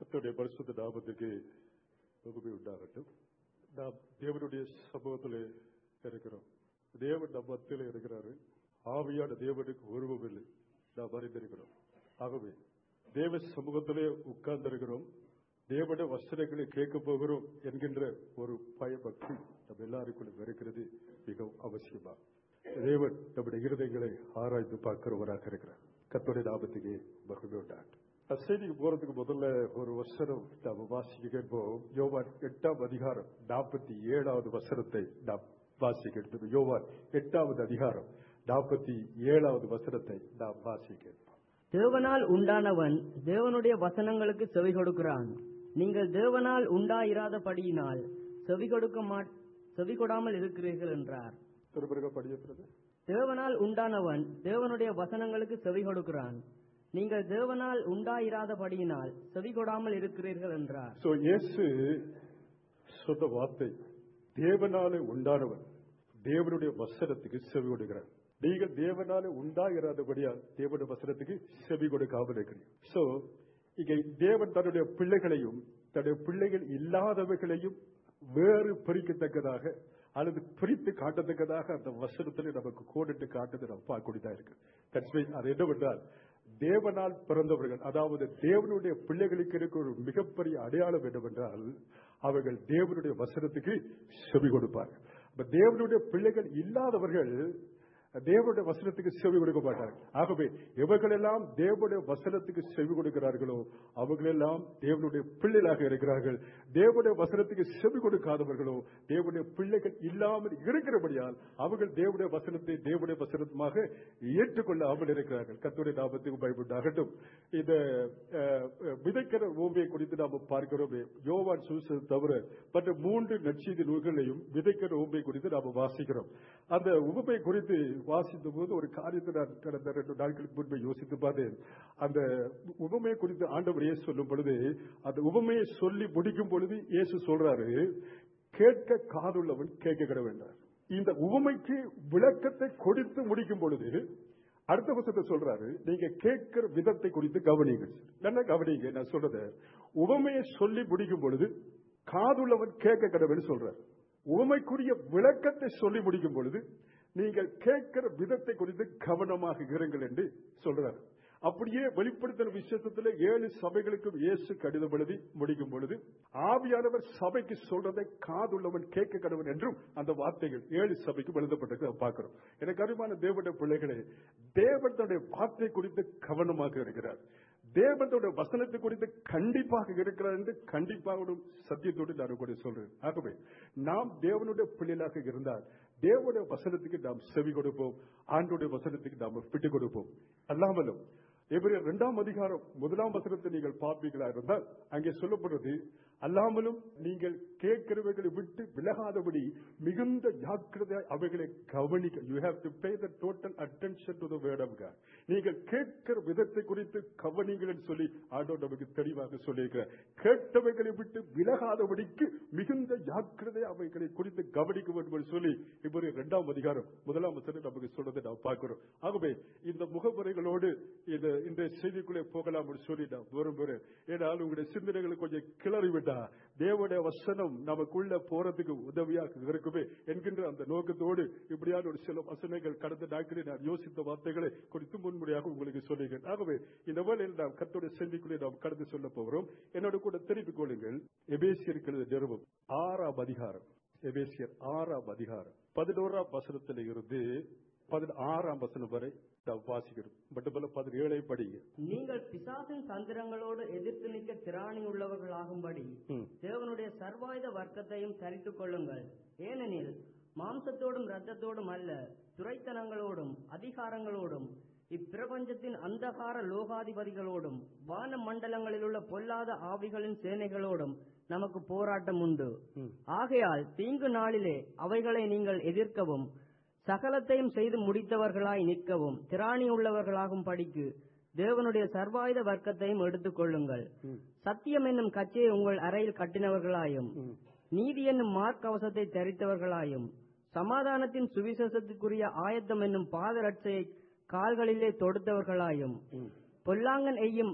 கர்த்தருடைய பரிசுத்த நாமத்துக்கு மகிமை உண்டாகட்டும் நாம் தேவனுடைய சமூகத்தில் இருக்கிறோம் தேவன் நம் மத்தியில் இருக்கிறாரு ஆவியான தேவனுக்கு உருவம் இல்லை நாம் அறிந்திருக்கிறோம் ஆகவே தேவ சமூகத்திலே உட்கார்ந்திருக்கிறோம் தேவனுடைய வசனங்களை கேட்க போகிறோம் என்கின்ற ஒரு பயபக்தி நம்ம எல்லாருக்குள்ளும் இருக்கிறது மிகவும் அவசியமா தேவன் நம்முடைய இருதயங்களை ஆராய்ந்து பார்க்கிறவராக இருக்கிறார் கர்த்தருடைய நாமத்துக்கு மகிமை உண்டாகட்டும் செய்திக்கு போறதுக்கு முதல்ல ஒரு வசனம் நாம் வாசிக்க கேட்போம் யோவான் எட்டாம் அதிகாரம் நாற்பத்தி ஏழாவது வசனத்தை நாம் வாசிக்க கேட்போம் யோவான் எட்டாவது அதிகாரம் நாற்பத்தி ஏழாவது வசனத்தை நாம் வாசிக்க கேட்போம் தேவனால் உண்டானவன் தேவனுடைய வசனங்களுக்கு செவி கொடுக்கிறான் நீங்கள் தேவனால் உண்டாயிராதபடியினால் செவி கொடுக்க மாட் செவி கொடாமல் இருக்கிறீர்கள் என்றார் திருப்பிறகு படிக்கிறது தேவனால் உண்டானவன் தேவனுடைய வசனங்களுக்கு செவி கொடுக்கிறான் நீங்கள் தேவனால் உண்டாயிராதபடியினால் செவி கொடாமல் இருக்கிறீர்கள் என்றார் சோ இயேசு சொன்ன வார்த்தை தேவனாலே உண்டானவன் தேவனுடைய வசனத்துக்கு செவி கொடுக்கிறார் நீங்கள் தேவனாலே உண்டாகிறாதபடியால் தேவனுடைய வசனத்துக்கு செவி கொடுக்காமல் இருக்கிறீர்கள் சோ இங்கே தேவன் தன்னுடைய பிள்ளைகளையும் தன்னுடைய பிள்ளைகள் இல்லாதவைகளையும் வேறு பிரிக்கத்தக்கதாக அல்லது பிரித்து காட்டத்தக்கதாக அந்த வசனத்தில் நமக்கு கோடிட்டு காட்டுது நம்ம பார்க்கக்கூடியதா இருக்கு That's why அது என்னவென்றால் தேவனால் பிறந்தவர்கள் அதாவது தேவனுடைய பிள்ளைகளுக்கு இருக்க ஒரு மிகப்பெரிய அடையாளம் என்னவென்றால் அவர்கள் தேவனுடைய வசனத்துக்கு செவி கொடுப்பார்கள் அப்ப தேவனுடைய பிள்ளைகள் இல்லாதவர்கள் தேவனுடைய வசனத்துக்கு செவி கொடுக்க மாட்டார்கள் ஆகவே எவர்களெல்லாம் தேவனுடைய வசனத்துக்கு செவி கொடுக்கிறார்களோ அவர்களெல்லாம் தேவனுடைய பிள்ளைகளாக இருக்கிறார்கள் தேவனுடைய வசனத்துக்கு செவி கொடுக்காதவர்களோ தேவனுடைய பிள்ளைகள் இல்லாமல் இருக்கிறபடியால் அவர்கள் தேவனுடைய வசனத்தை தேவனுடைய வசனமாக ஏற்றுக்கொள்ளாமல் இருக்கிறார்கள் கத்துடைய நாமத்துக்கு பயப்பட்டாகட்டும் இந்த அஹ், விதைக்கிற ஓவியை குறித்து நாம் பார்க்கிறோமே யோவான் சுவிசேஷம் தவிர மற்ற மூன்று நற்செய்தி நூல்களையும் விதைக்கிற ஓவியை குறித்து நாம் வாசிக்கிறோம் அந்த உவமை குறித்து வாசித்த போது ஒரு காரியத்தை நான் கடந்த ரெண்டு நாட்களுக்கு முன்பு யோசித்து பார்த்தேன் அந்த உவமையை குறித்து ஆண்டவர் இயேசு சொல்லும் பொழுது அந்த உவமையை சொல்லி முடிக்கும் பொழுது இயேசு சொல்றாரு கேட்க காதுள்ளவன் கேட்க கிட வேண்டார் இந்த உவமைக்கு விளக்கத்தை கொடுத்து முடிக்கும் பொழுது அடுத்த புத்தகத்தை சொல்றாரு நீங்க கேட்கிற விதத்தை குறித்து கவனிங்க என்ன கவனிங்க நான் சொல்றத உவமையை சொல்லி முடிக்கும் பொழுது காதுள்ளவன் கேட்க கடவுள் சொல்றாரு உவமைக்குரிய விளக்கத்தை சொல்லி முடிக்கும் பொழுது நீங்கள் கேட்கிற விதத்தை குறித்து கவனமாக இருங்கள் என்று சொல்றார் அப்படியே வெளிப்படுத்தின விசேஷத்துல ஏழு சபைகளுக்கும் இயேசு கடிதம் எழுதி முடிக்கும் பொழுது ஆவியானவர் சபைக்கு சொல்றதை காதுள்ளவன் கேட்க கடவன் என்றும் அந்த வார்த்தைகள் ஏழு சபைக்கும் எழுதப்பட்டது பார்க்கிறோம் எனக்கு அருமான தேவனுடைய பிள்ளைகளே தேவன் தன்னுடைய வார்த்தை குறித்து கவனமாக இருக்கிறார் தேவனுடைய வசனத்தை குறித்து கண்டிப்பாக இருக்கிறார் என்று கண்டிப்பாக சத்தியத்தோடு நான் கூட சொல்றேன் ஆகவே நாம் தேவனுடைய பிள்ளைகளாக இருந்தால் தேவனுடைய வசனத்துக்கு நாம் செவி கொடுப்போம் ஆண்டுடைய வசனத்துக்கு நாம் விட்டு கொடுப்போம் அல்லாமலும் எபிரேயர் இரண்டாம் அதிகாரம் முதலாம் வசனத்தை நீங்கள் பார்ப்பீர்களா இருந்தால் அங்கே சொல்லப்படுறது அல்லாமலும் நீங்கள் கேட்கிறவைகளை விட்டு விலகாதபடி மிகுந்த ஜாக்கிரதையாய் அவைகளை கவனிக்க you have to pay the total attention to the word of God நீங்கள் கேட்கிற விதத்தை குறித்து கவனிங்கள் என்று சொல்லி ஆண்டவர் நமக்கு தெளிவாக சொல்லியிருக்கிறார் கேட்டவைகளை விட்டு விலகாதபடிக்கு மிகுந்த ஜாக்கிரதை அவைகளை குறித்து கவனிக்க வேண்டும் என்று சொல்லி இப்போ இரண்டாம் அதிகாரம் முதலாம் வசனம் நமக்கு சொல்றதை நாம் பார்க்கிறோம் ஆகவே இந்த முகமுறைகளோடு இந்த இந்த செய்திக்குள்ளே போகலாம் என்று சொல்லி நான் விரும்புகிறேன் ஏனால் உங்களுடைய சிந்தனைகளை கொஞ்சம் கிளறி விட்டா தேவனுடைய வசனம் நமக்குள்ள போறதுக்கு உதவியாக இருக்குமே என்கின்ற அந்த நோக்கத்தோடு இப்படியான ஒரு சில வசனங்கள் கடந்த நாட்களில் நான் யோசித்த வார்த்தைகளை குறித்து முன்முறையாக உங்களுக்கு சொல்லுகிறேன் ஆகவே இந்த வேளையில் நாம் கத்தோட செய்திக்குள்ளே நாம் கடந்து சொல்ல போகிறோம் என்னோட கூட தெரிவித்துக் கொள்ளுங்கள் எபேசியர்கள் நிறுவம் ஆறாம் அதிகாரம் எபேசியர் ஆறாம் அதிகாரம் பதினோராம் வசனத்தில் இருந்து பதினாறாம் வசனம் வரை நாம் வாசிக்கிறோம் மட்டுமல்ல பதினேழை படிங்க நீங்கள் பிசாசின் தந்திரங்களோடு எதிர்த்து நிற்க திராணி உள்ளவர்களாகும்படி ம். தேவனுடைய சர்வாயுத வர்க்கத்தையும் தரித்துக் கொள்ளுங்கள் ஏனெனில் மாம்சத்தோடும் இரத்தத்தோடும் அல்ல துரைத்தனங்களோடும் அதிகாரங்களோடும் இப்பிரபஞ்சத்தின் அந்தகார லோகாதிபதிகளோடும் வான மண்டலங்களில் உள்ள பொல்லாத ஆவிகளின் சேனைகளோடும் நமக்கு போராட்டம் உண்டு ம். ஆகையால் தீங்கு நாளிலே அவைகளை நீங்கள் எதிர்க்கவும் சகலத்தையும் செய்து முடித்தவர்களாய் நிற்கவும் திராணி உள்ளவர்களாகும் படிக்கு தேவனுடைய சர்வாயுத வர்க்கத்தையும் எடுத்துக் கொள்ளுங்கள் ம். சத்தியம் என்னும் கச்சையை உங்கள் அறையில் கட்டினவர்களாயும் ம். நீதி என்னும் மார்க்கவசத்தை தரித்தவர்களாயும் சமாதானத்தின் சுவிசேஷத்துக்குரிய ஆயத்தம் என்னும் பாதரட்சையை கால்களிலே தொடுத்தவர்களாயும் ம். பொல்லாங்கன் எய்யும்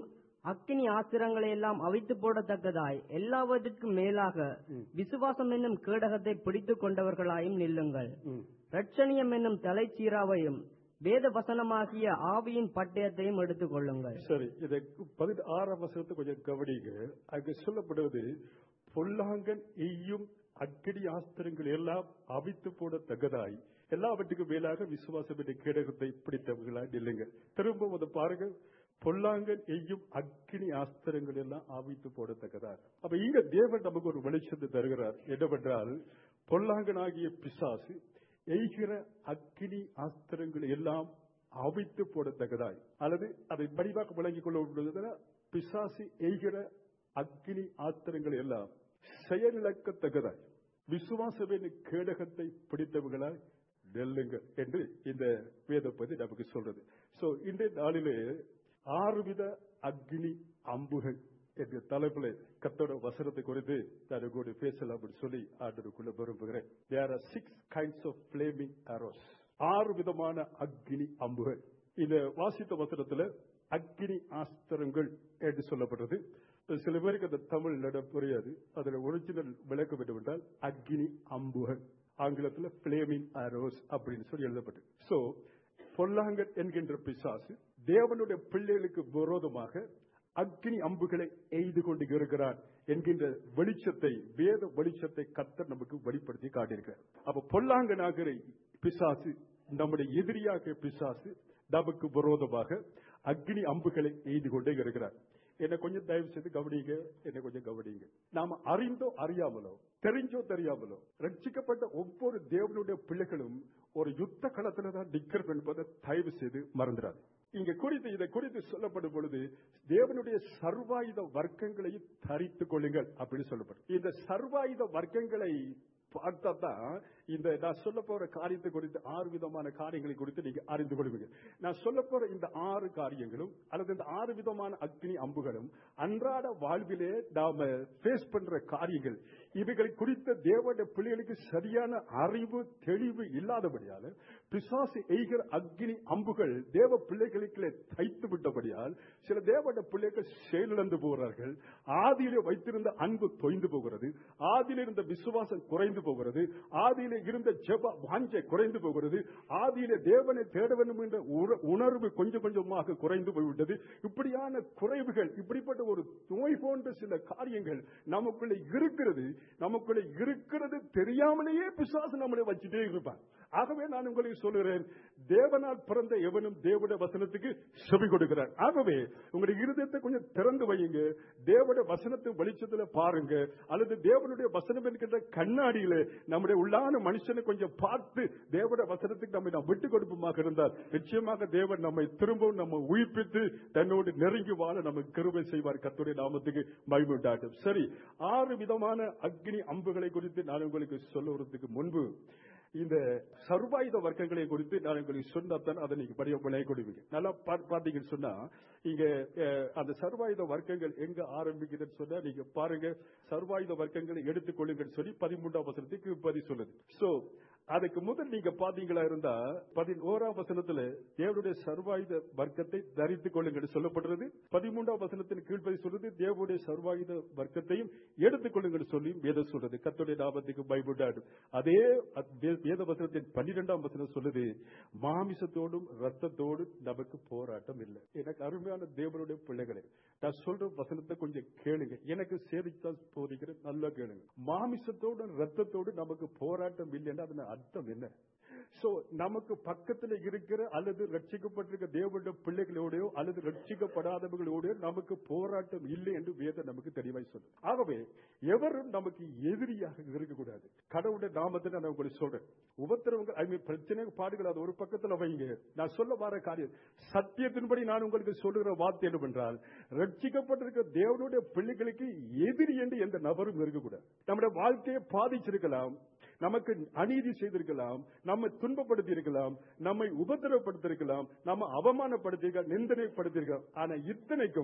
அக்கினி ஆஸ்திரங்களை எல்லாம் அவித்து போடத்தக்கதாய் எல்லாவற்றிற்கும் மேலாக விசுவாசம் என்னும் கேடகத்தை பிடித்துக் கொண்டவர்களாயும் நில்லுங்கள் ம். ரட்சணியம் என்னும் தலைச்சீராவையும் வேத வசனமாகிய ஆவியின் பட்டயத்தையும் எடுத்துக் கொள்ளுங்கள் சரி இதை பதினாறாம் வசனத்தை கொஞ்சம் கவனிங்க அங்கு சொல்லப்படுவது பொல்லாங்கன் எய்யும் அக்கினி ஆஸ்திரங்கள் எல்லாம் அவித்து போடத்தக்கதாய் எல்லாவற்றுக்கும் மேலாக விசுவாசம் என்ற கேடகத்தை பிடித்தவர்களாய் நில்லுங்க திரும்ப அதை பாருங்க பொல்லாங்கன் எய்யும் அக்கினி ஆஸ்திரங்கள் எல்லாம் அவித்து போடத்தக்கதாய் அப்ப இங்க தேவன் நமக்கு ஒரு வெளிச்சத்தை தருகிறார் என்னவென்றால் பொல்லாங்கனாகிய பிசாசு எய்கிற அக்கினி ஆஸ்திரங்கள் எல்லாம் அவித்து போடத்தக்கதாய் அல்லது அதை படிவாக விளங்கிக் கொள்ள உள்ளதுன்னா பிசாசு எய்கிற அக்கினி ஆஸ்திரங்கள் எல்லாம் செயலிழக்கத்தக்கதாய் விசுவாசவின் கேடகத்தை பிடித்தவர்களாய் நெல்லுங்கள் என்று இந்த வேதப்பதி நமக்கு சொல்றது சோ இன்றைய நாளிலே ஆறுவித அக்னி அம்புகள் என்ற தலைப்பில் கத்தோட வசனத்தை குறித்து நான் கூட பேசலாம் அப்படின்னு சொல்லி ஆண்டருக்குள்ள விரும்புகிறேன் there are six kinds of flaming arrows ஆறு விதமான அக்னி அம்புகள் இந்த வாசித்த வசனத்துல அக்னி ஆஸ்திரங்கள் என்று சொல்லப்படுறது சில பேருக்கு அந்த தமிழ் நட புரியாது அதுல ஒரிஜினல் விளக்கம் என்னவென்றால் அக்னி அம்புகள் ஆங்கிலத்துல பிளேமிங் அரோஸ் அப்படின்னு சொல்லி எழுதப்பட்டு சோ பொல்லாங்கன் என்கின்ற பிசாசு தேவனுடைய பிள்ளைகளுக்கு விரோதமாக அக்னி அம்புகளை எய்து கொண்டு இருக்கிறார் என்கின்ற வெளிச்சத்தை வேத வெளிச்சத்தை கத்தர் நமக்கு வெளிப்படுத்தி காட்டியிருக்கிறார் அப்ப பொல்லாங்கனாகிற பிசாசு நம்முடைய எதிரியாக பிசாசு நமக்கு விரோதமாக அக்னி அம்புகளை எய்து கொண்டே இருக்கிறார் என்னை கொஞ்சம் தயவு செய்து கவனிங்க என்னை கொஞ்சம் கவனிங்க நாம அறிந்தோ அறியாமலோ தெரிஞ்சோ தெரியாமலோ ரட்சிக்கப்பட்ட ஒவ்வொரு தேவனுடைய பிள்ளைகளும் ஒரு யுத்த களத்துல தான் நிக்கிறோம் என்பதை தயவு செய்து மறந்துடாது இங்க குறித்து இதை குறித்து சொல்லப்படும் பொழுது தேவனுடைய சர்வாயுத வர்க்கங்களையும் தரித்துக் கொள்ளுங்கள் அப்படின்னு சொல்லப்படும் இந்த சர்வாயுத வர்க்கங்களை பார்த்தா தான் இந்த நான் சொல்ல போற காரியத்தை குறித்து ஆறு விதமான காரியங்களை குறித்து நீங்க அறிந்து கொள்வீங்க நான் சொல்ல போற இந்த ஆறு காரியங்களும் அல்லது இந்த ஆறு விதமான அக்னி அம்புகளும் அன்றாட வாழ்விலே நாம ஃபேஸ் பண்ற காரியங்கள் இவைகள் குறித்த தேவனுடைய பிள்ளைகளுக்கு சரியான அறிவு தெளிவு இல்லாதபடியால் பிசாசு எய்கிற அக்னி அம்புகள் தேவ பிள்ளைகளுக்கு தைத்து விட்டபடியால் சில தேவனுடைய பிள்ளைகள் செயலிழந்து போகிறார்கள் ஆதியிலே வைத்திருந்த அன்பு தொய்ந்து போகிறது ஆதியில இருந்த விசுவாசம் குறைந்து போகிறது ஆதியில இருந்த ஜெப வாஞ்சை குறைந்து போகிறது ஆதியில தேவனை தேட வேண்டும் என்ற உற- உணர்வு கொஞ்சம் கொஞ்சமாக குறைந்து போய்விட்டது இப்படியான குறைவுகள் இப்படிப்பட்ட ஒரு நோய் போன்ற சில காரியங்கள் நமக்குள்ள இருக்கிறது நமக்குள்ள இருக்கிறது தெரியாமலேயே பிசாசு நம்மளை வச்சுட்டே இருப்பான் ஆகவே நான் உங்களுக்கு சொல்லுகிறேன் தேவனால் பிறந்த எவனும் தேவனுடைய வசனத்துக்கு செவி கொடுக்கிறார் ஆகவே உங்களுடைய இருதயத்தை கொஞ்சம் திறந்து வையுங்க தேவனுடைய வசனத்தை வெளிச்சத்துல பாருங்க அல்லது தேவனுடைய வசனம் என்கின்ற கண்ணாடியில நம்முடைய உள்ளான மனுஷனை கொஞ்சம் பார்த்து தேவனுடைய வசனத்துக்கு நம்மை நாம் விட்டு கொடுப்புமாக இருந்தால் நிச்சயமாக தேவன் நம்மை திரும்பவும் நம்ம உயிர்ப்பித்து தன்னோடு நெருங்கி வாழ நமக்கு கிருபை செய்வார் கர்த்தருடைய நாமத்துக்கு மகிமுண்டாட்டும் சரி ஆறு விதமான அக்னி அம்புகளை குறித்து நான் உங்களுக்கு சொல்லுவதற்கு முன்பு இந்த சர்வாயுத வர்க்கங்களை குறித்து நான் உங்களுக்கு சொன்னதான் அதை நீங்க படிய விளை கொடுவீங்க நல்லா பா- பாத்தீங்கன்னு சொன்னா இங்க அஹ், அந்த சர்வாயுத வர்க்கங்கள் எங்க ஆரம்பிக்குதுன்னு சொன்னா நீங்க பாருங்க சர்வாயுத வர்க்கங்களை எடுத்துக்கொள்ளுங்கன்னு சொல்லி பதிமூன்றாம் வசனத்துக்கு பதி சொல்லுது சோ அதுக்கு முதல் நீங்க பாத்தீங்களா இருந்தா பதினோராம் வசனத்துல தேவனுடைய சர்வாயுத வர்க்கத்தை தரித்துக் கொள்ளுங்கள் சொல்லப்படுறது பதிமூன்றாம் வசனத்தின் கீழ்ப்பதி சொல்றது தேவனுடைய சர்வாயுத வர்க்கத்தையும் எடுத்துக் கொள்ளுங்கள் சொல்லி வேதம் சொல்றது கர்த்தருடைய நாமத்துக்கு பயப்படாது அதே அத்- வே- வேத வசனத்தின் பன்னிரெண்டாம் வசனம் சொல்லுது மாமிசத்தோடும் ரத்தத்தோடும் நமக்கு போராட்டம் இல்லை எனக்கு அருமையான தேவனுடைய பிள்ளைகளே நான் சொல்ற வசனத்தை கொஞ்சம் கேளுங்க எனக்கு சேதித்தான் போதிக்கிற நல்லா கேளுங்க மாமிசத்தோடு ரத்தத்தோடு நமக்கு போராட்டம் இல்லைன்னா அதன் அர்த்தம் என்ன சோ நமக்கு பக்கத்துல இருக்கிற அல்லது ரட்சிக்கப்பட்டிருக்க தேவனுடைய பிள்ளைகளோடயோ அல்லது ரட்சிக்கப்படாதவர்களோடயோ நமக்கு போராட்டம் இல்லை என்று வேதம் நமக்கு தெளிவாய் சொல்லும் ஆகவே எவரும் நமக்கு எதிரியாக இருக்கக்கூடாது கடவுளுடைய நாமத்தை நான் உங்களுக்கு சொல்றேன் உபத்திரவங்கள் ஐ மீன் பிரச்சனை பாடுகள் அது ஒரு பக்கத்துல வைங்க நான் சொல்ல வர காரியம் சத்தியத்தின்படி நான் உங்களுக்கு சொல்லுகிற வார்த்தை என்னவென்றால் ரட்சிக்கப்பட்டிருக்க தேவனுடைய பிள்ளைகளுக்கு எதிரி என்று எந்த நபரும் இருக்கக்கூடாது நம்முடைய வாழ்க்கையை பாதிச்சிருக்கலாம் நமக்கு அநீதி செய்திருக்கலாம் நம்மை துன்பப்படுத்தி இருக்கலாம் நம்மை உபத்திரப்படுத்திருக்கலாம் நம்ம அவமானப்படுத்திருக்கலாம் நிந்தனைப்படுத்திருக்கலாம் ஆனா இத்தனைக்கும்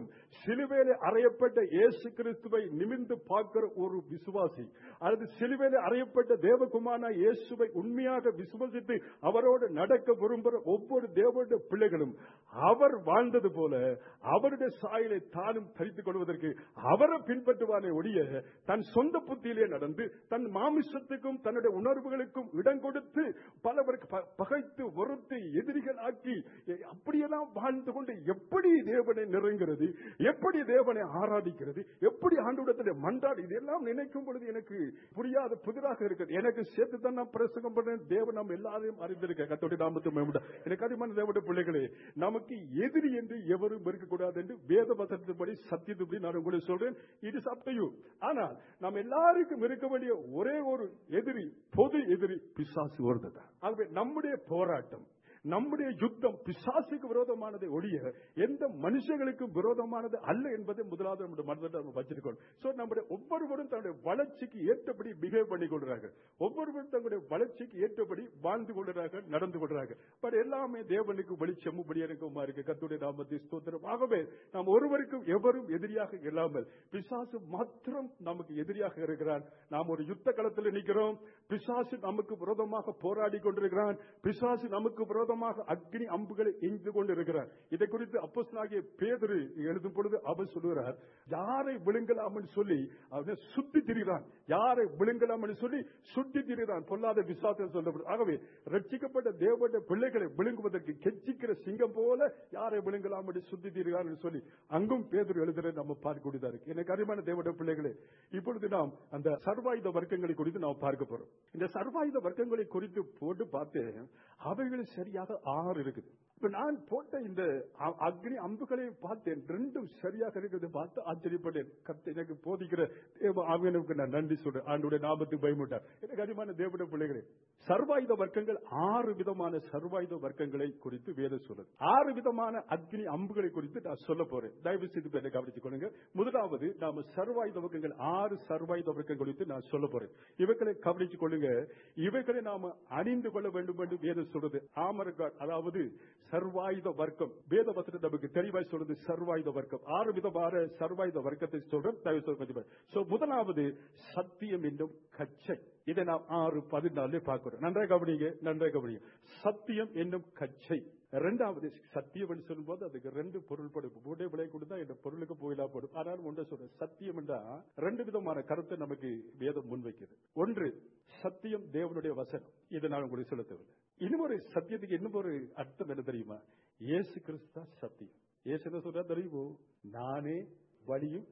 சிலுவையிலே அறையப்பட்ட இயேசு கிறிஸ்துவை நிமிர்ந்து பார்க்கிற ஒரு விசுவாசி அல்லது சிலுவையிலே அறையப்பட்ட தேவகுமாரா இயேசுவை உண்மையாக விசுவசித்து அவரோடு நடக்க விரும்புகிற ஒவ்வொரு தேவனுடைய பிள்ளைகளும் அவர் வாழ்ந்தது போல அவருடைய சாயலை தானும் தரித்துக் கொள்வதற்கு அவரை பின்பற்றுவானே ஒழிய தன் சொந்த புத்தியிலே நடந்து தன் மாமிசத்துக்கும் தன்னுடைய உணர்வுகளுக்கும் இடம் கொடுத்து பலவருக்கு ப- பகைத்து வெறுத்து எதிரிகள் ஆக்கி எ- அப்படியெல்லாம் வாழ்ந்து கொண்டு எப்படி தேவனை நெருங்கிறது எப்படி தேவனை ஆராதிக்கிறது எப்படி ஆண்டோடத்தில் மன்றாடி இதெல்லாம் நினைக்கும் பொழுது எனக்கு புரியாத புதிராக இருக்குது எனக்கு சேர்த்து தான் நான் பிரசங்கம் பண்றேன் தேவன் நம்ம எல்லாரையும் அறிந்திருக்க கத்தோடைய நாமத்து மேம்பட எனக்கு அதிகமான தேவனுடைய பிள்ளைகளே நமக்கு எதிரி என்று எவரும் இருக்கக்கூடாது என்று வேத வசனத்தின்படி சத்தியத்துப்படி நான் உங்களுக்கு சொல்றேன் இட் இஸ் அப் யூ ஆனால் நாம் எல்லாருக்கும் இருக்க வேண்டிய ஒரே ஒரு எதிரி பொது எதிரி பிசாசு ஒருதான் ஆகவே நம்முடைய போராட்டம் நம்முடைய யுத்தம் பிசாசுக்கு விரோதமானதை ஒழிய எந்த மனுஷங்களுக்கும் விரோதமானது அல்ல என்பதை முதலாவது நம்முடைய மனதில் நம்ம வச்சிருக்கோம் சோ நம்முடைய ஒவ்வொருவரும் தன்னுடைய வளர்ச்சிக்கு ஏற்றபடி பிஹேவ் பண்ணி கொள்றார்கள் ஒவ்வொருவரும் தங்களுடைய வளர்ச்சிக்கு ஏற்றபடி வாழ்ந்து கொள்கிறார்கள் நடந்து கொள்றார்கள் பட் எல்லாமே தேவனுக்கு வெளிச்சமும் படியனுக்குமா இருக்கு கத்துடைய நாமத்தை ஸ்தோத்திரம் ஆகவே நாம் ஒருவருக்கும் எவரும் எதிரியாக இல்லாமல் பிசாசு மாத்திரம் நமக்கு எதிரியாக இருக்கிறான் நாம் ஒரு யுத்த களத்தில் நிற்கிறோம் பிசாசு நமக்கு விரோதமாக போராடி கொண்டிருக்கிறான் பிசாசு நமக்கு விரோதமாக அக்னி அம்புகளை எய்து கொண்டிருக்கிறார் இதை குறித்து அப்போஸ்தலனாகிய பேதுரு எழுதும் பொழுது அவர் சொல்லுகிறார் யாரை விழுங்கலாம் என்று சொல்லி அவனை சுத்தி திரிகிறான் யாரை விழுங்கலாம் என்று சொல்லி சுத்தி திரிகிறான் பொல்லாத விசுவாசம் சொல்லப்படும் ஆகவே ரட்சிக்கப்பட்ட தேவனுடைய பிள்ளைகளை விழுங்குவதற்கு கெச்சிக்கிற சிங்கம் போல யாரை விழுங்கலாம் என்று சுத்தி திரிகிறான் என்று சொல்லி அங்கும் பேதுரு எழுதுறது நம்ம பார்க்கக்கூடியதா இருக்கு எனக்கு அருமையான தேவனுடைய பிள்ளைகளே இப்பொழுது நாம் அந்த சர்வாயுத வர்க்கங்களை குறித்து நாம் பார்க்க போறோம் இந்த சர்வாயுத வர்க்கங்களை குறித்து போட்டு பார்த்து அவைகள் சரியாக ஆறு இருக்குது இப்ப நான் போட்ட இந்த அ- அக்னி அம்புகளை பார்த்தேன் ரெண்டும் சரியாக இருக்கிறது பார்த்து ஆச்சரியப்பட்டேன் கர்த்தர் எனக்கு போதிக்கிற தேவ ஆவியனுக்கு நான் நன்றி சொல்றேன் ஆண்டுடைய நாமத்துக்கு பயமுட்டார் எனக்கு அதிகமான தேவனுடைய பிள்ளைகளே சர்வாயுத வர்க்கங்கள் ஆறு விதமான சர்வாயுத வர்க்கங்களை குறித்து வேதம் சொல்லுது ஆறு விதமான அக்னி அம்புகளை குறித்து நான் சொல்ல போறேன் தயவு செய்து பேரை கவனித்துக் கொள்ளுங்க முதலாவது நாம சர்வாயுத வர்க்கங்கள் ஆறு சர்வாயுத வர்க்கங்கள் குறித்து நான் சொல்ல போறேன் இவைகளை கவனித்துக் கொள்ளுங்க இவைகளை நாம அணிந்து கொள்ள வேண்டும் என்று வேதம் சொல்றது ஆமர்காட் அதாவது சர்வாயுத வர்க்கம் வேத வசனம் நமக்கு தெளிவாய் சொல்றது சர்வாயுத வர்க்கம் ஆறு விதமான சர்வாயுத வர்க்கத்தை சொல்றோம் தயவு செய்து கொஞ்சம் சோ முதலாவது சத்தியம் என்னும் கச்சை இதை நாம் ஆறு பதினாலே பார்க்கிறோம் நன்றாக கவனிங்க நன்றாக கவனிங்க சத்தியம் என்னும் கச்சை இரண்டாவது சத்தியம் என்று சொல்லும்போது அதுக்கு ரெண்டு பொருள் படும் மூட்டை விலை கொடுத்தா இந்த பொருளுக்கு போயிலா போடும் ஆனால் ஒன்றை சொல்றேன் சத்தியம் என்றா ரெண்டு விதமான கருத்தை நமக்கு வேதம் முன்வைக்கிறது ஒன்று சத்தியம் தேவனுடைய வசனம் இதை நான் உங்களுக்கு சொல்ல தேவையில்லை இன்னும் ஒரு சத்தியத்துக்கு இன்னும் ஒரு அர்த்தம் என்ன தெரியுமா இயேசு கிறிஸ்து தான் சத்தியம் இயேசு என்ன சொல்றா தெரியுமோ நானே வழியும்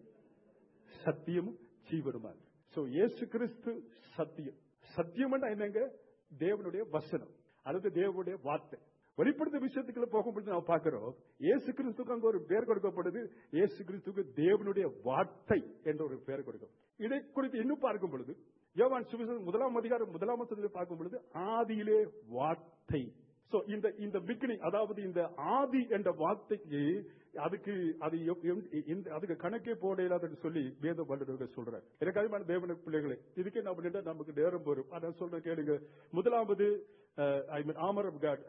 சத்தியமும் ஜீவனுமா சோ இயேசு கிறிஸ்து சத்தியம் சத்தியம் என்னங்க தேவனுடைய வசனம் அல்லது தேவனுடைய வார்த்தை வெளிப்படுத்த விஷயத்துக்குள்ள போகும்போது நாம் பார்க்கிறோம் இயேசு கிறிஸ்துக்கு அங்க ஒரு பெயர் கொடுக்கப்படுது இயேசு கிறிஸ்துக்கு தேவனுடைய வார்த்தை என்ற ஒரு பெயர் கொடுக்கும் இதை குறித்து இன்னும் பார்க்கும் பொழுது யோவான் சுவிசேஷம் முதலாம் அதிகாரம் முதலாம் வசனத்தில் பார்க்கும் பொழுது ஆதியிலே வார்த்தை சோ இந்த இந்த பிகினிங் அதாவது இந்த ஆதி என்ற வார்த்தைக்கு அதுக்கு அது எப்- எம்- இந்த- அதுக்கு கணக்கே போட இல்லாதன்னு சொல்லி வேத வல்லுநர்கள் சொல்றாங்க எனக்கு அதிகமான தேவன பிள்ளைகளே இதுக்கே நம்ம நின்றா நமக்கு நேரம் வரும் அதான் சொல்றேன் கேளுங்க முதலாவது I mean armour of God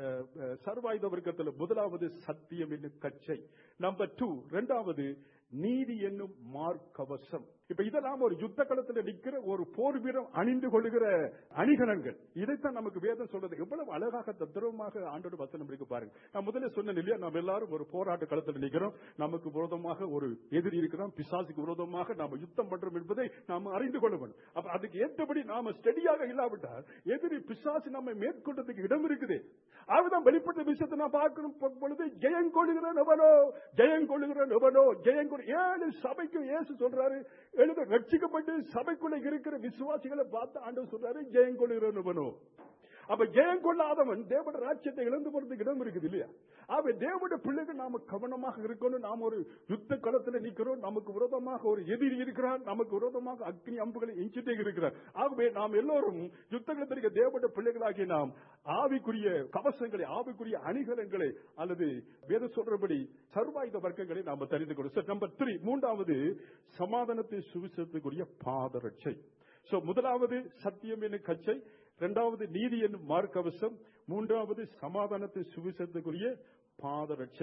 சர்வாயுத வர்க்கத்தில் முதலாவது சத்தியம் என்னும் கச்சை நம்பர் டூ ரெண்டாவது நீதி என்னும் மார்க்கவசம் இப்ப இதெல்லாம் ஒரு யுத்த களத்தில் நிற்கிற ஒரு போர் வீரம் அணிந்து கொள்ளுகிற அணிகலன்கள் இதைத்தான் நமக்கு வேதம் சொல்றது எவ்வளவு அழகாக தத்ரவமாக ஆண்டோட வசனம் இருக்கு பாருங்க நான் முதல்ல சொன்னேன் இல்லையா நாம் எல்லாரும் ஒரு போராட்ட களத்தில் நிற்கிறோம் நமக்கு விரோதமாக ஒரு எதிரி இருக்கிறோம் பிசாசுக்கு விரோதமாக நாம யுத்தம் பண்றோம் என்பதை நாம் அறிந்து கொள்ள வேண்டும் அப்ப அதுக்கு ஏற்றபடி நாம ஸ்டெடியாக இல்லாவிட்டால் எதிரி பிசாசு நம்மை மேற்கொண்டதுக்கு இடம் இருக்குது அதுதான் வெளிப்பட்ட விஷயத்தை நான் பார்க்கணும் பொ- பொழுது ஜெயம் கொள்ளுகிற எவனோ ஜெயம் கொள்ளுகிற எவனோ ஜெயம் கொடு ஏழு சபைக்கு இயேசு சொல்றாரு எழுத ரட்சிக்கப்பட்டு சபைக்குள்ள இருக்கிற விசுவாசிகளை பார்த்து ஆண்டவர் சொல்றாரு ஜெயம் கொள்ளுகிற எவனோ அப்ப ஜெயம் கொள்ளாதவன் தேவட ராஜ்யத்தை இழந்து போறதுக்கு இடம் இருக்குது இல்லையா அவ தேவட பிள்ளைகள் நாம கவனமாக இருக்கணும் நாம் ஒரு யுத்த களத்துல நிக்கிறோம் நமக்கு விரோதமாக ஒரு எதிரி இருக்கிறான் நமக்கு விரோதமாக அக்னி அம்புகளை எஞ்சிட்டே இருக்கிறார் ஆகவே நாம் எல்லோரும் யுத்த களத்தில் இருக்க தேவட பிள்ளைகளாகி நாம் ஆவிக்குரிய கவசங்களை ஆவிக்குரிய அணிகலன்களை அல்லது வேத சொல்றபடி சர்வாயுத வர்க்கங்களை நாம தெரிந்து கொள்ளும் நம்பர் த்ரீ மூன்றாவது சமாதானத்தை சுவிசத்துக்குரிய பாதரட்சை சோ முதலாவது சத்தியம் என்னும் கச்சை இரண்டாவது நீதி என்னும் மார்க்கவசம் மூன்றாவது சமாதானத்தை சுவிசத்துக்குரிய பாதரட்சை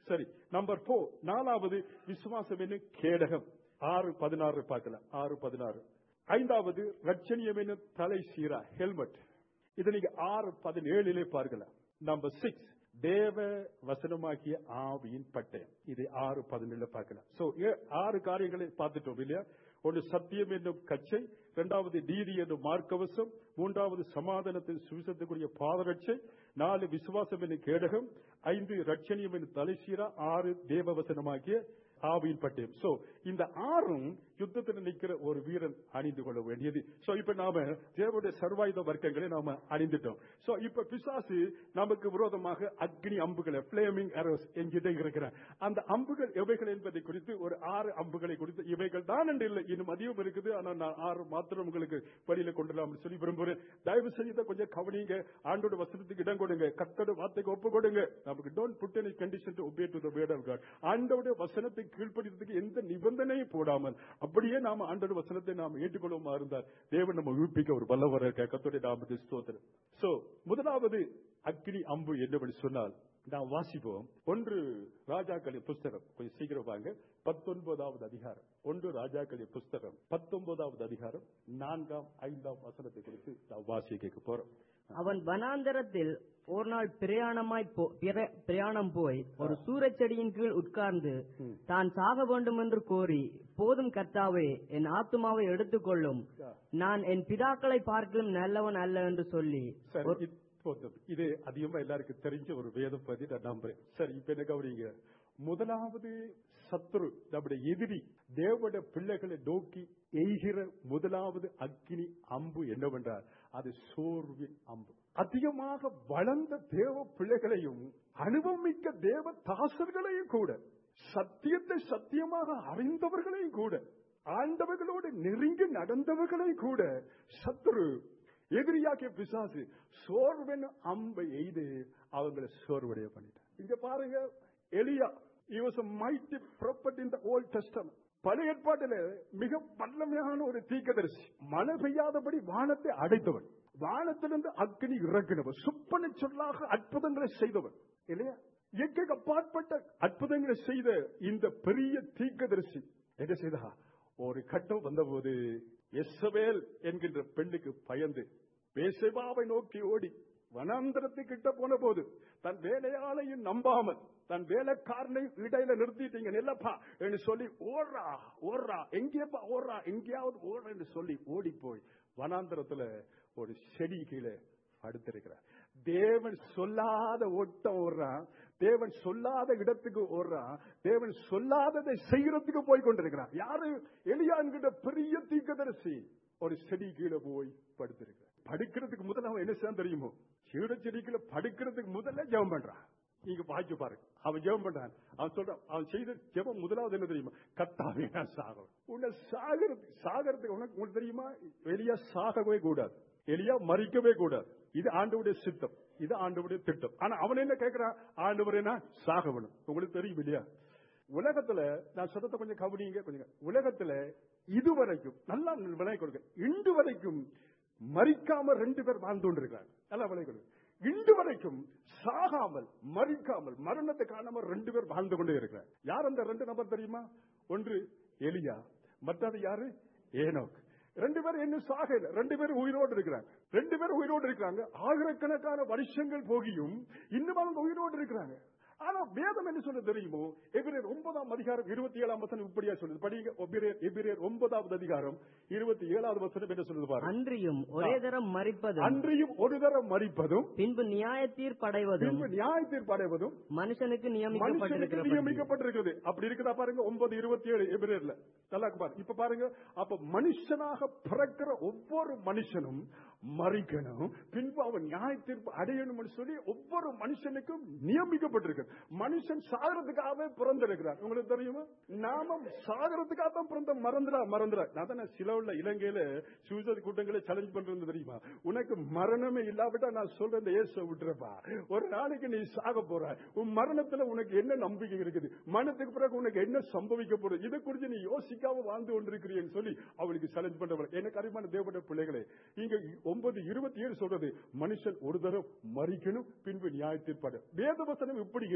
சரி நம்பர் போர் நாலாவது விசுவாசம் என்னும் கேடகம் ஆறு பதினாறு பார்க்கலாம் ஆறு பதினாறு ஐந்தாவது ரட்சணியம் என்னும் தலை சீரா ஹெல்மெட் இதை நீங்க ஆறு பதினேழிலே பார்க்கலாம் நம்பர் சிக்ஸ் தேவ வசனமாக்கிய ஆவியின் பட்டயம் இது ஆறு பதினேழுல பார்க்கலாம் சோ ஆறு காரியங்களை பார்த்துட்டோம் இல்லையா ஒன்று சத்தியம் என்னும் கச்சை இரண்டாவது நீதி என்னும் மார்க்கவசம் மூன்றாவது சமாதானத்தின் சுவிசத்துக்குரிய பாதரட்சை நாலு விசுவாசம் என்னும் கேடகம் ஐந்து ரட்சணியம் என்னும் தலைசீரா ஆறு தேவ வசனமாக்கிய ஆவியின் பட்டயம் சோ இந்த ஆறும் யுத்தத்தில் நிற்கிற ஒரு வீரன் அணிந்து கொள்ள வேண்டியது சோ இப்ப நாம தேவனுடைய சர்வாயுத வர்க்கங்களை நாம அணிந்துட்டோம் சோ இப்ப பிசாசு நமக்கு விரோதமாக அக்னி அம்புகளை பிளேமிங் அரோஸ் என்கிட்ட இருக்கிற அந்த அம்புகள் எவைகள் என்பதை குறித்து ஒரு ஆறு அம்புகளை குறித்து இவைகள் தான் என்று இல்லை இன்னும் அதிகம் இருக்குது ஆனா நான் ஆறு மாத்திரம் உங்களுக்கு வழியில கொண்டுலாம் சொல்லி விரும்புகிறேன் தயவு செய்து இதை கொஞ்சம் கவனிங்க ஆண்டோட வசனத்துக்கு இடம் கொடுங்க கத்தோட வார்த்தைக்கு ஒப்பு கொடுங்க நமக்கு don't put any condition to obey to the word of God ஆண்டோட வசனத்தை கீழ்ப்படிறதுக்கு எந்த நிபந்தனையும் போடாமல் அப்படியே நாம ஆண்டோட வசனத்தை நாம் ஏற்றுக்கொள்ளுமா இருந்தார் தேவன் நம்ம உயிர்ப்பிக்க ஒரு வல்லவர் இருக்க கத்தோடைய நாமத்தை ஸ்தோத்திரம் சோ முதலாவது அக்னி அம்பு என்னவென்று சொன்னால் நாம் வாசிப்போம் ஒன்று ராஜாக்களின் புஸ்தகம் கொஞ்சம் சீக்கிரம் வாங்க பத்தொன்பதாவது அதிகாரம் ஒன்று ராஜாக்களின் புஸ்தகம் பத்தொன்பதாவது அதிகாரம் நான்காம் ஐந்தாம் வசனத்தை குறித்து நாம் வாசிக்க போறோம் அவன் வனாந்தரத்தில் ஒரு நாள் பிரயாணமாய் போ- பிர- பிரயாணம் போய் ஒரு சூரச்செடியின் கீழ் உட்கார்ந்து தான் சாக வேண்டும் என்று கோரி போதும் கர்த்தாவே என் ஆத்துமாவை எடுத்துக்கொள்ளும் நான் என் பிதாக்களை பார்க்கலும் நல்லவன் அல்ல என்று சொல்லி சரி இது போதும். இது அதிகமா எல்லாருக்கும் தெரிஞ்ச ஒரு வேதம் பதி நான் நம்புறேன் சரி இப்ப என்ன கவனிங்க முதலாவது சத்துரு நம்முடைய எதிரி தேவட பிள்ளைகளை நோக்கி எய்கிற முதலாவது அக்கினி அம்பு என்னவென்றால் அது சோர்வின் அம்பு அதிகமாக வளர்ந்த தேவ பிள்ளைகளையும் அனுபவமிக்க தேவ தாசர்களையும் கூட சத்தியத்தை சத்தியமாக அறிந்தவர்களையும் கூட ஆண்டவர்களோடு நெருங்கி நடந்தவர்களை கூட சத்துரு எதிரியாக்கிய பிசாசு சோர்வென் அம்பை எய்து அவங்களை சோர்வடைய பண்ணிட்டார் இங்க பாருங்க எலியா he was a mighty prophet in the old testament பழைய ஏற்பாட்டில மிக வல்லமையான ஒரு தீர்க்கதரிசி மழை பெய்யாதபடி வானத்தை அடைத்தவன் வானத்திலிருந்து அக்னி இறங்கினவன் சுப்பனை சொல்லாக அற்புதங்களை செய்தவன் இல்லையா இயற்கைக்கு அப்பாற்பட்ட அற்புதங்களை செய்த இந்த பெரிய தீர்க்கதரிசி என்ன செய்தா ஒரு கட்டம் வந்தபோது எஸ்ஸவேல் என்கின்ற பெண்ணுக்கு பயந்து பேசபாவை நோக்கி ஓடி வனாந்திரத்துக்கிட்ட போன போது தன் வேலையாளையும் நம்பாமல் தன் வேலைக்காரனை இடையில நிறுத்திட்டீங்க நில்லப்பா என்று சொல்லி ஓடுறா ஓடுறா எங்கேப்பா ஓடுறா எங்கேயாவது ஓடுற என்று சொல்லி ஓடி போய் வனாந்திரத்துல ஒரு செடி கீழே படுத்திருக்கிறார் தேவன் சொல்லாத ஓட்டம் ஓடுறான் தேவன் சொல்லாத இடத்துக்கு ஓடுறான் தேவன் சொல்லாததை செய்யறதுக்கு போய் கொண்டிருக்கிறான் யாரு எலியான்கிட்ட பெரிய தீர்க்கதரிசி ஒரு செடி கீழே போய் படுத்திருக்கிறார் படுக்கிறதுக்கு முதல்ல அவன் என்ன செய்ய தெரியுமோ சீட செடிக்குள்ள படுக்கிறதுக்கு முதல்ல ஜெபம் பண்றான் நீங்க பாய்ச்சு பாருங்க அவன் ஜெபம் பண்றான் அவன் சொல்றான் அவன் செய்த ஜெபம் முதலாவது என்ன தெரியுமா கத்தாவே நான் சாகணும் உன்னை சாகிறது சாகிறதுக்கு உனக்கு உங்களுக்கு தெரியுமா எலியா சாகவே கூடாது எலியா மறிக்கவே கூடாது இது ஆண்டவுடைய சித்தம் இது ஆண்டவுடைய திட்டம் ஆனா அவன் என்ன கேட்கிறான் ஆண்டவர் என்ன சாக வேணும் உங்களுக்கு தெரியும் இல்லையா உலகத்துல நான் சொல்றத கொஞ்சம் கவனிங்க கொஞ்சம் உலகத்துல இதுவரைக்கும் நல்லா விலை கொடுக்க இன்று வரைக்கும் மறிக்காம ரெண்டு பேர் வாழ்ந்து கொண்டிருக்காங்க நல்லா விலை கொடுங்க இன்று வரைக்கும் சாகாமல் மறிக்காமல் மரணத்தை காணாம ரெண்டு பேர் வாழ்ந்து கொண்டே இருக்கிறார் யார் அந்த ரெண்டு நபர் தெரியுமா ஒன்று எலியா மற்றது யாரு ஏனோக் ரெண்டு பேரும் இன்னும் சாகல ரெண்டு பேரும் உயிரோடு இருக்கிறாங்க ரெண்டு பேரும் உயிரோடு இருக்கிறாங்க ஆயிரக்கணக்கான வருஷங்கள் போகியும் இன்னும் அவங்க உயிரோடு இருக்கிறாங்க ஆனா வேதம் என்ன சொல்ல தெரியுமோ எபிரேர் ஒன்பதாம் அதிகாரம் இருபத்தி ஏழாம் வசனம் இப்படியா சொல்லுது படிங்க எபிரேர் எபிரேர் ஒன்பதாவது அதிகாரம் இருபத்தி ஏழாவது வசனம் என்ன சொல்லுது பாருங்க அன்றியும் ஒரே தரம் மறிப்பதும் அன்றியும் ஒரு தரம் மறிப்பதும் பின்பு நியாய தீர்ப்படைவதும் பின்பு நியாய தீர்ப்படைவதும் மனுஷனுக்கு மனுஷனுக்கு நியமிக்கப்பட்டிருக்கிறது நியமிக்கப்பட்டிருக்கிறது அப்படி இருக்குதா பாருங்க ஒன்பது இருபத்தி ஏழு எபிரேர்ல நல்லா இருக்கு பாருங்க இப்ப பாருங்க அப்ப மனுஷனாக பிறக்கிற ஒவ்வொரு மனுஷனும் மறிக்கணும் பின்பு அவன் நியாய தீர்ப்பு அடையணும்னு சொல்லி ஒவ்வொரு மனுஷனுக்கும் நியமிக்கப்பட்டிருக்கு மனுஷன் சாகிறதுக்காகவே பிறந்திருக்கிறார் உங்களுக்கு தெரியுமா நாம சாகிறதுக்காக தான் பிறந்த மறந்துடா மறந்துடா நான் தானே சில உள்ள இலங்கையில சூசைட் கூட்டங்களை சேலஞ்ச் பண்றது தெரியுமா உனக்கு மரணமே இல்லாவிட்டா நான் சொல்ற இந்த இயேசு விட்டுறப்பா ஒரு நாளைக்கு நீ சாக போற உன் மரணத்துல உனக்கு என்ன நம்பிக்கை இருக்குது மரணத்துக்கு பிறகு உனக்கு என்ன சம்பவிக்க போறது இதை குறித்து நீ யோசிக்காம வாழ்ந்து கொண்டிருக்கிறீன்னு சொல்லி அவளுக்கு சேலஞ்ச் பண்றவள் எனக்கு அறிமான தேவட பிள்ளைகளே இங்க ஒன்பது இருபத்தி ஏழு சொல்றது மனுஷன் ஒரு தரம் மறிக்கணும் பின்பு நியாய தீர்ப்பாடு வேதவசனம் இப்படி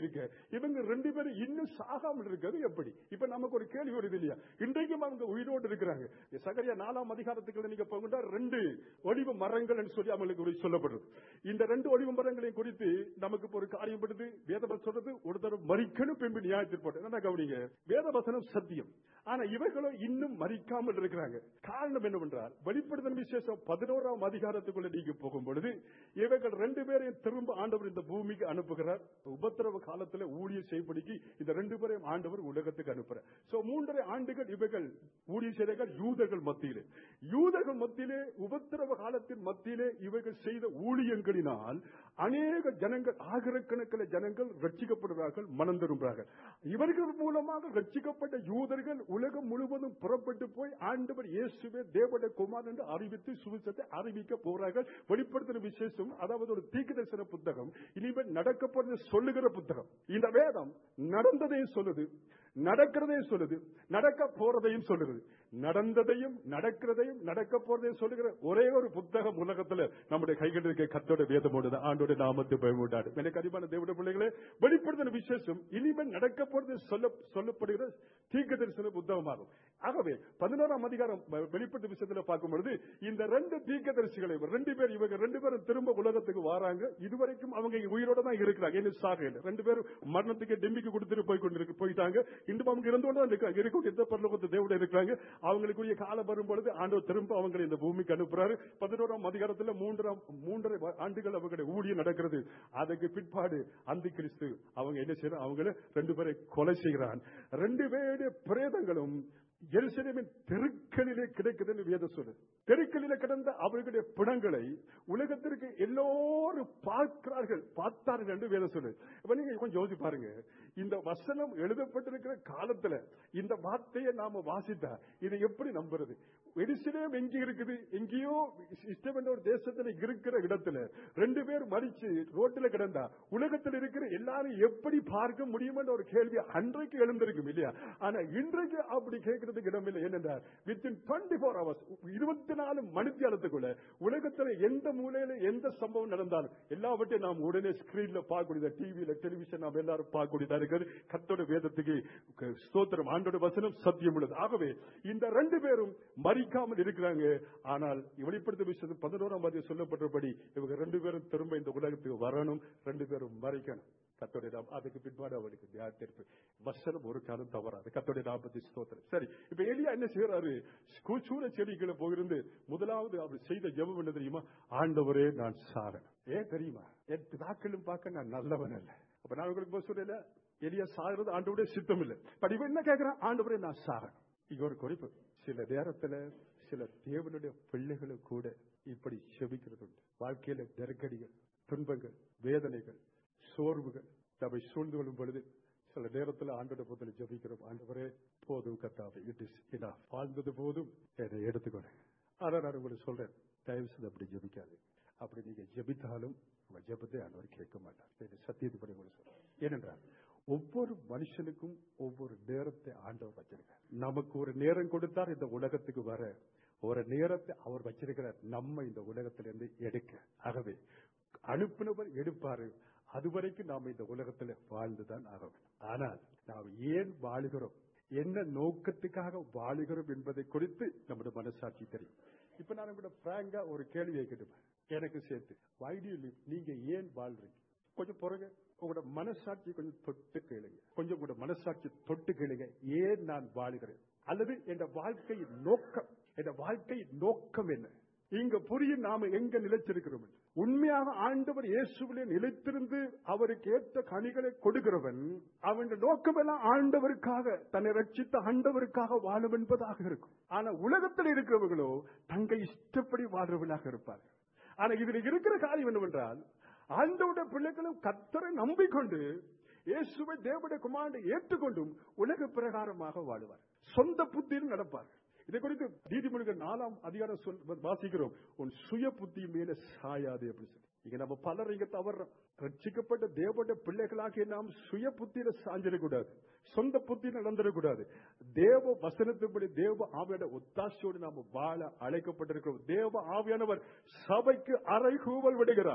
இருக்க இவங்க ரெண்டு பேரும் இன்னும் சாகாமல் இருக்கிறது எப்படி இப்ப நமக்கு ஒரு கேள்வி வருது இல்லையா இன்றைக்கும் அவங்க உயிரோடு இருக்கிறாங்க சகரியா நாலாம் அதிகாரத்துக்குள்ள நீங்க போகுண்டா ரெண்டு ஒளிவு மரங்கள் என்று சொல்லி அவங்களுக்கு ஒரு சொல்லப்படுறது இந்த ரெண்டு ஒளிவு மரங்களையும் குறித்து நமக்கு இப்ப ஒரு காரியம் படுது வேதவசனம் சொல்றது ஒரு தரம் மறிக்கணும் பின்பு நியாயத்தில் போட்டு என்ன கவனிங்க வேதவசனம் சத்தியம் ஆனா இவர்களும் இன்னும் மறிக்காமல் இருக்கிறாங்க காரணம் என்னவென்றால் வெளிப்படுத்தல் விசேஷம் பதினோராம் அதிகாரத்துக்குள்ள நீங்க போகும் பொழுது இவர்கள் ரெண்டு பேரையும் திரும்ப ஆண்டவர் இந்த பூமிக்கு அனுப்புகிறார் உபத்திரவ காலத்துல ஊழிய செய்படிக்கு இந்த ரெண்டு பேரையும் ஆண்டவர் உலகத்துக்கு அனுப்புறார் சோ மூன்றரை ஆண்டுகள் இவர்கள் ஊழிய செய்தார்கள் யூதர்கள் மத்தியிலே யூதர்கள் மத்தியிலே உபத்திரவ காலத்தின் மத்தியிலே இவர்கள் செய்த ஊழியங்களினால் அநேக ஜனங்கள் ஆயிரக்கணக்கில் ஜனங்கள் ரட்சிக்கப்படுகிறார்கள் மனம் திரும்புகிறார்கள் இவர்கள் மூலமாக ரட்சிக்கப்பட்ட யூதர்கள் உலகம் முழுவதும் புறப்பட்டு போய் ஆண்டவர் இயேசுவே தேவட குமார் என்று அறிவித்து சுவிசத்தை அறிவிக்க போறார்கள் வெளிப்படுத்துகிற விசேஷம் அதாவது ஒரு தீர்க்கதரிசன புத்தகம் இனிமேல் நடக்க போறது சொல்லுகிற புத்தகம் இந்த வேதம் நடந்ததையும் சொல்லுது நடக்கிறதையும் சொல்லுது நடக்க போறதையும் சொல்லுது நடந்ததையும் நடக்கிறதையும் நடக்க போறதையும் சொல்லுகிற ஒரே ஒரு புத்தகம் உலகத்துல நம்முடைய கைகள் இருக்க கத்தோட வேதமோடு ஆண்டோட நாமத்தை பயமுண்டாடு எனக்கு அதிகமான தேவட பிள்ளைகளே வெளிப்படுத்தின விசேஷம் இனிமேல் நடக்க போறது சொல்ல சொல்லப்படுகிற தீர்க்க தரிசன புத்தகமாகும் ஆகவே பதினோராம் அதிகாரம் வெ- வெளிப்படுத்த விஷயத்துல பார்க்கும் பொழுது இந்த ரெண்டு தீர்க்க தரிசிகளை ரெண்டு பேர் இவங்க ரெண்டு பேரும் திரும்ப உலகத்துக்கு வராங்க இதுவரைக்கும் அவங்க இங்க உயிரோட தான் இருக்கிறாங்க இன்னும் சாக இல்லை ரெண்டு பேரும் மரணத்துக்கு டெம்பிக்கு கொடுத்துட்டு போய் கொண்டு போயிட்டாங்க இன்னும் அவங்க இருந்து கொண்டு தான் இருக்காங்க இருக்க எந்த பரலோகத்து தேவட இருக்கிறாங்க அவங்களுக்குரிய காலம் வரும் பொழுது ஆண்டவர் திரும்ப அவங்களை இந்த பூமிக்கு அனுப்புறாரு பதினோராம் அதிகாரத்துல மூன்றாம் மூன்றரை வ- ஆண்டுகள் அவங்களுடைய ஊழியம் நடக்கிறது அதுக்கு பிற்பாடு அந்த கிறிஸ்து அவங்க என்ன செய்யறாங்க அவங்கள ரெண்டு பேரை கொலை செய்கிறான் ரெண்டு பேருடைய பிரேதங்களும் எருசலேமின் தெருக்களிலே கிடைக்குதுன்னு வேதம் சொல்லு தெருக்களிலே கிடந்த அவர்களுடைய பிணங்களை உலகத்திற்கு எல்லோரும் பார்க்கிறார்கள் பார்த்தார்கள் என்று வேதம் சொல்லு இப்ப நீங்க கொஞ்சம் யோசிச்சு பாருங்க இந்த வசனம் எழுதப்பட்டிருக்கிற காலத்துல இந்த வார்த்தையை நாம வாசித்தா இதை எப்படி நம்புறது எருசலேம் எங்க இருக்குது எங்கேயோ இஷ்டம் என்ற ஒரு தேசத்துல இருக்கிற இடத்துல ரெண்டு பேர் மறிச்சு ரோட்டில் கிடந்தா உலகத்தில் இருக்கிற எல்லாரும் எப்படி பார்க்க முடியும் என்ற ஒரு கேள்வி அன்றைக்கு எழுந்திருக்கும் இல்லையா ஆனா இன்றைக்கு அப்படி கேட்கறதுக்கு இடம் இல்லை என்னென்றால் வித்தின் டுவெண்ட்டி ஃபோர் ஹவர்ஸ் இருபத்தி நாலு மணித்தியாலத்துக்குள்ள உலகத்துல எந்த மூலையில எந்த சம்பவம் நடந்தாலும் எல்லாவற்றையும் நாம் உடனே ஸ்கிரீன்ல பார்க்கக்கூடியதா டிவியில டெலிவிஷன் நாம் எல்லாரும் பார்க்கக்கூடியதா இருக்கிறது கத்தோட வேதத்துக்கு க- ஸ்தோத்திரம் ஆண்டோட வசனம் சத்தியம் உள்ளது ஆகவே இந்த ரெண்டு பேரும் மறிக்காமல் இருக்கிறாங்க ஆனால் வெளிப்படுத்த விஷயத்து பதினோராம் அதிகம் சொல்லப்பட்டபடி இவங்க ரெண்டு பேரும் திரும்ப இந்த உலகத்துக்கு வரணும் ரெண்டு பேரும் மறிக்கணும் கத்தோடைய நாம் அதுக்கு பின்பாடு அவருக்கு தியானித்திருப்பு வசனம் ஒரு காலம் தவறாது கத்தோடைய நாற்பத்தி ஸ்தோத்திரம் சரி இப்ப எலியா என்ன செய்யறாரு கூச்சூர செடிகளை போயிருந்து முதலாவது அவர் செய்த ஜெபம் என்ன தெரியுமா ஆண்டவரே நான் சாரன் ஏன் தெரியுமா என் பிதாக்களும் பார்க்க நான் நல்லவன் அல்ல அப்ப நான் உங்களுக்கு போய் சொல்லல எலியா சாகிறது ஆண்டவருடைய சித்தம் இல்லை பட் இவன் என்ன கேட்கிறான் ஆண்டவரே நான் சாரன் இங்க ஒரு குறிப்பு சில நேரத்துல சில தேவனுடைய பிள்ளைகளும் கூட இப்படி செபிக்கிறது உண்டு வாழ்க்கையில நெருக்கடிகள் துன்பங்கள் வேதனைகள் சோர்வுகள் நம்மை சூழ்ந்து கொள்ளும் பொழுது சில நேரத்துல ஆண்டோட புத்தல ஜபிக்கிறோம் ஆண்டவரே போதும் கத்தாவே இட் இஸ் இனா வாழ்ந்தது போதும் என்னை எடுத்துக்கொண்டு ஆனா நான் உங்களுக்கு சொல்றேன் தயவு செய்து அப்படி ஜபிக்காது அப்படி நீங்க ஜெபித்தாலும் உங்க ஜெபத்தை ஆண்டவர் கேட்க மாட்டார் இது சத்தியத்துப்படி உங்களுக்கு சொல்றேன் ஏனென்றால் ஒவ்வொரு மனுஷனுக்கும் ஒவ்வொரு நேரத்தை ஆண்டவர் வச்சிருக்கார் நமக்கு ஒரு நேரம் கொடுத்தார் இந்த உலகத்துக்கு வர ஒரு நேரத்தை அவர் வச்சிருக்கிறார் நம்ம இந்த உலகத்திலிருந்து எடுக்க ஆகவே அனுப்பினவர் எடுப்பாரு அதுவரைக்கும் நாம் இந்த உலகத்தில் வாழ்ந்துதான் ஆகணும் ஆனால் நாம் ஏன் வாழுகிறோம் என்ன நோக்கத்துக்காக வாழுகிறோம் என்பதை குறித்து நம்முடைய மனசாட்சி தெரியும் இப்ப நான் உங்களோட பிராங்கா ஒரு கேள்வியை கேட்டுப்பேன் எனக்கு சேர்த்து வைடியூ நீங்க ஏன் வாழ்றீங்க கொஞ்சம் பிறகு உங்களோட மனசாட்சி கொஞ்சம் தொட்டு கேளுங்க கொஞ்சம் உங்களோட மனசாட்சி தொட்டு கேளுங்க ஏன் நான் வாழுகிறேன் அல்லது என் வாழ்க்கையின் நோக்கம் என் வாழ்க்கையின் நோக்கம் என்ன இங்க புரியும் நாம எங்க நிலைச்சிருக்கிறோம் என்று. உண்மையாக ஆண்டவர் இயேசுவிலே நிலைத்திருந்து அவருக்கு ஏற்ற கனிகளை கொடுக்கிறவன் அவன் நோக்கம் எல்லாம் ஆண்டவருக்காக தன்னை ரட்சித்த ஆண்டவருக்காக வாழும் என்பதாக இருக்கும் ஆனா உலகத்தில் இருக்கிறவர்களோ தங்கள் இஷ்டப்படி வாழ்றவர்களாக இருப்பார்கள் ஆனா இதுல இருக்கிற காரியம் என்னவென்றால் ஆண்டவுடைய பிள்ளைகளும் கத்தரை நம்பிக்கொண்டு இயேசுவை தேவடைய குமாரனை ஏற்றுக்கொண்டும் உலக பிரகாரமாக வாழுவார் சொந்த புத்தியில் நடப்பார் இதை குறித்து நீதிமொழிகள் நாலாம் அதிகாரம் சொல் வாசிக்கிறோம் உன் சுய புத்தி மேல சாயாது அப்படி சொல்லி இங்க நம்ம பலர் இங்க தவறுறோம் ரட்சிக்கப்பட்ட தேவடைய பிள்ளைகளாகிய நாம் சுய புத்தியில சாஞ்சிடக்கூடாது சொந்த புத்தியில் நடந்துடக்கூடாது தேவ வசனத்தின்படி தேவ ஆவியான ஒத்தாசையோடு நாம் வாழ அழைக்கப்பட்டிருக்கிறோம் தேவ ஆவியானவர் சபைக்கு அறைகூவல் விடுகிறார்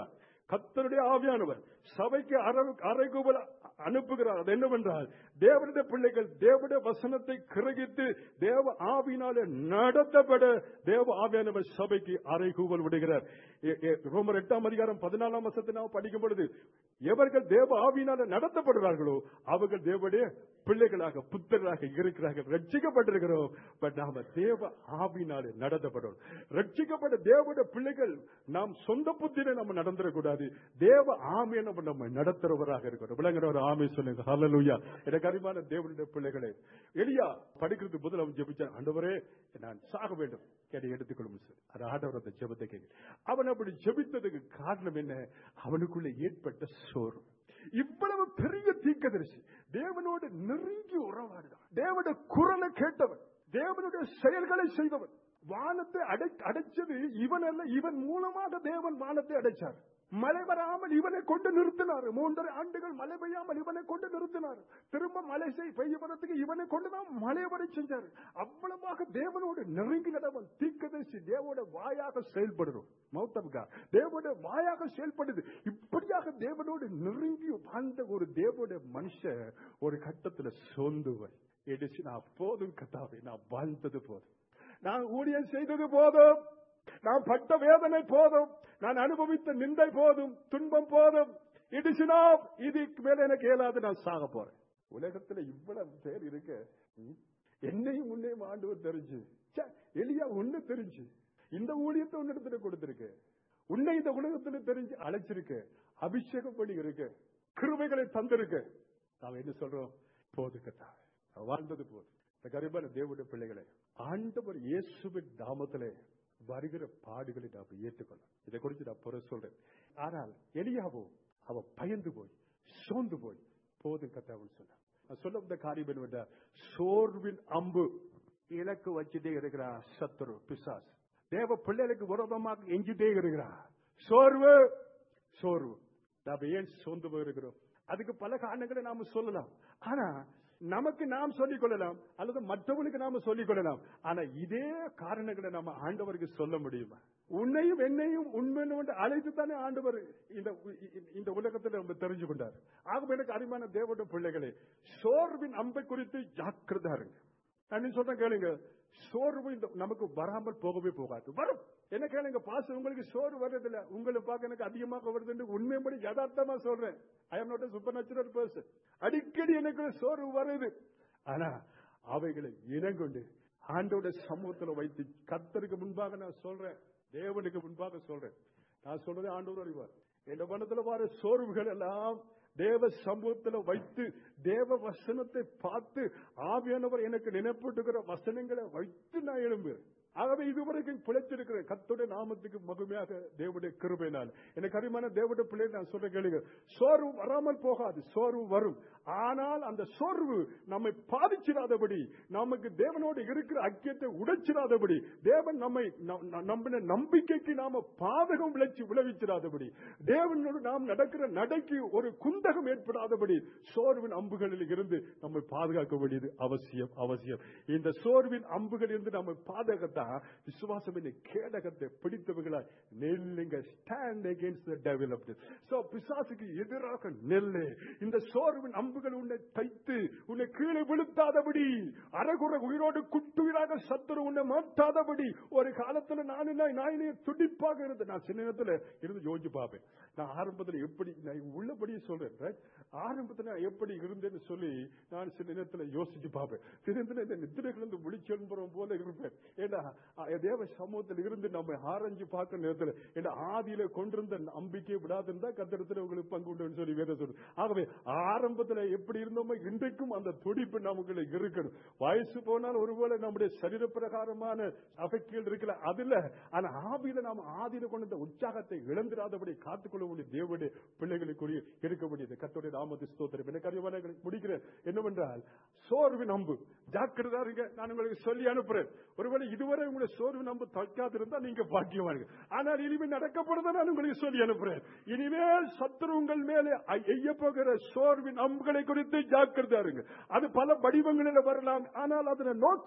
கத்தருடைய ஆவியானவர் சபைக்கு அறை- அறைகூவல் அனுப்புகிறார் அது என்னவென்றால் தேவனுடைய பிள்ளைகள் தேவனுடைய வசனத்தை கிரகித்து தேவ ஆவினாலே நடத்தப்பட தேவ ஆவியானவர் சபைக்கு அறைகூவல் விடுகிறார் எ- எ- ரோமர் எட்டாம் அதிகாரம் பதினாலாம் வசத்தை நாம் படிக்கும் பொழுது எவர்கள் தேவ ஆவியினால நடத்தப்படுகிறார்களோ அவர்கள் தேவனுடைய பிள்ளைகளாக புத்தர்களாக இருக்கிறார்கள் ரட்சிக்கப்பட்டிருக்கிறோம் பட் நாம தேவ ஆவினாலே நடத்தப்படுறோம் ரட்சிக்கப்பட்ட தேவனுடைய பிள்ளைகள் நாம் சொந்த புத்தியில நம்ம நடந்துடக்கூடாது தேவ ஆமையை நம்ம நம்ம நடத்துறவராக இருக்கிறோம் விளங்குற ஒரு ஆமை சொல்லுங்க ஹalleluya எனக்கு அறிவான தேவனுடைய பிள்ளைகளே எலியா படிக்கிறது முதல் அவன் ஜெபிச்சான் ஆண்டவரே நான் சாக வேண்டும் கேட்டு எடுத்துக்கொள்ளும் சார் அது ஆண்டவர் அந்த ஜெபத்தை கேட்க அவன் அப்படி ஜெபித்ததுக்கு காரணம் என்ன அவனுக்குள்ள ஏற்பட்ட சோறு இவ்வளவு பெரிய தீர்க்கதரிசி தேவனோடு நெருங்கி உறவாடுதான் தேவனுடைய குரலை கேட்டவன் தேவனுடைய செயல்களை செய்தவன் வானத்தை அடை அடைச்சது இவன் அல்ல இவன் மூலமாக தேவன் வானத்தை அடைச்சார் மழை வராமல் இவனை கொண்டு நிறுத்தினார் மூன்றரை ஆண்டுகள் மழை பெய்யாமல் இவனை கொண்டு நிறுத்தினார் திரும்ப மழை செய் பெய்ய வரத்துக்கு இவனை கொண்டுதான் மழை வரை செஞ்சார் அவ்வளவாக தேவனோடு நெருங்கி நடவன் தீக்கதரிசி தேவோட வாயாக செயல்படுறோம் மௌத்தம்கா தேவோட வாயாக செயல்படுது இப்படியாக தேவனோடு நெருங்கி வாழ்ந்த ஒரு தேவோட மனுஷன் ஒரு கட்டத்துல சோர்ந்துவன் எடுச்சு நான் போதும் கத்தாவே நான் வாழ்ந்தது போதும் நான் ஊழியம் செய்தது போதும் நான் பட்ட வேதனை போதும் நான் அனுபவித்த நிந்தை போதும் துன்பம் போதும் இடிச்சுனா இதுக்கு மேல எனக்கு இயலாது நான் சாக போறேன் உலகத்துல இவ்வளவு பேர் இருக்க ம், என்னையும் உன்னையும் ஆண்டவர் தெரிஞ்சு ச்சே, எலியா ஒண்ணு தெரிஞ்சு இந்த ஊழியத்தை உன்னிடத்துல கொடுத்திருக்கு உன்னை இந்த உலகத்துல தெரிஞ்சு அழைச்சிருக்க அபிஷேகம் பண்ணி இருக்க கிருபைகளை தந்திருக்க நாம என்ன சொல்றோம் போது கத்தா வாழ்ந்தது போது இந்த கரிபான தேவனுடைய பிள்ளைகளை ஆண்டவர் இயேசுவின் நாமத்திலே வருகிற பாடுகளை நாம் ஏற்றுக்கொள்ளும் இதை குறித்து நான் புற சொல்றேன் ஆனால் எலியாவோ அவ பயந்து போய் சோர்ந்து போய் போதும் கத்தாவன் சொன்னான் நான் சொல்ல வந்த காரியம் என்னவென்றால் சோர்வின் அம்பு இலக்கு வச்சுட்டே இருக்கிறா சத்துரு பிசாஸ் தேவ பிள்ளைகளுக்கு விரோதமாக எஞ்சிட்டே இருக்கிறா சோர்வு சோர்வு நாம ஏன் சோர்ந்து போயிருக்கிறோம் அதுக்கு பல காரணங்களை நாம சொல்லலாம் ஆனா நமக்கு நாம் சொல்லிக் கொள்ளலாம் அல்லது மற்றவர்களுக்கு நாம சொல்லிக் கொள்ளலாம் ஆனா இதே காரணங்களை நம்ம ஆண்டவருக்கு சொல்ல முடியுமா உன்னையும் என்னையும் உண்மைன்னு அழைத்து தானே ஆண்டவர் இந்த இந்த உலகத்தில் நம்ம தெரிஞ்சு கொண்டார் ஆகவே எனக்கு அருமையான தேவனுடைய பிள்ளைகளே சோர்வின் அம்பை குறித்து ஜாக்கிரதா இருங்க நான் என்ன சொல்றேன் கேளுங்க சோர்வு இந்த நமக்கு வராமல் போகவே போகாது வரும் என்ன கேளுங்க பாச உங்களுக்கு சோறு வர்றதில்ல உங்களை பார்க்க எனக்கு அதிகமாக வருதுன்னு உண்மைப்படி யதார்த்தமா சொல்றேன் I am not supernatural person அடிக்கடி எனக்கு சோர்வு வருது ஆனா அவைகளை இனங்கொண்டு ஆண்டோட சமூகத்துல வைத்து கத்தருக்கு முன்பாக நான் சொல்றேன் தேவனுக்கு முன்பாக சொல்றேன் நான் சொல்றது ஆண்டவர் அறிவார் என் மனத்துல வர சோர்வுகள் எல்லாம் தேவ சமூகத்துல வைத்து தேவ வசனத்தை பார்த்து ஆவியானவர் எனக்கு நினைப்பட்டுகிற வசனங்களை வைத்து நான் எழும்புறேன் ஆகவே இதுவரைக்கும் பிழைத்திருக்கிறேன் கத்துடைய நாமத்துக்கு மகிமையாக தேவனுடைய கிருபையினால் எனக்கு அருமையான தேவனுடைய பிள்ளை நான் சொல்ற கேளுங்க சோர்வு வராமல் போகாது சோர்வு வரும் ஆனால் அந்த சோர்வு நம்மை பாதிச்சிடாதபடி நமக்கு தேவனோடு இருக்கிற ஐக்கியத்தை உடைச்சிடாதபடி தேவன் நம்மை நம்பின நம்பிக்கைக்கு நாம பாதகம் விளைச்சி விளைவிச்சிடாதபடி தேவனோடு நாம் நடக்கிற நடைக்கு ஒரு குந்தகம் ஏற்படாதபடி சோர்வின் அம்புகளில் இருந்து நம்மை காக்க வேண்டியது அவசியம் அவசியம் இந்த சோர்வின் அம்புகளில் இருந்து நம்மை பாதகத்தான் விசுவாசம் என்னை கேடகத்தை பிடித்தவர்களாய் நெல்லுங்க stand against the devil of so பிசாசுக்கு எதிராக நெல்லு இந்த சோர்வின் அம்புகள் உன்னை தைத்து உன்னை கீழே விழுத்தாதபடி அரைகுறை உயிரோடு குட்டுயிராக சத்துரு உன்னை மாட்டாதபடி ஒரு காலத்துல நான் என்ன நாயினே துடிப்பாக இருந்தேன் நான் சின்ன நேரத்துல இருந்து யோசிச்சு பார்ப்பேன் நான் ஆரம்பத்துல எப்படி நான் உள்ளபடியே சொல்றேன் right? ஆரம்பத்துல நான் எப்படி இருந்தேன்னு சொல்லி நான் சில நேரத்துல யோசிச்சு பார்ப்பேன் சில நேரத்துல இந்த நித்திரைகளிருந்து முடிச்சென்புறம் போல இருப்பேன் ஏன்னா அஹ், தேவ சமூகத்தில் இருந்து நம்ம ஆரஞ்சு பார்க்க நேரத்துல ஏன்னா ஆதியில கொண்டிருந்த நம்பிக்கை விடாதுன்னு கத்திரத்துல உங்களுக்கு பங்கு உண்டுன்னு சொல்லி வேற சொல்லு ஆகவே ஆரம்பத்துல எப்படி இருந்தோமோ இன்றைக்கும் அந்த துடிப்பு நமக்குள்ள இருக்கணும் வயசு போனால் ஒருவேளை நம்முடைய சரீர பிரகாரமான அஃபெக்டிகள் இருக்கல அதுல ஆனா ஆவியில நாம ஆதியில கொண்ட இந்த உற்சாகத்தை இழந்திராதபடி காத்துக்கொள்ள வேண்டிய தேவனுடைய பிள்ளைகளுக்குரிய இருக்க வேண்டியது கத்தோடைய நாமத்து ஸ்தோத்திரம் எனக்கு அறிவான முடிக்கிறேன் என்னவென்றால் சோர்வின் அம்பு ஜாக்கிரதா இருங்க நான் உங்களுக்கு சொல்லி அனுப்புறேன் ஒருவேளை இதுவரை உங்களுடைய சோர்வின் அம்பு தக்காதிருந்தா நீங்க பாக்கியவானுங்க ஆனால் இனிமேல் நடக்க போறதை நான் உங்களுக்கு சொல்லி அனுப்புறேன் இனிமேல் சத்துரு உங்கள் மேலே எய்ய போகிற சோர்வின் அம்புகளை குறித்து ஜாக்கிரதா இருங்க அது பல வடிவங்களில் வரலாம் ஆனால் அதன் நோக்கம்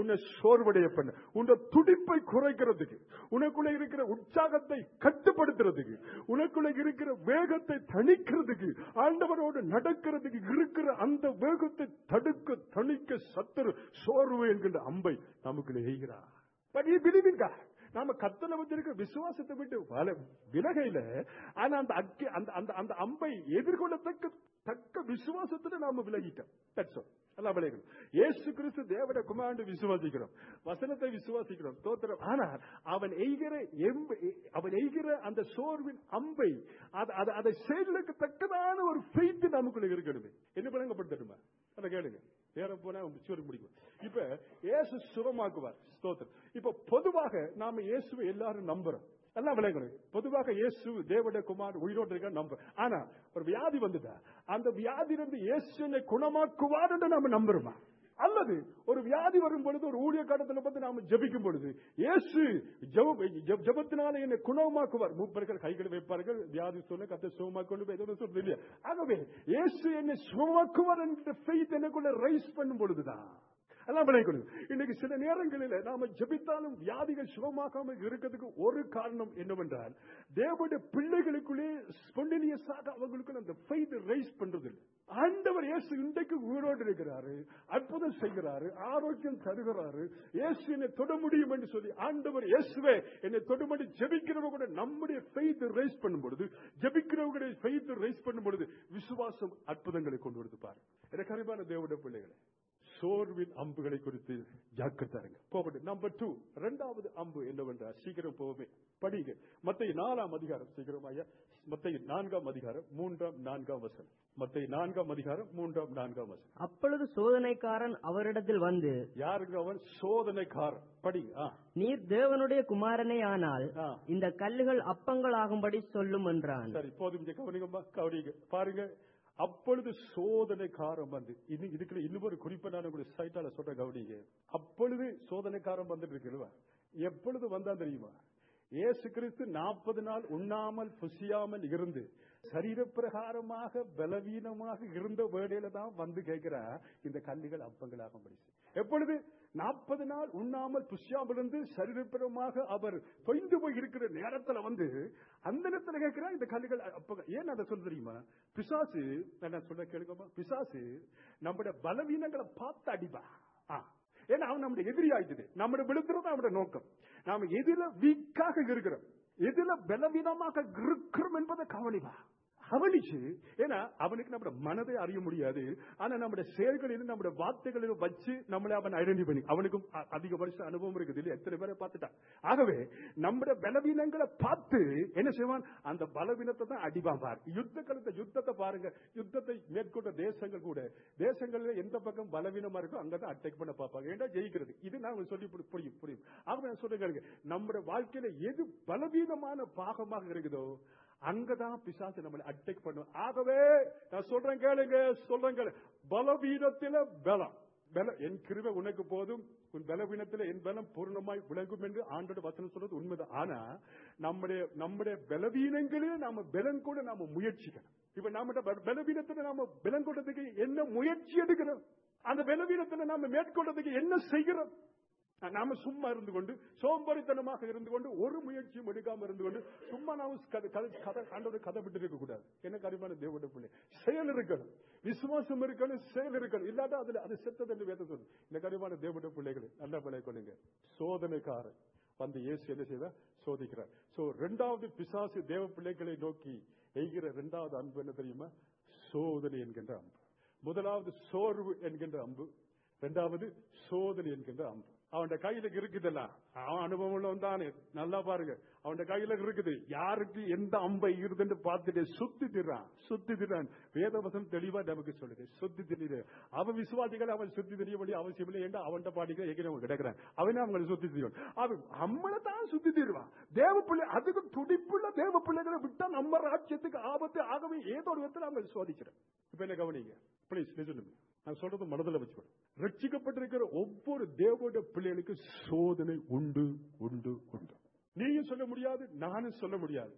உன்னை சோர்வடைய பண்ண உன்னை துடிப்பை குறைக்கிறதுக்கு உனக்குள்ள இருக்கிற உற்சாகத்தை கட்டுப்படுத்துறதுக்கு உனக்குள்ள இருக்கிற வேகத்தை தணிக்கிறதுக்கு ஆண்டவரோடு நடக்கிறதுக்கு இருக்கிற அந்த வேகத்தை தடுக்க தணிக்க சத்துரு சோர்வு என்கின்ற அம்பை நமக்குள்ள எய்கிறார் But he believe in God. நாம கத்தல வச்சிருக்க விசுவாசத்தை விட்டு வல- விலகையில ஆனா அந்த அக்கி அந்த அந்த அந்த அம்பை எதிர்கொள்ளத்தக்க தக்க விசுவாசத்துல நாம விலகிட்டோம் That's all. எல்லாம் விலகணும் இயேசு கிறிஸ்து தேவட குமாரன் விசுவாசிக்கிறோம் வசனத்தை விசுவாசிக்கிறோம் தோத்திரம் ஆனால் அவன் எய்கிற எம்பை அவன் எய்கிற அந்த சோர்வின் அம்பை அது- அது- அதை செயலுக்கு தக்கதான ஒரு ஃபெய்த் நமக்குள்ள இருக்கணுமே என்ன பழங்கப்படுத்தட்டுமா அதை கேளுங்க நேரம் போனா சொல்லி முடிக்கும் இப்ப இயேசு சுகமாக்குவார் ஸ்தோத்திரம் இப்ப பொதுவாக நாம இயேசுவை எல்லாரும் நம்புறோம் எல்லாம் விளையணும் பொதுவாக இயேசு தேவட குமார் உயிரோடு இருக்க நம்ப ஆனா ஒரு வியாதி வந்துட்டா அந்த வியாதியிலிருந்து இயேசு என்னை குணமாக்குவார் என்று நாம நம்புறோமா அல்லது ஒரு வியாதி வரும் பொழுது ஒரு ஊழிய காலத்துல வந்து நாம ஜெபிக்கும் பொழுது இயேசு ஜெப- ஜெப- ஜெபத்தினால என்னை குணமாக்குவார் மூப்பர்கள் கைகள் வைப்பார்கள் வியாதி சொல்ல கத்த சுகமாக்கொண்டு ஏதோ சொல்றது இல்லையா ஆகவே இயேசு என்னை சுகமாக்குவார் என்ற ஃபெய்த் எனக்குள்ள ரைஸ் பண்ணும் பொழுதுதான் எல்லாம் விளையக்கூடாது இன்னைக்கு சில நேரங்களில் நாம ஜெபித்தாலும் வியாதிகள் சுகமாகாம இருக்கிறதுக்கு ஒரு காரணம் என்னவென்றால் தேவனுடைய பிள்ளைகளுக்குள்ளே ஸ்பொண்டினியஸாக அவங்களுக்கு அந்த ஃபெய்த் ரைஸ் பண்றது இல்லை ஆண்டவர் இயேசு இன்றைக்கு உயிரோடு இருக்கிறாரு அற்புதம் செய்கிறாரு ஆரோக்கியம் தருகிறாரு இயேசு என்னை தொட முடியும் என்று சொல்லி ஆண்டவர் இயேசுவே என்னை தொடுமடி ஜெபிக்கிறவங்க கூட நம்முடைய ஃபெய்த் ரைஸ் பண்ணும் பொழுது ஜெபிக்கிறவங்களுடைய ஃபெய்த் ரைஸ் பண்ணும் பொழுது விசுவாசம் அற்புதங்களை கொண்டு வருது பாரு எனக்கு அறிவான தேவனுடைய பிள்ளைகளை சோர்வின் அம்புகளை குறித்து ஜாக்கிரதாருங்க போகட்டும் நம்பர் டூ இரண்டாவது அம்பு என்னவென்றால் சீக்கிரம் போவே படிங்க மத்திய நாலாம் அதிகாரம் சீக்கிரம் ஐயா மத்திய நான்காம் அதிகாரம் மூன்றாம் நான்காம் வசனம் மத்திய நான்காம் அதிகாரம் மூன்றாம் நான்காம் வசனம் அப்பொழுது சோதனைக்காரன் அவரிடத்தில் வந்து யாருங்க அவன் சோதனைக்காரன் படிங்க ஆ, நீர் தேவனுடைய குமாரனே ஆனால் ஆ. இந்த கல்லுகள் அப்பங்கள் ஆகும்படி சொல்லும் என்றான் சரி போதும் இங்க கவனிங்கம்மா கவனிங்க பாருங்க அப்பொழுது சோதனைக்காரன் வந்து இன்னும் இதுக்குள்ள இன்னும் ஒரு குறிப்பை நான் உங்களுக்கு சைட்டால சொல்ற கவனிங்க அப்பொழுது சோதனைக்காரன் வந்துட்டு இருக்குல்ல எப்பொழுது வந்தா தெரியுமா இயேசு கிறிஸ்து நாற்பது நாள் உண்ணாமல் புசியாமல் இருந்து சரீரப்பிரகாரமாக பலவீனமாக இருந்த வேளையில தான் வந்து கேட்கிறா இந்த கல்லுகள் அப்பங்களாக முடிச்சு எப்பொழுது நாற்பது நாள் உண்ணாமல் புஷ்யாமல் இருந்து சரீரப்பிரமாக அவர் தொய்ந்து போய் இருக்கிற நேரத்துல வந்து அந்த நேரத்துல கேட்கிறா இந்த கல்லுகள் அப்பங்க ஏன் அதை சொல்ல தெரியுமா பிசாசு நான் சொல்ல கேளுங்கம்மா பிசாசு நம்முடைய பலவீனங்களை பார்த்து அடிப்பா ஆ. ஏன்னா அவன் நம்முடைய எதிரி ஆயிட்டுது நம்முடைய விழுத்துறது அவனுடைய நோக்கம் நாம எதுல வீக்காக இருக்கிறோம் எதுல பலவீனமாக இருக்கிறோம் என்பதை கவனிப்பா கவனிச்சு ஏன்னா அவனுக்கு நம்முடைய மனதை அறிய முடியாது ஆனா நம்முடைய செயல்களிலும் நம்முடைய வார்த்தைகளிலும் வச்சு நம்மளை அவன் ஐடென்டி பண்ணி அவனுக்கும் அ- அதிக வருஷ அனுபவம் இருக்குது இல்லையா எத்தனை பேரை பார்த்துட்டான் ஆகவே நம்முடைய பலவீனங்களை பார்த்து என்ன செய்வான் அந்த பலவீனத்தை தான் அடிப்பான் பார் யுத்த காலத்தை யுத்தத்தை பாருங்க யுத்தத்தை மேற்கொண்ட தேசங்கள் கூட தேசங்கள்ல எந்த பக்கம் பலவீனமா இருக்கோ அங்கதான் அட்டாக் பண்ண பார்ப்பாங்க ஏன்னா ஜெயிக்கிறது இது நான் உங்களுக்கு சொல்லி புரி- புரியும் புரியும் ஆகவே நான் சொல்றேன் நம்முடைய வாழ்க்கையில எது பலவீனமான பாகமாக இருக்குதோ அங்கதான் பிசாசு நம்மளை அட்டாக் பண்ணும் ஆகவே நான் சொல்றேன் கேளுங்க சொல்றேன் கேளு பலவீனத்தில பலம் பல என் கிருபை உனக்கு போதும் உன் பலவீனத்தில் என் பலம் பூர்ணமாய் விளங்கும் என்று ஆண்டோட வசனம் சொல்றது உண்மைதான் ஆனா நம்முடைய நம்முடைய பலவீனங்களில் நாம பலம் கூட நாம முயற்சிக்கணும் இப்ப நம்முடைய பல- பலவீனத்துல நாம பலம் கொண்டதுக்கு என்ன முயற்சி எடுக்கிறோம் அந்த பலவீனத்துல நாம மேற்கொண்டதுக்கு என்ன செய்கிறோம் நாம சும்மா இருந்து கொண்டு சோம்பரித்தனமாக இருந்து கொண்டு ஒரு முயற்சியும் எடுக்காம இருந்து கொண்டு சும்மா நாம கதை கதை- கதை ஆண்டோட கதை விட்டு இருக்க கூடாது என்ன கரிமான தேவட பிள்ளை செயல் இருக்கணும் விசுவாசம் இருக்கணும் செயல் இருக்கணும் இல்லாட்டா அதுல அது செத்தது என்று வேத சொல்லு இந்த கரிமான தேவட பிள்ளைகளை நல்ல பிள்ளை கொள்ளுங்க சோதனைக்காரன் வந்து இயேசு என்ன செய்தா சோதிக்கிறார் சோ ரெண்டாவது பிசாசு தேவ பிள்ளைகளை நோக்கி எய்கிற ரெண்டாவது அன்பு என்ன தெரியுமா சோதனை என்கின்ற அம்பு முதலாவது சோர்வு என்கின்ற அம்பு இரண்டாவது சோதனை என்கின்ற அம்பு அவன் கையில இருக்குதெல்லாம் அவன் அனுபவம் உள்ளவன் தானே நல்லா பாருங்க அவன் கையில இருக்குது யாருக்கு எந்த அம்பை இருக்குதுன்னு பார்த்துட்டு சுத்தி திறான் சுத்தி திறான் வேதவசம் தெளிவா நமக்கு சொல்லுது சுத்தி திரிது அவன் விசுவாசிகள் அவன் சுத்தி தெரிய வேண்டிய அவசியம் இல்லை ஏன்டா அவன் பாடிக்க எங்கே கிடக்குறான் அவனே அவங்களை சுத்தி திரிவான் அவன் நம்மளை தான் சுத்தி தருவான் தேவ பிள்ளை அதுக்கு துடிப்புள்ள தேவ பிள்ளைகளை விட்டா நம்ம ராஜ்யத்துக்கு ஆபத்து ஆகவே ஏதோ ஒரு விதத்தில் அவங்க சோதிக்கிறேன் இப்ப என்ன கவனிங்க ப்ளீஸ் லிசன் நான் சொல்றது மனதில் வச்சுக்கணும் ரட்சிக்கப்பட்டிருக்கிற ஒவ்வொரு தேவோட பிள்ளைகளுக்கு சோதனை உண்டு உண்டு உண்டு நீயும் சொல்ல முடியாது நானும் சொல்ல முடியாது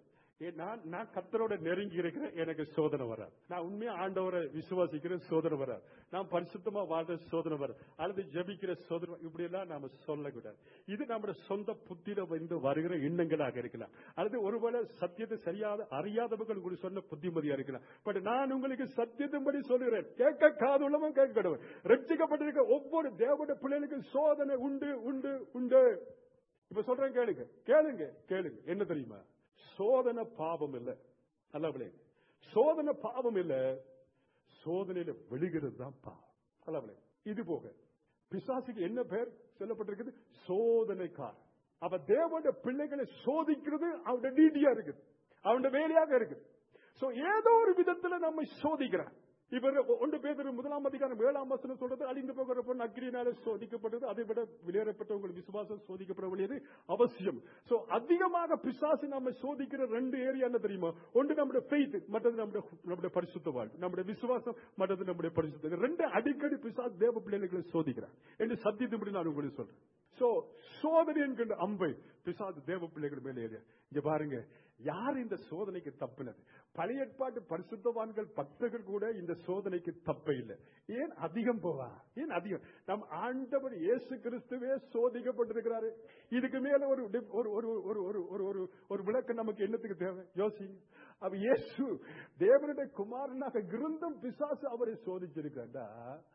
ஏ, நான் நான் கத்தரோட நெருங்கி இருக்கிறேன் எனக்கு சோதனை வராது நான் உண்மையா ஆண்டவரை விசுவாசிக்கிறேன் சோதனை வராது நான் பரிசுத்தமா வாழ்ற சோதனை வராது அல்லது ஜெபிக்கிற சோதனை இப்படி எல்லாம் நாம சொல்லக்கூடாது இது நம்முடைய சொந்த புத்தியில வந்து வருகிற எண்ணங்களாக இருக்கலாம் அல்லது ஒருவேளை சத்தியத்தை சரியாத அறியாதவர்கள் உங்களுக்கு சொன்ன புத்திமதியா இருக்கலாம் பட் நான் உங்களுக்கு சத்தியத்தின்படி சொல்லுகிறேன் கேட்க காது உள்ளவன் கேட்க கடவுள் ரட்சிக்கப்பட்டிருக்க ஒவ்வொரு தேவனுடைய பிள்ளைகளுக்கும் சோதனை உண்டு உண்டு உண்டு இப்ப சொல்றேன் கேளுங்க கேளுங்க கேளுங்க என்ன தெரியுமா சோதனை பாவம் இல்ல நல்லவளே சோதனை பாவம் இல்ல சோதனையில விழுகிறது தான் பாவம் நல்லவளே இது போக பிசாசுக்கு என்ன பெயர் சொல்லப்பட்டிருக்குது சோதனைக்கார் அவ தேவனுடைய பிள்ளைகளை சோதிக்கிறது அவனுடைய நீதியா இருக்குது அவனுடைய வேலையாக இருக்குது சோ ஏதோ ஒரு விதத்துல நம்மை சோதிக்கிறான் இவர் ஒன்று பேர் முதலாம் அதிகாரம் ஏழாம் வசனம் சொல்றது அழிந்து போகிற பொண்ணு அக்னியினால சோதிக்கப்பட்டது அதை விட வெளியேறப்பட்ட உங்கள் விசுவாசம் சோதிக்கப்பட வேண்டியது அவசியம் சோ அதிகமாக பிசாசு நம்ம சோதிக்கிற ரெண்டு ஏரியா என்ன தெரியுமா ஒன்று நம்முடைய ஃபெய்த் மற்றது நம்முடைய நம்முடைய பரிசுத்த வாழ்வு நம்முடைய விசுவாசம் மற்றது நம்முடைய பரிசுத்த ரெண்டு அடிக்கடி பிசாசு தேவ பிள்ளைகளை சோதிக்கிறார் என்று சத்தியத்தின்படி நான் உங்களுக்கு சொல்றேன் சோ சோதனை என்கின்ற அம்பை பிசாசு தேவ பிள்ளைகள் மேலே ஏறிய இங்க பாருங்க யார் இந்த சோதனைக்கு தப்பினது பழைய ஏற்பாட்டு பரிசுத்தவான்கள் பக்தர்கள் கூட இந்த சோதனைக்கு தப்ப இல்லை ஏன் அதிகம் போவா ஏன் அதிகம் நம் ஆண்டவர் இயேசு கிறிஸ்துவே சோதிக்கப்பட்டிருக்கிறாரு இதுக்கு மேல ஒரு டி- ஒரு ஒரு ஒரு ஒரு ஒரு ஒரு ஒரு விளக்கம் நமக்கு என்னத்துக்கு தேவை யோசிங்க அவ இயேசு தேவனுடைய குமாரனாக இருந்தும் பிசாசு அவரை சோதிச்சிருக்காண்டா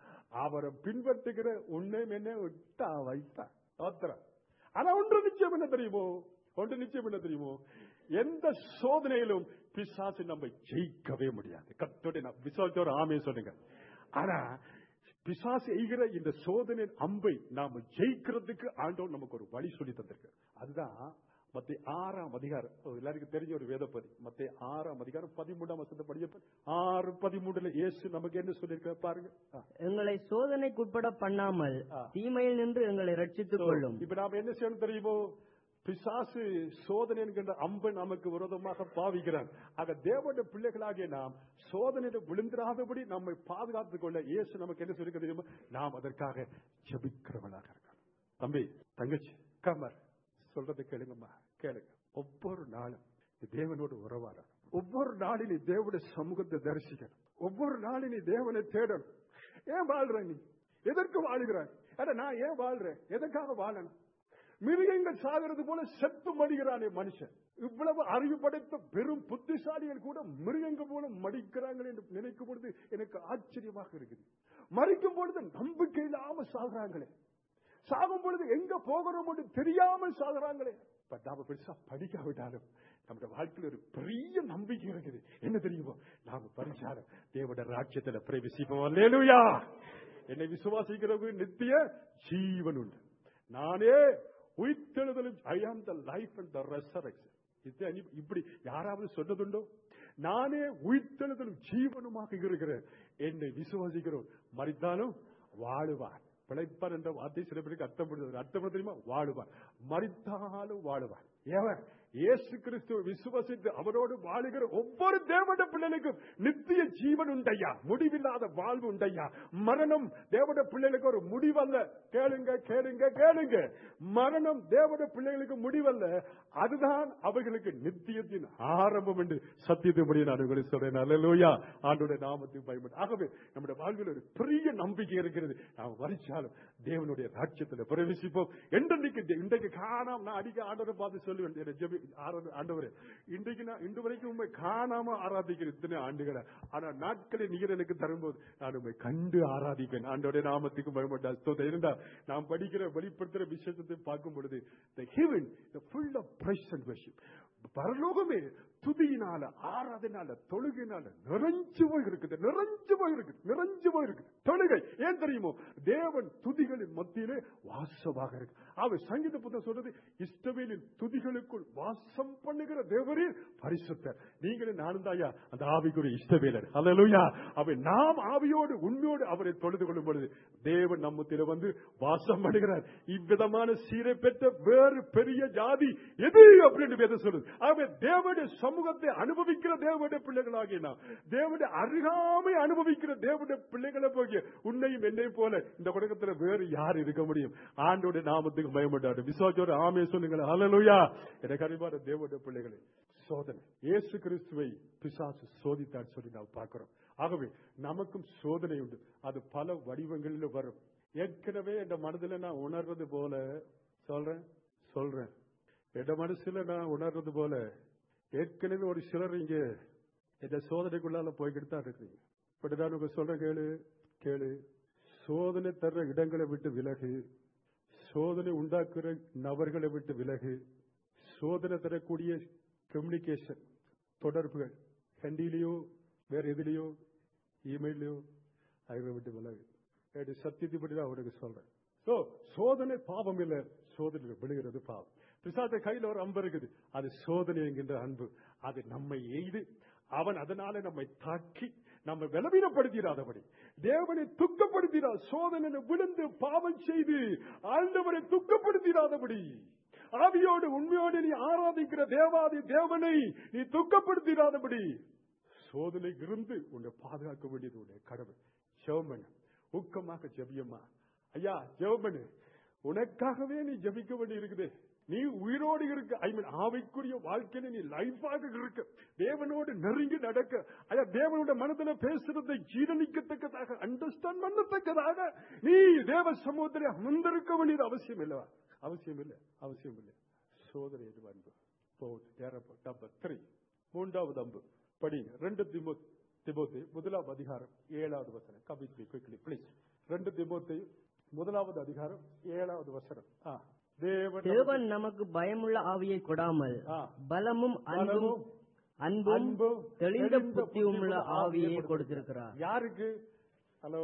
அவரை பின்பற்றுகிற உன்னை என்ன விட்டா வைத்தா ஆத்திரம் ஆனா ஒன்று நிச்சயம் என்ன தெரியுமோ ஒன்று நிச்சயம் என்ன தெரியுமோ எந்த சோதனையிலும் பிசாசு நம்ம ஜெயிக்கவே முடியாது கத்தோட நான் விசுவாசத்தோட ஆமே சொல்லுங்க ஆனா பிசாசு எய்கிற இந்த சோதனையின் அம்பை நாம ஜெயிக்கிறதுக்கு ஆண்டவர் நமக்கு ஒரு வழி சொல்லி தந்திருக்கு அதுதான் மத்திய ஆறாம் அதிகாரம் ஓ, எல்லாருக்கும் தெரிஞ்ச ஒரு வேதப்பதி மத்திய ஆறாம் அதிகாரம் பதிமூன்றாம் வசந்த படியப்ப ஆறு பதிமூணுல இயேசு நமக்கு என்ன சொல்லியிருக்க பாருங்க ஆ. எங்களை சோதனைக்குட்பட பண்ணாமல் ஆ. தீமையில் நின்று எங்களை ரட்சித்துக் கொள்ளும் இப்ப நாம என்ன செய்யணும் தெரியுமோ பிசாசு சோதனை என்கின்ற அம்பை நமக்கு விரோதமாக பாவிக்கிறான் ஆக தேவனுடைய பிள்ளைகளாகிய நாம் சோதனையில விழுந்திராதபடி நம்மை பாதுகாத்துக் கொள்ள இயேசு நமக்கு என்ன சொல்லி தெரியுமா நாம் அதற்காக ஜெபிக்கிறவனாக இருக்கணும் தம்பி தங்கச்சி கமர் சொல்றதை கேளுங்கம்மா கேளுங்க ஒவ்வொரு நாளும் நீ தேவனோடு உறவாட ஒவ்வொரு நாளில் நீ தேவனுடைய சமூகத்தை தரிசிக்கணும் ஒவ்வொரு நாளும் நீ தேவனை தேடணும் ஏன் வாழ்ற நீ எதற்கு வாழுகிறாய் அட நான் ஏன் வாழ்றேன் எதற்காக வாழணும் மிருகங்கள் சாகிறது போல செத்து மடிகிறானே மனுஷன் இவ்வளவு அறிவு படைத்த பெரும் புத்திசாலிகள் கூட மிருகங்கள் போல மடிக்கிறாங்களே என்று நினைக்கும் பொழுது எனக்கு ஆச்சரியமாக இருக்குது மறிக்கும் பொழுது நம்பிக்கை இல்லாம சாகுறாங்களே சாகும் பொழுது எங்க போகிறோம் என்று தெரியாமல் சாகுறாங்களே பட் நாம பெருசா படிக்காவிட்டாலும் நம்முடைய வாழ்க்கையில் ஒரு பெரிய நம்பிக்கை இருக்குது என்ன தெரியுமோ நாம பரிசாரம் தேவட ராஜ்யத்துல பிரவேசிப்போம் அல்லேலூயா என்னை விசுவாசிக்கிறவங்க நித்திய ஜீவன் உண்டு நானே உயிர்த்தெழுதலும் I am the life and the resurrection இப்படி யாராவது சொன்னதுண்டோ நானே உயிர்த்தெழுதலும் ஜீவனுமாக இருக்கிறேன் என்னை விசுவாசிக்கிறோம் மறித்தாலும் வாழுவான் பிழைப்பார் என்ற வார்த்தை சில பேருக்கு அர்த்தம் புரியுது அர்த்தம் என்ன தெரியுமா வாழுவான் மறித்தாலும் வாழுவான் ஏவன் இயேசு கிறிஸ்துவ விசுவசித்து அவரோடு வாழுகிற ஒவ்வொரு தேவட பிள்ளைகளுக்கும் நித்திய ஜீவன் உண்டையா முடிவில்லாத வாழ்வு உண்டையா மரணம் தேவட பிள்ளைகளுக்கு ஒரு முடிவல்ல கேளுங்க கேளுங்க கேளுங்க மரணம் தேவட பிள்ளைகளுக்கு முடிவல்ல அதுதான் அவர்களுக்கு நித்தியத்தின் ஆரம்பம் என்று சத்தியத்தின்படி நான் உங்களுக்கு சொல்றேன் அல்லேலூயா ஆண்டோட நாமத்தையும் பயன்படு ஆகவே நம்முடைய வாழ்வில் ஒரு பெரிய நம்பிக்கை இருக்கிறது நாம் வரிச்சாலும் தேவனுடைய ராட்சியத்தில் பிரவேசிப்போம் என்றைக்கு இன்றைக்கு காணாம நான் அடிக்க ஆண்டவரை பார்த்து சொல்லுவேன் என்னை ஜெபி ஆராத- ஆண்டவரே இன்றைக்கு நான் இன்று வரைக்கும் உண்மை காணாம ஆராதிக்கிறேன் இத்தனை ஆண்டுகளை ஆனா நாட்களை நீர் எனக்கு தரும்போது நான் உண்மை கண்டு ஆராதிப்பேன் ஆண்டோடைய நாமத்துக்கு பயப்பட்டா இருந்தா நாம் படிக்கிற வெளிப்படுத்துற விசேஷத்தை பார்க்கும் பொழுது the heaven the full of praise and worship பரலோகமே துதியினால ஆராதனால தொழுகையினால நிறைஞ்சு போய் இருக்குது நிறைஞ்சு போய் இருக்குது நிறைஞ்சு போய் இருக்குது தொழுகை ஏன் தெரியுமோ தேவன் துதிகளின் மத்தியிலே வாசமாக இருக்கு அவர் சங்கீத புத்தகம் சொல்றது இஷ்டவேலின் துதிகளுக்குள் வாசம் பண்ணுகிற தேவரீர் பரிசுத்தர் நீங்களும் நானும் தாயா அந்த ஆவிக்குரிய இஷ்டவேலர் அல்லேலூயா அவர் நாம் ஆவியோடு உண்மையோடு அவரை தொழுது கொள்ளும் பொழுது தேவன் நம்மத்தில வந்து வாசம் பண்ணுகிறார் இவ்விதமான சீரை பெற்ற வேறு பெரிய ஜாதி எது அப்படின்னு வேதம் சொல்லுது ஆகவே தேவனுடைய சமூகத்தை அனுபவிக்கிற தேவனுடைய பிள்ளைகளாகிய நாம் தேவனுடைய அருகாமை அனுபவிக்கிற தேவனுடைய பிள்ளைகளை போகிய உன்னையும் என்னையும் போல இந்த உலகத்துல வேறு யார் இருக்க முடியும் ஆண்டோட நாமத்துக்கு பயப்பட்டாரு விசுவாசோட ஆமே சொல்லுங்கள் அல்லேலூயா எனக்கு அறிவான தேவனுடைய பிள்ளைகளே சோதனை இயேசு கிறிஸ்துவை பிசாசு சோதித்தார் சொல்லி நாம் பார்க்கிறோம் ஆகவே நமக்கும் சோதனை உண்டு அது பல வடிவங்களில் வரும் ஏற்கனவே என் மனதில் நான் உணர்றது போல சொல்றேன் சொல்றேன் என் மனசுல நான் உணர்றது போல ஏற்கனவே ஒரு சிலர் இங்க இந்த சோதனைக்குள்ளால போய்கிட்டு தான் இருக்கிறீங்க இப்படிதான் உங்க சொல்ற கேளு கேளு சோதனை தர்ற இடங்களை விட்டு விலகு சோதனை உண்டாக்குற நபர்களை விட்டு விலகு சோதனை தரக்கூடிய கம்யூனிகேஷன் தொடர்புகள் ஹண்டிலேயோ வேற எதுலேயோ இமெயிலையோ அதை விட்டு விலகு என்னுடைய சத்தியத்தைப்படி தான் அவனுக்கு சொல்றேன் சோ சோதனை பாவம் இல்ல சோதனை விழுகிறது பாவம் பிசாச கையில ஒரு அம்பு இருக்குது அது சோதனை என்கின்ற அன்பு அது நம்மை எய்து அவன் அதனால நம்மை தாக்கி நம்ம பலவீனப்படுத்திடாதபடி தேவனை துக்கப்படுத்தினார் சோதனை விழுந்து பாவம் செய்து ஆண்டவரை துக்கப்படுத்திடாதபடி ஆவியோடு உண்மையோடு நீ ஆராதிக்கிற தேவாதி தேவனை நீ துக்கப்படுத்திடாதபடி சோதனை இருந்து உன்னை பாதுகாக்க வேண்டியது உன்னுடைய கடமை ஜெபமன் ஊக்கமாக ஜெபியம்மா ஐயா ஜெபமன் உனக்காகவே நீ ஜெபிக்க வேண்டி இருக்குது நீ உயிரோடு இருக்க ஐ மீன் ஆவைக்குரிய வாழ்க்கையில நீ லைஃபாக இருக்க தேவனோடு நெருங்கி நடக்க ஐயா தேவனோட மனதில் பேசுறதை ஜீரணிக்கத்தக்கதாக அண்டர்ஸ்டாண்ட் பண்ணத்தக்கதாக நீ தேவ சமூகத்தில் அமர்ந்திருக்க வேண்டியது அவசியம் இல்லவா அவசியம் இல்லை அவசியம் இல்லை சோதனை எது அன்பு நம்பர் த்ரீ மூன்றாவது அம்பு படிங்க ரெண்டு திமோ திமோத்தி முதலாவது அதிகாரம் ஏழாவது வசனம் கவித்ரி குவிக்லி ப்ளீஸ் ரெண்டு திமோத்தி முதலாவது அதிகாரம் ஏழாவது வசனம் ஆ தேவன் தேவன் நமக்கு பயமுள்ள ஆவியை கொடாமல் ஆ. பலமும் அன்பும் பலமும், அன்பும் அன்பும், தெளிந்த தெளிந்த புத்தியுமுள்ள புத்தியுமுள்ள ஆவியை ஆவியை கொடுத்திருக்கிறார் யாருக்கு ஹலோ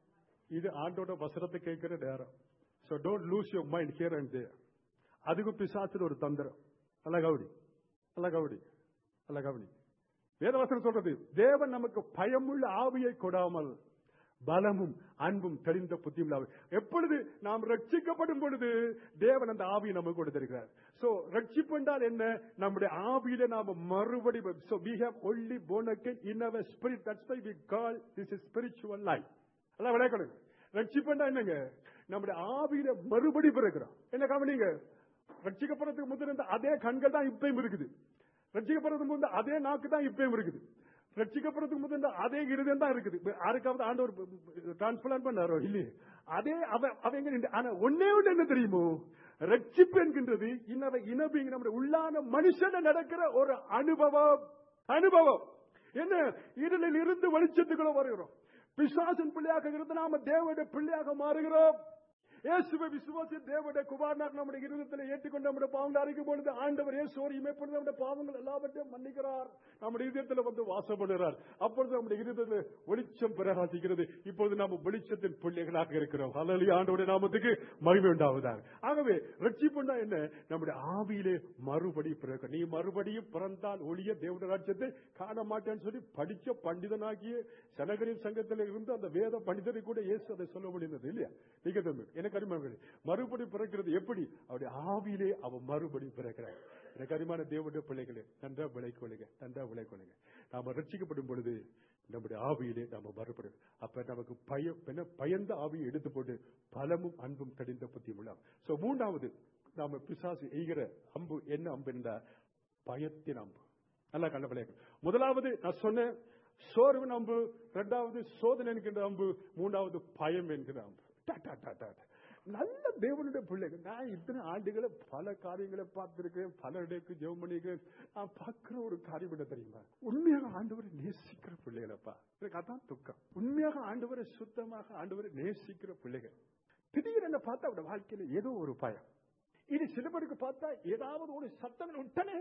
இது ஆண்டோட வசனத்தை கேட்கிற நேரம் so don't lose your mind here and there அதுக்கு பிசாசுல ஒரு தந்திரம் அல்ல கவுடி அல்ல கவுடி அல்ல கவுடி வேதவசனம் சொல்றது தேவன் நமக்கு பயமுள்ள ஆவியை கொடாமல் பலமும் அன்பும் தெளிந்த புத்தியும் ஆவி. எப்பொழுது நாம் ரட்சிக்கப்படும் பொழுது தேவன் அந்த ஆவியை நமக்கு கொடுத்திருக்கிறார் சோ ரட்சிப்பு என்றால் என்ன நம்முடைய ஆவியில நாம மறுபடி so we have only born again in our spirit that's why we call this is spiritual life அதான் விளையாடணும் ரட்சிப்புண்டா என்னங்க நம்முடைய ஆவியில மறுபடி பிறக்கிறோம் என்ன கவனிங்க ரட்சிக்கப்படுறதுக்கு முதல்ல இருந்த அதே கண்கள் தான் இப்பயும் இருக்குது ரட்சிக்கப்படுறதுக்கு முந்தைய அதே நாக்கு தான் இப்பயும் இருக்குது ரட்சிக்கப்படுறதுக்கு முதல்ல இருந்த அதே இருதயம் தான் இருக்குது இப்ப யாருக்காவது ஆண்டவர் டிரான்ஸ்பிளான் பண்ணாரோ இல்லையே அதே அவ அவங்க நின்று- ஆனா ஒன்னே ஒண்ணு என்ன தெரியுமோ ரட்சிப்பு என்கின்றது இன்னவ இனபிங்க நம்முடைய உள்ளான மனுஷன நடக்கிற ஒரு அனுபவம் அனுபவம் என்ன இருளில் இருந்து வெளிச்சத்துக்குள்ள வருகிறோம் பிசாசின் பிள்ளையாக இருந்து நாம தேவனுடைய பிள்ளையாக மாறுகிறோம் இயேசுவை விசுவாசி தேவனுடைய குமாரனாக நம்முடைய இருதயத்தில் ஏற்றுக்கொண்டு நம்முடைய பாவங்களை அறிக்கும் பொழுது ஆண்டவர் இயேசுவோர் இமைப்பொழுது நம்முடைய பாவங்கள் எல்லாவற்றையும் மன்னிக்கிறார் நம்முடைய இதயத்தில் வந்து வாசம் பண்ணுகிறார் அப்பொழுது நம்முடைய இருதயத்தில் வெளிச்சம் பிரகாசிக்கிறது இப்பொழுது நாம் வெளிச்சத்தின் பிள்ளைகளாக இருக்கிறோம் அல்லது ஆண்டவருடைய நாமத்துக்கு மகிமை உண்டாவதாக ஆகவே ரட்சிப்புண்டா என்ன நம்முடைய ஆவியிலே மறுபடி பிறகு நீ மறுபடியும் பிறந்தால் ஒளிய தேவனுடைய ராஜ்யத்தை காண மாட்டேன்னு சொல்லி படிச்ச பண்டிதனாகிய சனகரின் சங்கத்தில் இருந்து அந்த வேத பண்டிதரை கூட இயேசு அதை சொல்ல முடிந்தது இல்லையா நீங்க தம்பி எனக்கு அருமையானவர்களே, மறுபடி பிறக்கிறது எப்படி அவருடைய ஆவியிலே அவன் மறுபடி பிறக்கிறார் எனக்கு அருமையான தேவனுடைய பிள்ளைகளே நன்றா விளைக்கொள்ளுங்க நன்றா விளைக்கொள்ளுங்க நாம ரட்சிக்கப்படும் பொழுது நம்முடைய ஆவியிலே நாம மறுபடும் அப்ப நமக்கு பய என்ன பயந்த ஆவியை எடுத்து போட்டு பலமும் அன்பும் தடிந்த புத்தியும் உள்ள சோ மூன்றாவது நாம பிசாசு எய்கிற அம்பு என்ன அம்பு என்றால் பயத்தின் அம்பு நல்லா கண்ட முதலாவது நான் சொன்னேன் சோர்வின் அம்பு இரண்டாவது சோதனை என்கின்ற அம்பு மூன்றாவது பயம் என்கிற அம்பு டா, டா, டா, டா, டா. நல்ல தேவனுடைய பிள்ளைகள் நான் இத்தனை ஆண்டுகளை பல காரியங்களை பார்த்திருக்கேன் பல இடத்துக்கு ஜெபம் பண்ணிருக்கேன் நான் பார்க்கிற ஒரு காரியம் என்ன தெரியுமா உண்மையாக ஆண்டவரை நேசிக்கிற பிள்ளைகளப்பா எனக்கு அதான் துக்கம் உண்மையாக ஆண்டவரை சுத்தமாக ஆண்டவரை நேசிக்கிற பிள்ளைகள் திடீரென பார்த்தா அவருடைய வாழ்க்கையில ஏதோ ஒரு பயம் இது சில பேருக்கு பார்த்தா ஏதாவது ஒரு சத்தம் உடனே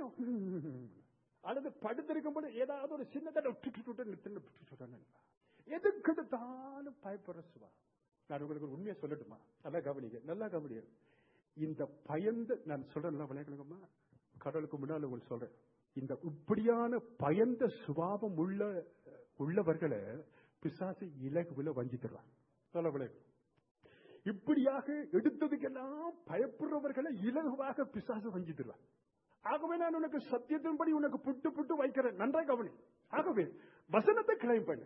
அல்லது படுத்திருக்கும் போது ஏதாவது ஒரு சின்னதாக எதுக்கு எடுத்தாலும் பயப்படுற சுவா நான் உங்களுக்கு ஒரு உண்மையை சொல்லட்டுமா நல்லா கவனிங்க நல்லா கவனிங்க இந்த பயந்து நான் சொல்றேன் நல்லா விளையாடுங்கம்மா கடலுக்கு முன்னால் உங்களுக்கு சொல்றேன் இந்த இப்படியான பயந்த சுபாவம் உள்ள உள்ளவர்களை பிசாசு இலகுவில வஞ்சித்துறான் நல்லா விளையாடு இப்படியாக எடுத்ததுக்கெல்லாம் பயப்படுறவர்களை இலகுவாக பிசாசு வஞ்சித்துறான் ஆகவே நான் உனக்கு சத்தியத்தின்படி உனக்கு புட்டு புட்டு வைக்கிறேன் நன்றாக கவனி ஆகவே வசனத்தை கிளைம் பண்ணு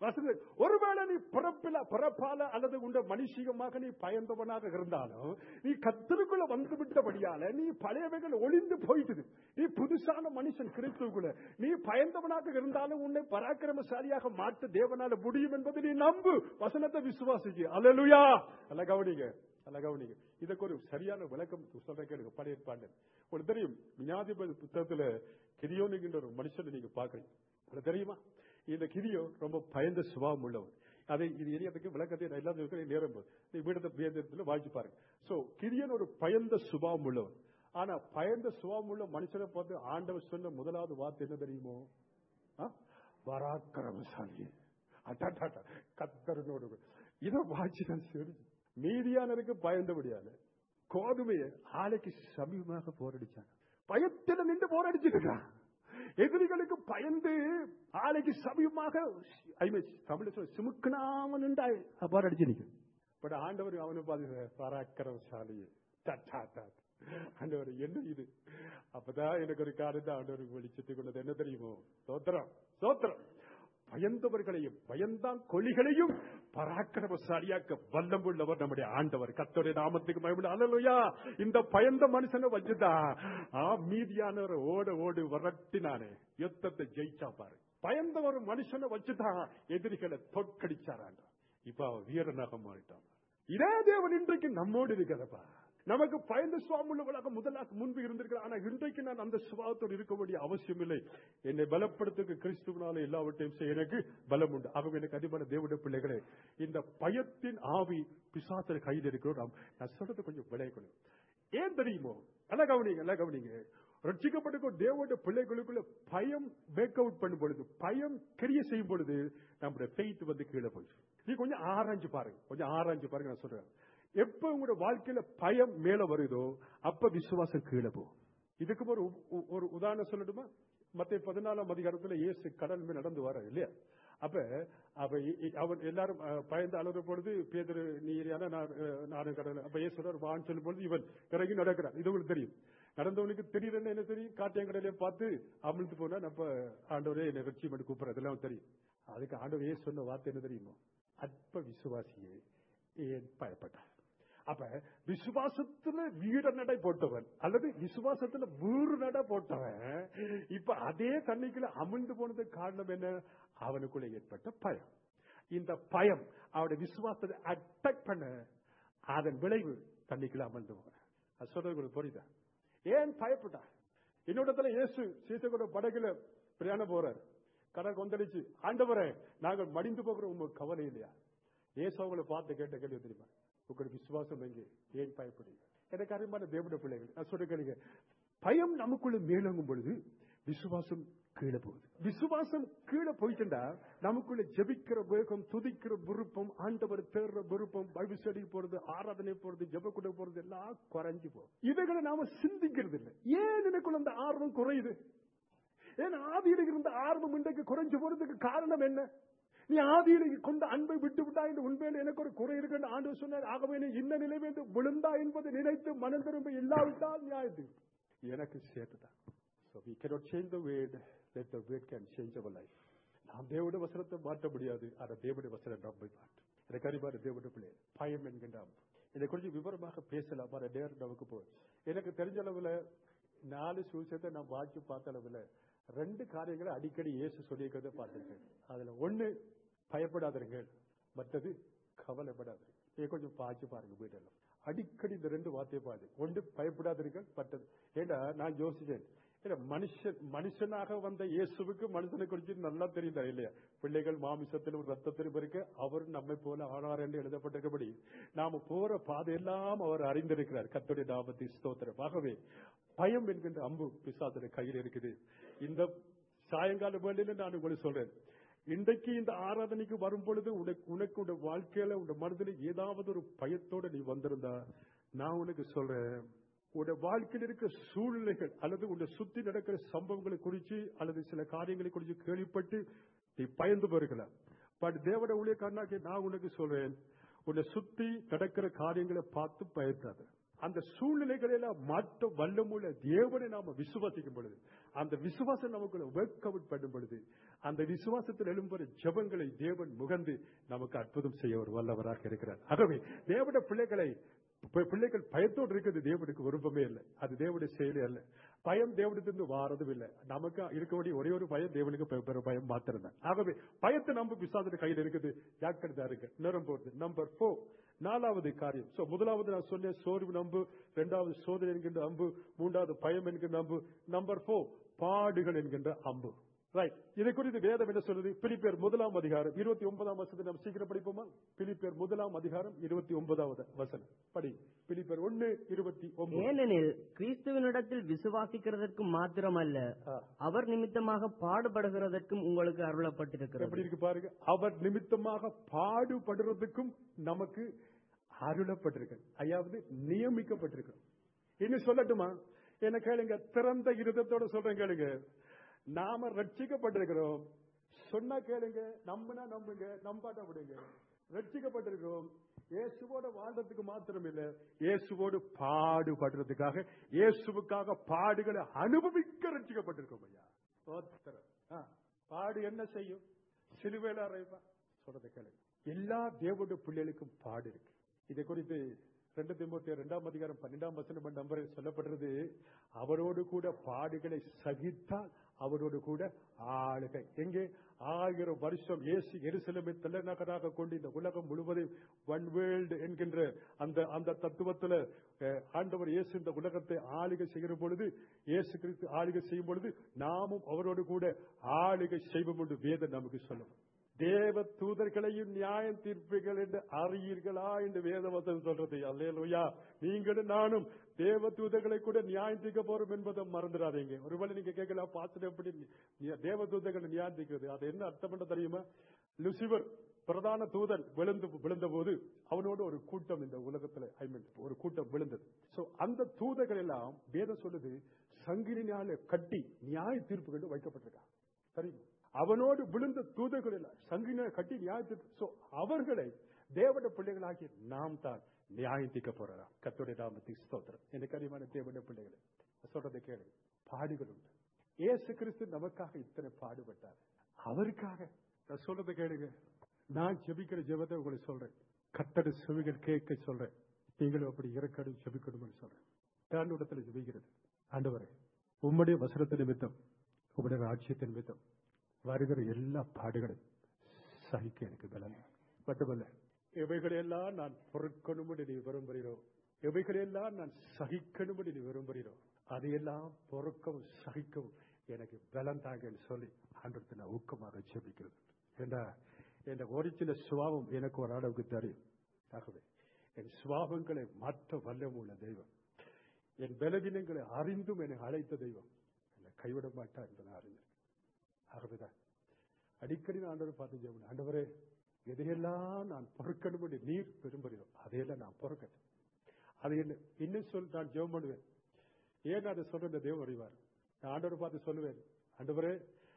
வசனம், ஒருவேளை நீ பிறப்பில பிறப்பால அல்லது உண்ட மனுஷிகமாக நீ பயந்தவனாக இருந்தாலும் நீ கத்திற்குள்ள வந்து விட்டபடியால நீ பழையவைகள் ஒளிந்து போயிட்டுது நீ புதுசான மனுஷன் கிறிஸ்துக்குள்ள நீ பயந்தவனாக இருந்தாலும் உன்னை பராக்கிரமசாலியாக மாற்ற தேவனால முடியும் என்பதை நீ நம்பு வசனத்தை விசுவாசிக்கு அல்லேலூயா அல்ல கவனிங்க அல்ல கவனிங்க இதுக்கு ஒரு சரியான விளக்கம் சொல்ற கேளுங்க பழைய ஏற்பாடு உங்களுக்கு தெரியும் விஞ்ஞாதிபதி புத்தகத்துல கிரியோனுங்கிற ஒரு மனுஷனை நீங்க பாக்குறீங்க உங்களுக்கு தெரியுமா இந்த கிரியோ ரொம்ப பயந்த சுபாவம் உள்ளவர் அதை இது எரியதுக்கு விளக்கத்தை நான் எல்லாம் சொல்கிறேன் நேரம் போது நீ வீடத்தை வேதத்தில் வாய்ச்சி பாருங்க சோ கிரியன் ஒரு பயந்த சுபாவம் உள்ளவர் ஆனா பயந்த சுபாவம் உள்ள மனுஷனை பார்த்து ஆண்டவர் சொன்ன முதலாவது வார்த்தை என்ன தெரியுமோ ஆ? பராக்கிரமசாலி அட்டாட்டாட்டா கத்தரனோடு இதை வாய்ச்சி தான் சரி மீதியானருக்கு பயந்தபடியால கோதுமையை ஆலைக்கு சமீபமாக போரடிச்சாங்க பயத்தில நின்று போரடிச்சிருக்கான் எதிரிகளுக்கு பயந்து ஆலைக்கு சமீபமாக ஐ மீன் தமிழ் சொல்ல சிமுக்குனாம நின்றா போரடிச்சு நிற்கும் பட் ஆண்டவர் அவனை பார்த்து பராக்கிரமசாலி டட்டா டா. ஆண்டவர் என்ன இது அப்பதான் எனக்கு ஒரு காரணத்தை ஆண்டவருக்கு வெளிச்சத்தை கொண்டது என்ன தெரியுமோ சோத்திரம் சோத்திரம் பயந்தவர்களையும் பயந்தான் கொலிகளையும் பராக்கிரமசாலியாக்க வல்லம் உள்ளவர் நம்முடைய ஆண்டவர் கத்தோடைய நாமத்துக்கு மயமுள்ள அல்லையா இந்த பயந்த மனுஷனை வச்சுதான் ஆ மீதியானவர் ஓட ஓடு வரட்டினானே யுத்தத்தை ஜெயிச்சா பாரு பயந்த ஒரு மனுஷனை வச்சுதான் எதிரிகளை தோற்கடிச்சாராண்ட இப்ப அவன் வீரனாக மாறிட்டான் இதே தேவன் இன்றைக்கு நம்மோடு இருக்கிறப்பா நமக்கு பயந்த சுவாமி உள்ளவளாக முதலாக முன்பு இருந்திருக்கிறார் ஆனா இன்றைக்கு நான் அந்த சுபாவத்தோடு இருக்க வேண்டிய அவசியம் இல்லை என்னை பலப்படுத்துக்கு கிறிஸ்துவனால எல்லாவற்றையும் செய்ய எனக்கு பலம் உண்டு அவங்க எனக்கு அதிகமான தேவனுடைய பிள்ளைகளே இந்த பயத்தின் ஆவி பிசாசர் கையில் இருக்கிறோம் நாம் நான் சொல்றது கொஞ்சம் விளையக்கணும் ஏன் தெரியுமோ நல்லா கவனிங்க நல்லா கவனிங்க ரட்சிக்கப்பட்ட தேவனுடைய பிள்ளைகளுக்குள்ள பயம் பேக் அவுட் பண்ணும் பொழுது பயம் கிரிய செய்யும் பொழுது நம்முடைய ஃபெய்த் வந்து கீழே போயிடுச்சு நீ கொஞ்சம் ஆராய்ஞ்சு பாருங்க கொஞ்சம் ஆராய்ஞ்சு பாருங்க நான் சொல்றேன் எப்ப உங்களோட வாழ்க்கையில பயம் மேல வருதோ அப்ப விசுவாசம் கீழே போகும் இதுக்கு ஒரு உ- ஒரு உதாரணம் சொல்லட்டுமா மத்திய பதினாலாம் அதிகாரத்துல இயேசு கடல் மேல் நடந்து வர இல்லையா அப்ப அப்ப இ- இ- அவன் எல்லாரும் அஹ், பயந்து அழுற பொழுது பேதரு நீரியான நானும் கடல் அப்ப இயேசு சொல்றார், வான்னு சொல்லும் பொழுது இவன் இறங்கி நடக்கிறான் இது உங்களுக்கு தெரியும் நடந்தவனுக்கு திடீரென என்ன தெரியும் காட்டியங்கடலையே பார்த்து அமிழ்ந்து போனா நம்ம ஆண்டவரே என்னை வெற்றி பண்ணி கூப்பிடுறது எல்லாம் தெரியும் அதுக்கு ஆண்டவர் ஏன் சொன்ன வார்த்தை என்ன தெரியுமோ அற்ப விசுவாசியே ஏன் பயப்பட்டார் அப்ப விசுவாசத்துல வீட நடை போட்டவன் அல்லது விசுவாசத்துல வீறு நடை போட்டவன் இப்ப அதே தண்ணிக்குள்ள அமிழ்ந்து போனதுக்கு காரணம் என்ன அவனுக்குள்ள ஏற்பட்ட பயம் இந்த பயம் அவருடைய விசுவாசத்தை அட்டாக் பண்ண அதன் விளைவு தண்ணிக்குள்ள அமிழ்ந்து போன அது சொல்றது உங்களுக்கு புரியுதா ஏன் பயப்பட்டார் என்னோடத்துல இயேசு சீசகோட படகுல பிரயாணம் போறார் கடல் கொந்தளிச்சு ஆண்டவரே நாங்கள் மடிந்து போகிற உங்களுக்கு கவலை இல்லையா ஏசு அவங்களை பார்த்து கேட்ட கேள்வி தெரியுமா உங்களுக்கு விசுவாசம் எங்கே ஏன் பயப்படுங்க எனக்கு அருமையான தேவட பிள்ளைகள் நான் சொல்ற கேளுங்க பயம் நமக்குள்ள மேலோங்கும் பொழுது விசுவாசம் கீழே போகுது விசுவாசம் கீழே போயிட்டுண்டா நமக்குள்ள ஜெபிக்கிற வேகம் துதிக்கிற விருப்பம் ஆண்டவர் தேடுற விருப்பம் பைபிள் ஸ்டடி போறது ஆராதனை போறது ஜெப கூட போறது எல்லாம் குறைஞ்சு போகும் இவைகளை நாம சிந்திக்கிறது இல்லை ஏன் எனக்குள்ள அந்த ஆர்வம் குறையுது ஏன் ஆதியில இருந்த ஆர்வம் இன்றைக்கு குறைஞ்சு போறதுக்கு காரணம் என்ன நீ ஆதியில கொண்ட அன்பை விட்டு விட்டா இந்த உண்மையில எனக்கு ஒரு குறை இருக்குன்னு ஆண்டு சொன்னார் ஆகவே நீ இந்த நிலைமைந்து விழுந்தா என்பதை நினைத்து மனம் திரும்ப இல்லாவிட்டால் நியாயத்து எனக்கு சேர்த்துதான் So we cannot change the word, let the word can change our life. நாம் தேவனுடைய வசனத்தை மாற்ற முடியாது ஆனா தேவனுடைய வசனம் நம்மை மாற்றும் எனக்கு அறிவான தேவனுடைய பிள்ளை பயம் என்கின்ற அம்பு. இதை குறித்து விவரமாக பேசலாம் ஆனா நேரம் நமக்கு போய் எனக்கு தெரிஞ்ச அளவுல நாலு சுவிசேஷத்தை நான் வாட்சி பார்த்த அளவுல ரெண்டு காரியங்களை அடிக்கடி இயேசு சொல்லியிருக்கிறத பார்த்திருக்கேன் அதுல ஒண்ணு பயப்படாதீர்கள் மற்றது கவலைப்படாதீர்கள் இதை கொஞ்சம் பாய்ச்சி பாருங்க வீட்டெல்லாம் அடிக்கடி இந்த ரெண்டு வார்த்தையை பாரு ஒன்று பயப்படாதீர்கள் மற்றது ஏண்டா நான் யோசிச்சேன் ஏன்னா மனுஷன் மனுஷனாக வந்த இயேசுவுக்கு மனுஷனை குறித்து நல்லா தெரியுதா இல்லையா பிள்ளைகள் மாமிசத்திலும் ரத்தத்திலும் இருக்க அவர் நம்மை போல ஆனார் என்று எழுதப்பட்டிருக்கபடி நாம போற பாதையெல்லாம் அவர் அறிந்திருக்கிறார் கர்த்தருடைய நாமத்தை ஸ்தோத்திரம் ஆகவே பயம் என்கின்ற அம்பு பிசாசுடைய கையில் இருக்குது இந்த சாயங்கால வேளையில நான் உங்களுக்கு சொல்றேன் இன்றைக்கு இந்த ஆராதனைக்கு வரும் பொழுது உனக்கு உனக்கு உன் வாழ்க்கையில உன் மனதில் ஏதாவது ஒரு பயத்தோட நீ வந்திருந்தா நான் உனக்கு சொல்றேன் உன் வாழ்க்கையில் இருக்கிற சூழ்நிலைகள் அல்லது உன்னை சுத்தி நடக்கிற சம்பவங்களை குறித்து அல்லது சில காரியங்களை குறித்து கேள்விப்பட்டு நீ பயந்து போயிருக்கலாம் பட் தேவட ஊழியக்காரனாக்கி நான் உனக்கு சொல்றேன் உன்னை சுத்தி நடக்கிற காரியங்களை பார்த்து பயப்படாத அந்த சூழ்நிலைகளை எல்லாம் மாற்ற வல்லமுள்ள தேவனை நாம விசுவாசிக்கும் பொழுது அந்த விசுவாசம் நமக்குள்ள ஒர்க் அவுட் பண்ணும் பொழுது அந்த விசுவாசத்தில் எழும்புற ஜெபங்களை தேவன் முகந்து நமக்கு அற்புதம் செய்ய ஒரு வல்லவராக இருக்கிறார் ஆகவே தேவட பிள்ளைகளை பி- பிள்ளைகள் பயத்தோடு இருக்கிறது தேவனுக்கு விருப்பமே இல்லை அது தேவனுடைய செயலே அல்ல பயம் தேவனிடத்திலிருந்து வாரதும் இல்லை நமக்கு இருக்க வேண்டிய ஒரே ஒரு பயம் தேவனுக்கு பெ- பெரும் பயம் மாத்திரம் தான் ஆகவே பயத்தை நம்ம விசாதன கையில் இருக்குது ஜாக்கிரதா இருக்கு நிறம் போறது நம்பர் போர் நாலாவது காரியம் சோ முதலாவது நான் சொன்னேன் சோர்வு நம்பு இரண்டாவது சோதனை என்கின்ற அம்பு மூன்றாவது பயம் என்கின்ற அம்பு நம்பர் போர் பாடுகள் என்கின்ற அம்பு ரைட் இதை குறித்து வேதம் என்ன சொல்லுது பிலிப்பியர் முதலாம் அதிகாரம் இருபத்தி ஒன்பதாம் வசனத்தை நம்ம சீக்கிரம் படிப்போமா பிலிப்பியர் முதலாம் அதிகாரம் இருபத்தி ஒன்பதாவது வசனம் படி பிலிப்பியர் ஒன்னு இருபத்தி ஒன்பது ஏனெனில் கிறிஸ்துவனிடத்தில் விசுவாசிக்கிறதற்கும் மாத்திரமல்ல ஆ. அவர் நிமித்தமாக பாடுபடுகிறதற்கும் உங்களுக்கு அருளப்பட்டிருக்கிறது எப்படி இருக்கு பாருங்க அவர் நிமித்தமாக பாடுபடுறதுக்கும் நமக்கு அருளப்பட்டிருக்கு அதாவது நியமிக்கப்பட்டிருக்கு இன்னும் சொல்லட்டுமா என்ன கேளுங்க திறந்த இருதத்தோட சொல்றேன் கேளுங்க நாம ரட்சிக்கப்பட்டிருக்கிறோம் சொன்னா கேளுங்க நம்பினா நம்புங்க நம்பாட்ட விடுங்க ரட்சிக்கப்பட்டிருக்கிறோம் இயேசுவோட வாழ்றதுக்கு மாத்திரம் இல்ல இயேசுவோடு பாடுபடுறதுக்காக இயேசுவுக்காக பாடுகளை அனுபவிக்க ரட்சிக்கப்பட்டிருக்கோம் ஐயா ஸ்தோத்திரம். ஆ, பாடு என்ன செய்யும் சிலுவையில அறைவா சொல்றதை கேளுங்க எல்லா தேவனுடைய பிள்ளைகளுக்கும் பாடு இருக்கு இதை குறித்து ரெண்டு திமுத்தி இரண்டாம் அதிகாரம் பன்னெண்டாம் வசனம் நம்பர் சொல்லப்படுறது அவரோடு கூட பாடுகளை சகித்தால் அவரோடு கூட ஆளுகை எங்கே ஆயிரம் வருஷம் இயேசு எருசலேமை தலைநகராக கொண்டு இந்த உலகம் முழுவதும் ஒன் வேர்ல்டு என்கின்ற அந்த அந்த தத்துவத்துல அஹ், ஆண்டவர் இயேசு இந்த உலகத்தை ஆளுகை செய்கிற பொழுது இயேசு கிறிஸ்து ஆளுகை செய்யும் பொழுது நாமும் அவரோடு கூட ஆளுகை செய்வோம் என்று வேதம் நமக்கு சொல்லும் தேவ தூதர்களையும் நியாயம் தீர்ப்பீர்கள் என்று அறியீர்களா என்று வேதவசம் சொல்றது அல்லேலூயா நீங்களும் நானும் தேவ தூதர்களை கூட நியாயம் தீர்க்க போறோம் என்பதை மறந்துடாதீங்க ஒருவேளை நீங்க கேட்கலாம் பார்த்துட்டு எப்படி நீ- தேவ தூதர்களை நியாயம் தீர்க்கிறது அது என்ன அர்த்தம் பண்ண தெரியுமா லுசிபர் பிரதான தூதன் விழுந்து விழுந்த போது அவனோடு ஒரு கூட்டம் இந்த உலகத்துல ஐ மீன் ஒரு கூட்டம் விழுந்தது சோ அந்த தூதர்கள் எல்லாம் வேதம் சொல்லுது சங்கிலினால கட்டி நியாய தீர்ப்புகள் வைக்கப்பட்டிருக்காங்க சரிங்க அவனோடு விழுந்த தூதர்கள் எல்லாம் சங்கின கட்டி நியாயத்து சோ அவர்களை தேவட பிள்ளைகளாகிய நாம் தான் நியாயம் தீர்க்க போறோம் கத்துடைய நாமத்துக்கு ஸ்தோத்திரம் எனக்கு அறிவான தேவட பிள்ளைகளை நான் சொல்றதை கேளு பாடுகள் உண்டு இயேசு கிறிஸ்து நமக்காக இத்தனை பாடுபட்டார் அவருக்காக நான் சொல்றதை கேளுங்க நான் ஜெபிக்கிற ஜெபத்தை உங்களுக்கு சொல்றேன் கத்தடு செவிகள் கேட்க சொல்றேன் நீங்களும் அப்படி இறக்கடும் ஜெபிக்கணும்னு சொல்றேன் தாண்டோடத்தில் ஜெபிக்கிறது ஆண்டவரே உம்முடைய வசனத்து நிமித்தம் உம்முடைய ராட்சியத்தின் நிமித்தம் வருகிற எல்லா பாடுகளையும் சகிக்க எனக்கு பலன் மட்டுமல்ல எவைகளையெல்லாம் நான் பொறுக்கணும்படி நீ விரும்புகிறோ எவைகளையெல்லாம் நான் சகிக்கணும்படி நீ விரும்புகிறோ அதையெல்லாம் பொறுக்கவும் சகிக்கவும் எனக்கு பலம் தாங்கன்னு சொல்லி ஆண்டவருக்கு நான் ஊக்கமாக ஜெபிக்கிறது ஏண்டா என் ஒரிஜினல் சுவாபம் எனக்கு ஒரு அளவுக்கு தெரியும் ஆகவே என் சுவாபங்களை மாற்ற வல்லமுள்ள தெய்வம் என் பலவீனங்களை அறிந்தும் என்னை அழைத்த தெய்வம் என்னை கைவிட மாட்டா என்று நான் அறிந்தேன் ஆகவேதான் அடிக்கடி நான் ஆண்டவரை பார்த்து ஜெபம் ஆண்டவரே எதையெல்லாம் நான் பொறுக்கணும் என்று நீர் விரும்புகிறோம் அதையெல்லாம் நான் பொறுக்கட்டும் அதை என்ன இன்னும் சொல் நான் ஜெபம் பண்ணுவேன் ஏன் அதை சொல்ற இந்த தேவன் அறிவார் நான் ஆண்டவரை பார்த்து சொல்லுவேன் ஆண்டவரே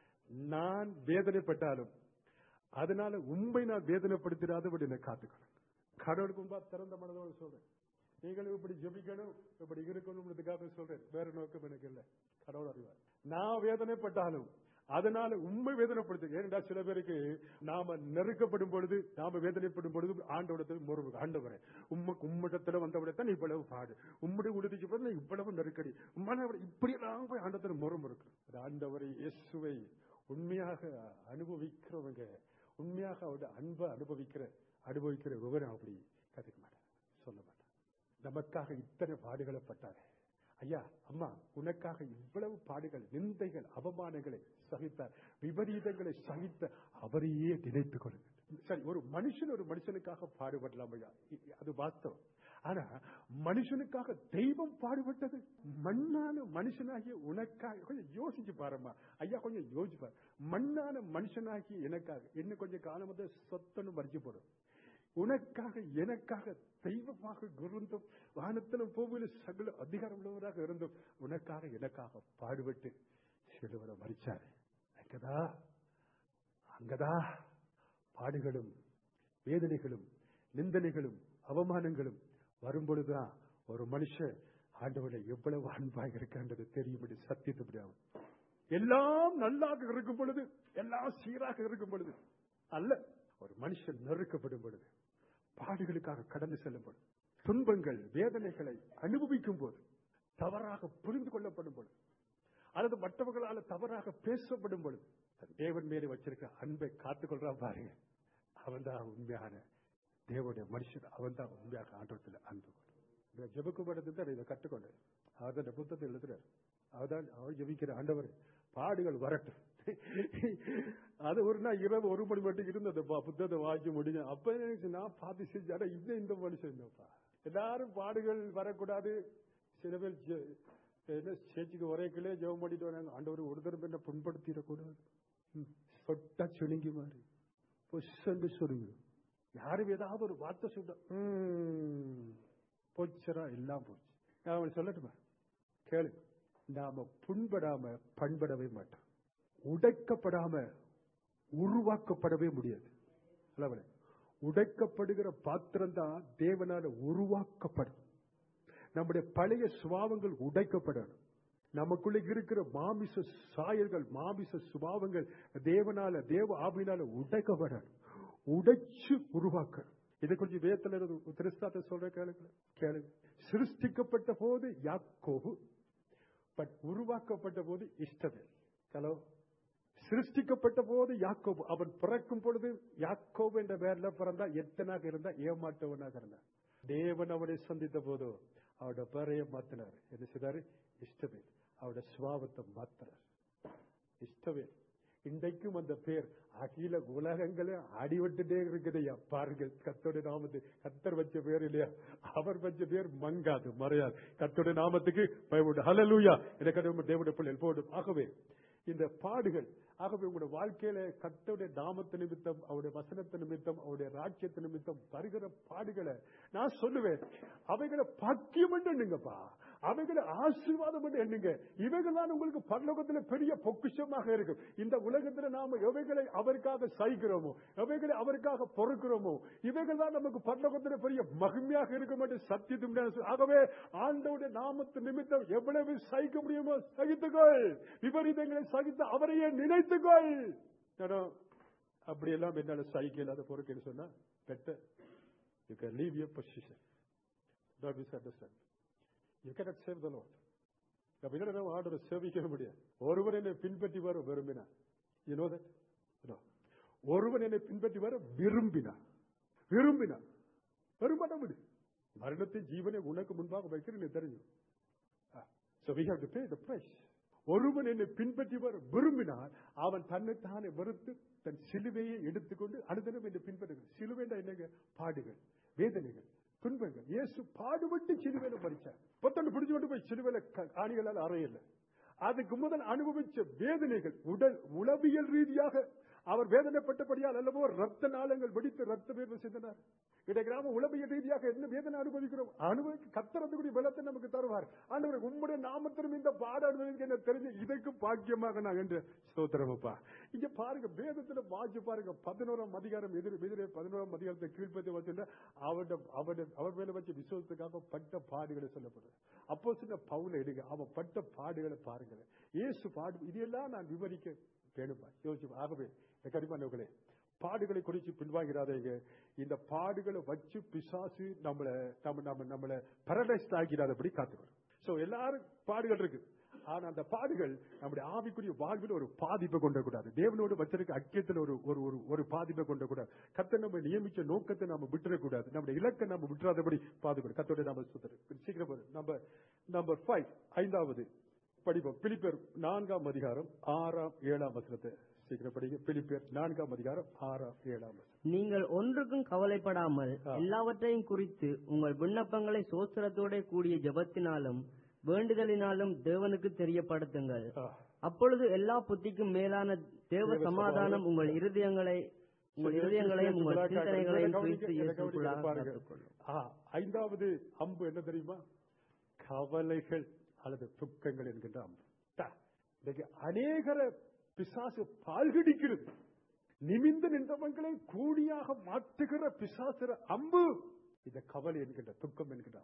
நான் வேதனைப்பட்டாலும் அதனால உண்மை நான் வேதனைப்படுத்திடாதபடி என்னை காத்துக்கணும் கடவுளுக்கு முன்பா திறந்த மனதோடு சொல்றேன் நீங்களும் இப்படி ஜெபிக்கணும் இப்படி இருக்கணும்ன்றதுக்காக சொல்றேன் வேற நோக்கம் எனக்கு இல்லை கடவுள் அறிவார் நான் வேதனைப்பட்டாலும் அதனால உண்மை வேதனைப்படுத்து ஏனென்றா சில பேருக்கு நாம நெருக்கப்படும் பொழுது நாம வேதனைப்படும் பொழுது ஆண்டவடத்தில் முறவு ஆண்டவரே உம்ம உம்மிடத்துல வந்தவிடத்தான் இவ்வளவு பாடு உம்முடைய உறுதிக்கு பிறகு இவ்வளவு நெருக்கடி மன இப்படி எல்லாம் போய் ஆண்டத்தில் முறம் இருக்கு அது ஆண்டவரை இயேசுவை உண்மையாக அனுபவிக்கிறவங்க உண்மையாக அவருடைய அன்பை அனுபவிக்கிற அனுபவிக்கிற விவரம் அப்படி கதைக்க மாட்டேன் சொல்ல மாட்டேன் நமக்காக இத்தனை பாடுகளை பட்டாரே ஐயா அம்மா உனக்காக இவ்வளவு பாடுகள் நிந்தைகள் அவமானங்களை சகித்தார் விபரீதங்களை சகித்த அவரையே நினைத்துக் கொள்ளுங்கள் சரி ஒரு மனுஷன் ஒரு மனுஷனுக்காக பாடுபடலாம் ஐயா இ- அது வாஸ்தவம் ஆனா மனுஷனுக்காக தெய்வம் பாடுபட்டது மண்ணான மனுஷனாகிய உனக்காக கொஞ்சம் யோசிச்சு பாரும்மா ஐயா கொஞ்சம் யோசிச்சு பாரு மண்ணான மனுஷனாகிய எனக்காக இன்னும் கொஞ்சம் காலம் வந்து சொத்தன்னு மறிச்சு போடும் உனக்காக எனக்காக தெய்வமாக இருந்தும் வானத்திலும் பூமியிலும் சகல அதிகாரம் உள்ளவராக இருந்தும் உனக்காக எனக்காக பாடுபட்டு சிலுவரை மறிச்சாரு அங்கதா அங்கதா பாடுகளும் வேதனைகளும் நிந்தனைகளும் அவமானங்களும் வரும்பொழுதுதான் ஒரு மனுஷன் ஆண்டவரை எவ்வளவு அன்பாக இருக்கின்றது தெரியும்படி சத்தியத்தை முடியாது எல்லாம் நல்லாக இருக்கும் பொழுது எல்லாம் சீராக இருக்கும் பொழுது அல்ல ஒரு மனுஷன் நெருக்கப்படும் பொழுது பாடுகளுக்காக கடந்து செல்லும் பொழுது துன்பங்கள் வேதனைகளை அனுபவிக்கும் போது தவறாக புரிந்து கொள்ளப்படும் பொழுது அல்லது மற்றவர்களால் தவறாக பேசப்படும் பொழுது தன் தேவன் மேலே வச்சிருக்க அன்பை காத்துக்கொள்றான் பாருங்க அவன் தான் உண்மையான தேவனுடைய மனுஷன் அவன் தான் உண்மையாக ஆண்டவத்தில் அன்பு கொள்றான். இந்த ஜெபக்குமாரத்தை தான் இதை கற்றுக்கொண்டேன் அவர் தான் இந்த புத்தகத்தை எழுதுறார் அவர் தான் அவர் ஜெபிக்கிற ஆண்டவர் பாடுகள் வரட்டும் அது ஒரு நாள் இரவு ஒரு மணி மட்டும் இருந்தது பா, புத்தகத்தை வாங்கி முடிஞ்ச அப்ப எனக்கு நான் பார்த்து செஞ்சு அட இந்த இந்த மனுஷன் என்னப்பா எல்லாரும் பாடுகள் வரக்கூடாது சில பேர் ஜெ- என்ன சேர்ச்சுக்கு ஒரே கிளே ஜெபம் பண்ணிட்டு வராங்க ஆண்டவர் ஒரு தடவை என்ன புண்படுத்திடக்கூடாது ம், சொட்டா சுணுங்கி மாறி பொசண்டு சொருங்கு யாரும் ஏதாவது ஒரு வார்த்தை சொல்ல போச்சரா எல்லாம் போச்சு நான் அவன் சொல்லட்டுமா கேளு நாம புண்படாம பண்படவே மாட்டோம் உடைக்கப்படாம உருவாக்கப்படவே முடியாது அல்லவனே? உடைக்கப்படுகிற பாத்திரம் தான் தேவனால உருவாக்கப்படும் நம்முடைய பழைய சுபாவங்கள் உடைக்கப்படணும் நமக்குள்ள இருக்கிற மாமிச சாயல்கள் மாமிச சுபாவங்கள் தேவனால தேவ ஆவினால உடைக்கப்படணும் உடைச்சு உருவாக்கணும் இதை கொஞ்சம் வேத்தல திருஸ்தாத்த சொல்ற கேளுங்க கேளுங்க சிருஷ்டிக்கப்பட்ட போது யாக்கோபு பட் உருவாக்கப்பட்ட போது இஷ்டவேல் ஹலோ சிருஷ்டிக்கப்பட்ட போது யாக்கோபு அவன் பிறக்கும் பொழுது யாக்கோபு என்ற பெயர்ல பிறந்தா எத்தனாக இருந்தா ஏமாற்றவனாக இருந்தான் தேவன் அவனை சந்தித்த போதோ அவரோட பேரைய மாத்தினார் என்ன செய்தாரு இஷ்டவேல் அவரோட சுவாபத்தை மாத்தினார் இஷ்டவேல் இன்றைக்கும் அந்த பேர் அகில உலகங்களே அடிபட்டுட்டே இருக்குதையா பாருங்கள் கத்தோட நாமத்து கத்தர் வச்ச பேர் இல்லையா அவர் வச்ச பேர் மங்காது மறையாது கத்தோட நாமத்துக்கு பயப்படும் ஹலலூயா எனக்கு தேவனுடைய பிள்ளைகள் போடும் ஆகவே இந்த பாடுகள் ஆகவே உங்களுடைய வாழ்க்கையில கத்தோடைய நாமத்து நிமித்தம் அவருடைய வசனத்து நிமித்தம் அவருடைய ராஜ்யத்து நிமித்தம் வருகிற பாடுகளை நான் சொல்லுவேன் அவைகளை பக்கியம் எண்ணுங்கப்பா அவைகளை ஆசீர்வாதம் என்று எண்ணுங்க இவைகள் தான் உங்களுக்கு பரலோகத்தில் பெரிய பொக்கிஷமாக இருக்கும் இந்த உலகத்தில் நாம எவைகளை அவருக்காக சகிக்கிறோமோ எவைகளை அவருக்காக பொறுக்கிறோமோ இவைகள் தான் நமக்கு பரலோகத்தில் பெரிய மகிமையாக இருக்கும் என்று சத்தியத்தும் ஆகவே ஆண்டவுடைய நாமத்து நிமித்தம் எவ்வளவு சகிக்க முடியுமோ சகித்துக்கொள் விபரீதங்களை சகித்து அவரையே நினைத்துக்கொள் ஏன்னா, அப்படியெல்லாம் என்னால சகிக்க இல்லாத பொறுக்குன்னு சொன்னா better you can leave your position don't misunderstand you cannot save the lot அப்ப என்ன ஆர்டரை சேவிக்க முடியாது ஒருவர் என்னை பின்பற்றி வர விரும்பினார் யூ நோ தட் ஒருவன் என்னை பின்பற்றி வர விரும்பினார் விரும்பினார் வருமான விடு மரணத்தின் ஜீவனை உனக்கு முன்பாக வைக்கிறேன் தெரியும் So we have to pay the price. ஒருவன் என்னை பின்பற்றி வர விரும்பினால் அவன் தன்னைத்தானே வெறுத்து தன் சிலுவையை எடுத்துக்கொண்டு அனுதினம் என்னை பின்பற்றுகிறான் சிலுவைண்டா என்னங்க பாடுகள் வேதனைகள் துன்பங்கள் இயேசு பாடுபட்டு சிலுவையில பறிச்சார் பொத்தண்டு பிடிச்சு கொண்டு போய் சிலுவையில க- காணிகளால் அறையல அதுக்கு முதல் அனுபவிச்ச வேதனைகள் உடல் உளவியல் ரீதியாக அவர் வேதனைப்பட்டபடியால் அல்லவோ ரத்த நாளங்கள் வெடித்து ரத்த வேர்வை சிந்தினார் இன்றைக்கு நாம உளவியல் ரீதியாக என்ன வேதனை அனுபவிக்கிறோம் அனுபவிக்க கத்தரத்துக்குரிய பலத்தை நமக்கு தருவார் ஆண்டவர் உம்முடைய நாமத்திலும் இந்த பாட அனுபவிக்க என்ன தெரிஞ்சு இதற்கு பாக்கியமாக நான் என்று ஸ்தோத்திரமப்பா இங்க பாருங்க வேதத்துல வாசி பாருங்க பதினோராம் அதிகாரம் எதிர் எதிரே பதினோராம் அதிகாரத்தை கீழ்ப்பத்தி வச்சுட்டு அவருடைய அவருடைய அவர் மேல வச்ச விசுவத்துக்காக பட்ட பாடுகளை சொல்லப்படுது அப்போ சின்ன பவுல எடுங்க அவன் பட்ட பாடுகளை பாருங்க இயேசு பாடு இதெல்லாம் நான் விவரிக்க வேணுமா யோசிச்சு ஆகவே இந்த கரிமானவர்களே பாடுகளை குறித்து பின்வாங்கிறாதீங்க இந்த பாடுகளை வச்சு பிசாசு நம்மள நம்ம நம்ம நம்மள பரடைஸ்ட் ஆகிறாதபடி காத்துக்கணும் சோ எல்லாரும் பாடுகள் இருக்கு ஆனா அந்த பாடுகள் நம்முடைய ஆவிக்குரிய வாழ்வில் ஒரு பாதிப்பை கொண்ட கூடாது தேவனோடு வச்சிருக்க ஐக்கியத்தில் ஒரு ஒரு ஒரு ஒரு பாதிப்பை கொண்ட கூடாது கத்தை நம்ம நியமிச்ச நோக்கத்தை நாம விட்டுறக்கூடாது நம்முடைய இலக்கை நம்ம விட்டுறாதபடி பாதுகாப்பு கத்தோட நாம சுத்தரு சீக்கிரம் வரும். நம்பர் நம்பர் ஃபைவ் ஐந்தாவது படிப்போம் பிலிப்பேர் நான்காம் அதிகாரம் ஆறாம் ஏழாம் வசனத்தை சீக்கிரம் படிங்க பிலிப்பேர் நான்காம் அதிகாரம் ஆறாம் ஏழாம் வசனம் நீங்கள் ஒன்றுக்கும் கவலைப்படாமல் ஆ. எல்லாவற்றையும் குறித்து உங்கள் விண்ணப்பங்களை சோத்திரத்தோட கூடிய ஜெபத்தினாலும் வேண்டுதலினாலும் தேவனுக்கு தெரியப்படுத்துங்கள் ஆ. அப்பொழுது எல்லா புத்திக்கும் மேலான தேவ தேவ சமாதானம் உங்கள் இருதயங்களை உங்கள் சரி, இருதயங்களையும் உங்கள் கிறிஸ்து சிந்தனைகளையும் கவனிக்க, கிறிஸ்து இதை கவனிக்க, இயேசுக்குள்ளாக பாருங்க. காத்துக்கொள்ளும் ஆ, ஐந்தாவது அம்பு என்ன தெரியுமா கவலைகள் அல்லது துக்கங்கள் என்கின்ற அம்பு தா, இன்னைக்கு அநேகர பிசாசு பால்கடிக்கிறது நிமிந்து நின்றவங்களை கூடியாக மாற்றுகிற பிசாசுற அம்பு இந்த கவலை என்கின்ற துக்கம் என்கின்ற அம்பு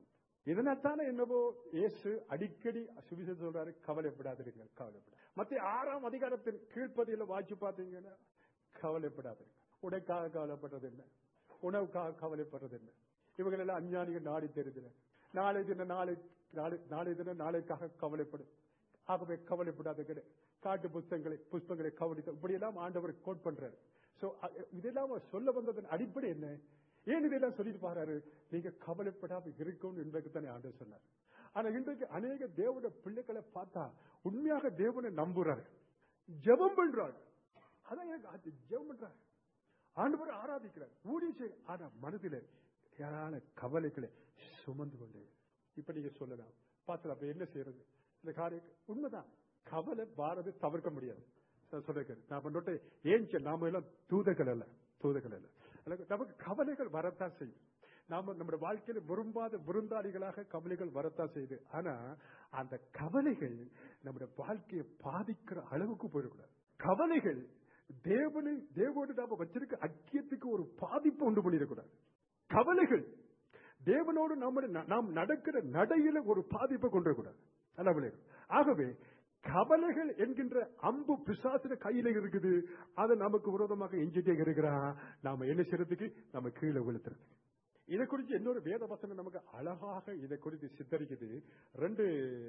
இதனால்தானே என்னவோ இயேசு அடிக்கடி சுவிசேஷம் சொல்றாரு கவலைப்படாதீர்கள் கவலைப்படாது மத்திய ஆறாம் அதிகாரத்தின் கீழ்ப்பதியில வாய்ச்சி பார்த்தீங்கன்னா கவலைப்படாதீர்கள் உடைக்காக கவலைப்படுறது என்ன உணவுக்காக கவலைப்படுறது என்ன இவங்க எல்லாம் அஞ்ஞானிகள் நாடி தெரிஞ்சன நாளை தினம் நாளை நாளை நாளை தினம் நாளைக்காக கவலைப்படும் ஆகவே கவலைப்படாதீர்கள் காட்டு புத்தகங்களை புஷ்பங்களை கவனித்த இப்படியெல்லாம் ஆண்டவர் கோட் பண்றாரு சோ இதெல்லாம் அவர் சொல்ல வந்ததன் அடிப்படை என்ன ஏன் இதெல்லாம் சொல்லிட்டு பாரு நீங்க கவலைப்படாம இருக்கணும் என்பதுதானே ஆண்டவர் சொன்னார் ஆனா இன்றைக்கு அநேக தேவன பிள்ளைகளை பார்த்தா உண்மையாக தேவனை நம்புறாரு ஜெபம் பண்றாரு அதான் எனக்கு அது ஜெபம் பண்றாரு ஆண்டவர் ஆராதிக்கிறார் ஊழிய செய்ய ஆனா மனதில ஏராள கவலைகளை சுமந்து கொண்டு இப்ப நீங்க சொல்லலாம் பார்த்தலாம் அப்ப என்ன செய்யறது இந்த காரியம் உண்மைதான் கவலை பாரதி தவிர்க்க முடியாது நான் சொல்றேன் நான் பண்ணோட்டு ஏன் நாம எல்லாம் தூதர்கள் அல்ல தூதர்கள் அல்ல எனக்கு நமக்கு கவலைகள் வரத்தான் செய்யும் நாம நம்முடைய வாழ்க்கையில விரும்பாத விருந்தாளிகளாக கவலைகள் வரத்தான் செய்யுது ஆனா அந்த கவலைகள் நம்முடைய வாழ்க்கையை பாதிக்கிற அளவுக்கு போயிடக்கூடாது கவலைகள் தேவனை தேவோடு நாம வச்சிருக்க ஐக்கியத்துக்கு ஒரு பாதிப்பு உண்டு பண்ணிடக்கூடாது கவலைகள் தேவனோடு நம்முடைய நாம் நடக்கிற நடையில ஒரு பாதிப்பை கொண்டிருக்கூடாது அல்ல ஆகவே கவலைகள் என்கின்ற அம்பு பிசாசின கையில இருக்குது அது நமக்கு விரோதமாக எஞ்சிட்டே இருக்கிறான் நாம என்ன செய்யறதுக்கு நம்ம கீழே விழுத்துறது இதை குறித்து இன்னொரு வேத வசனம் நமக்கு அழகாக இதை குறித்து சித்தரிக்குது ரெண்டு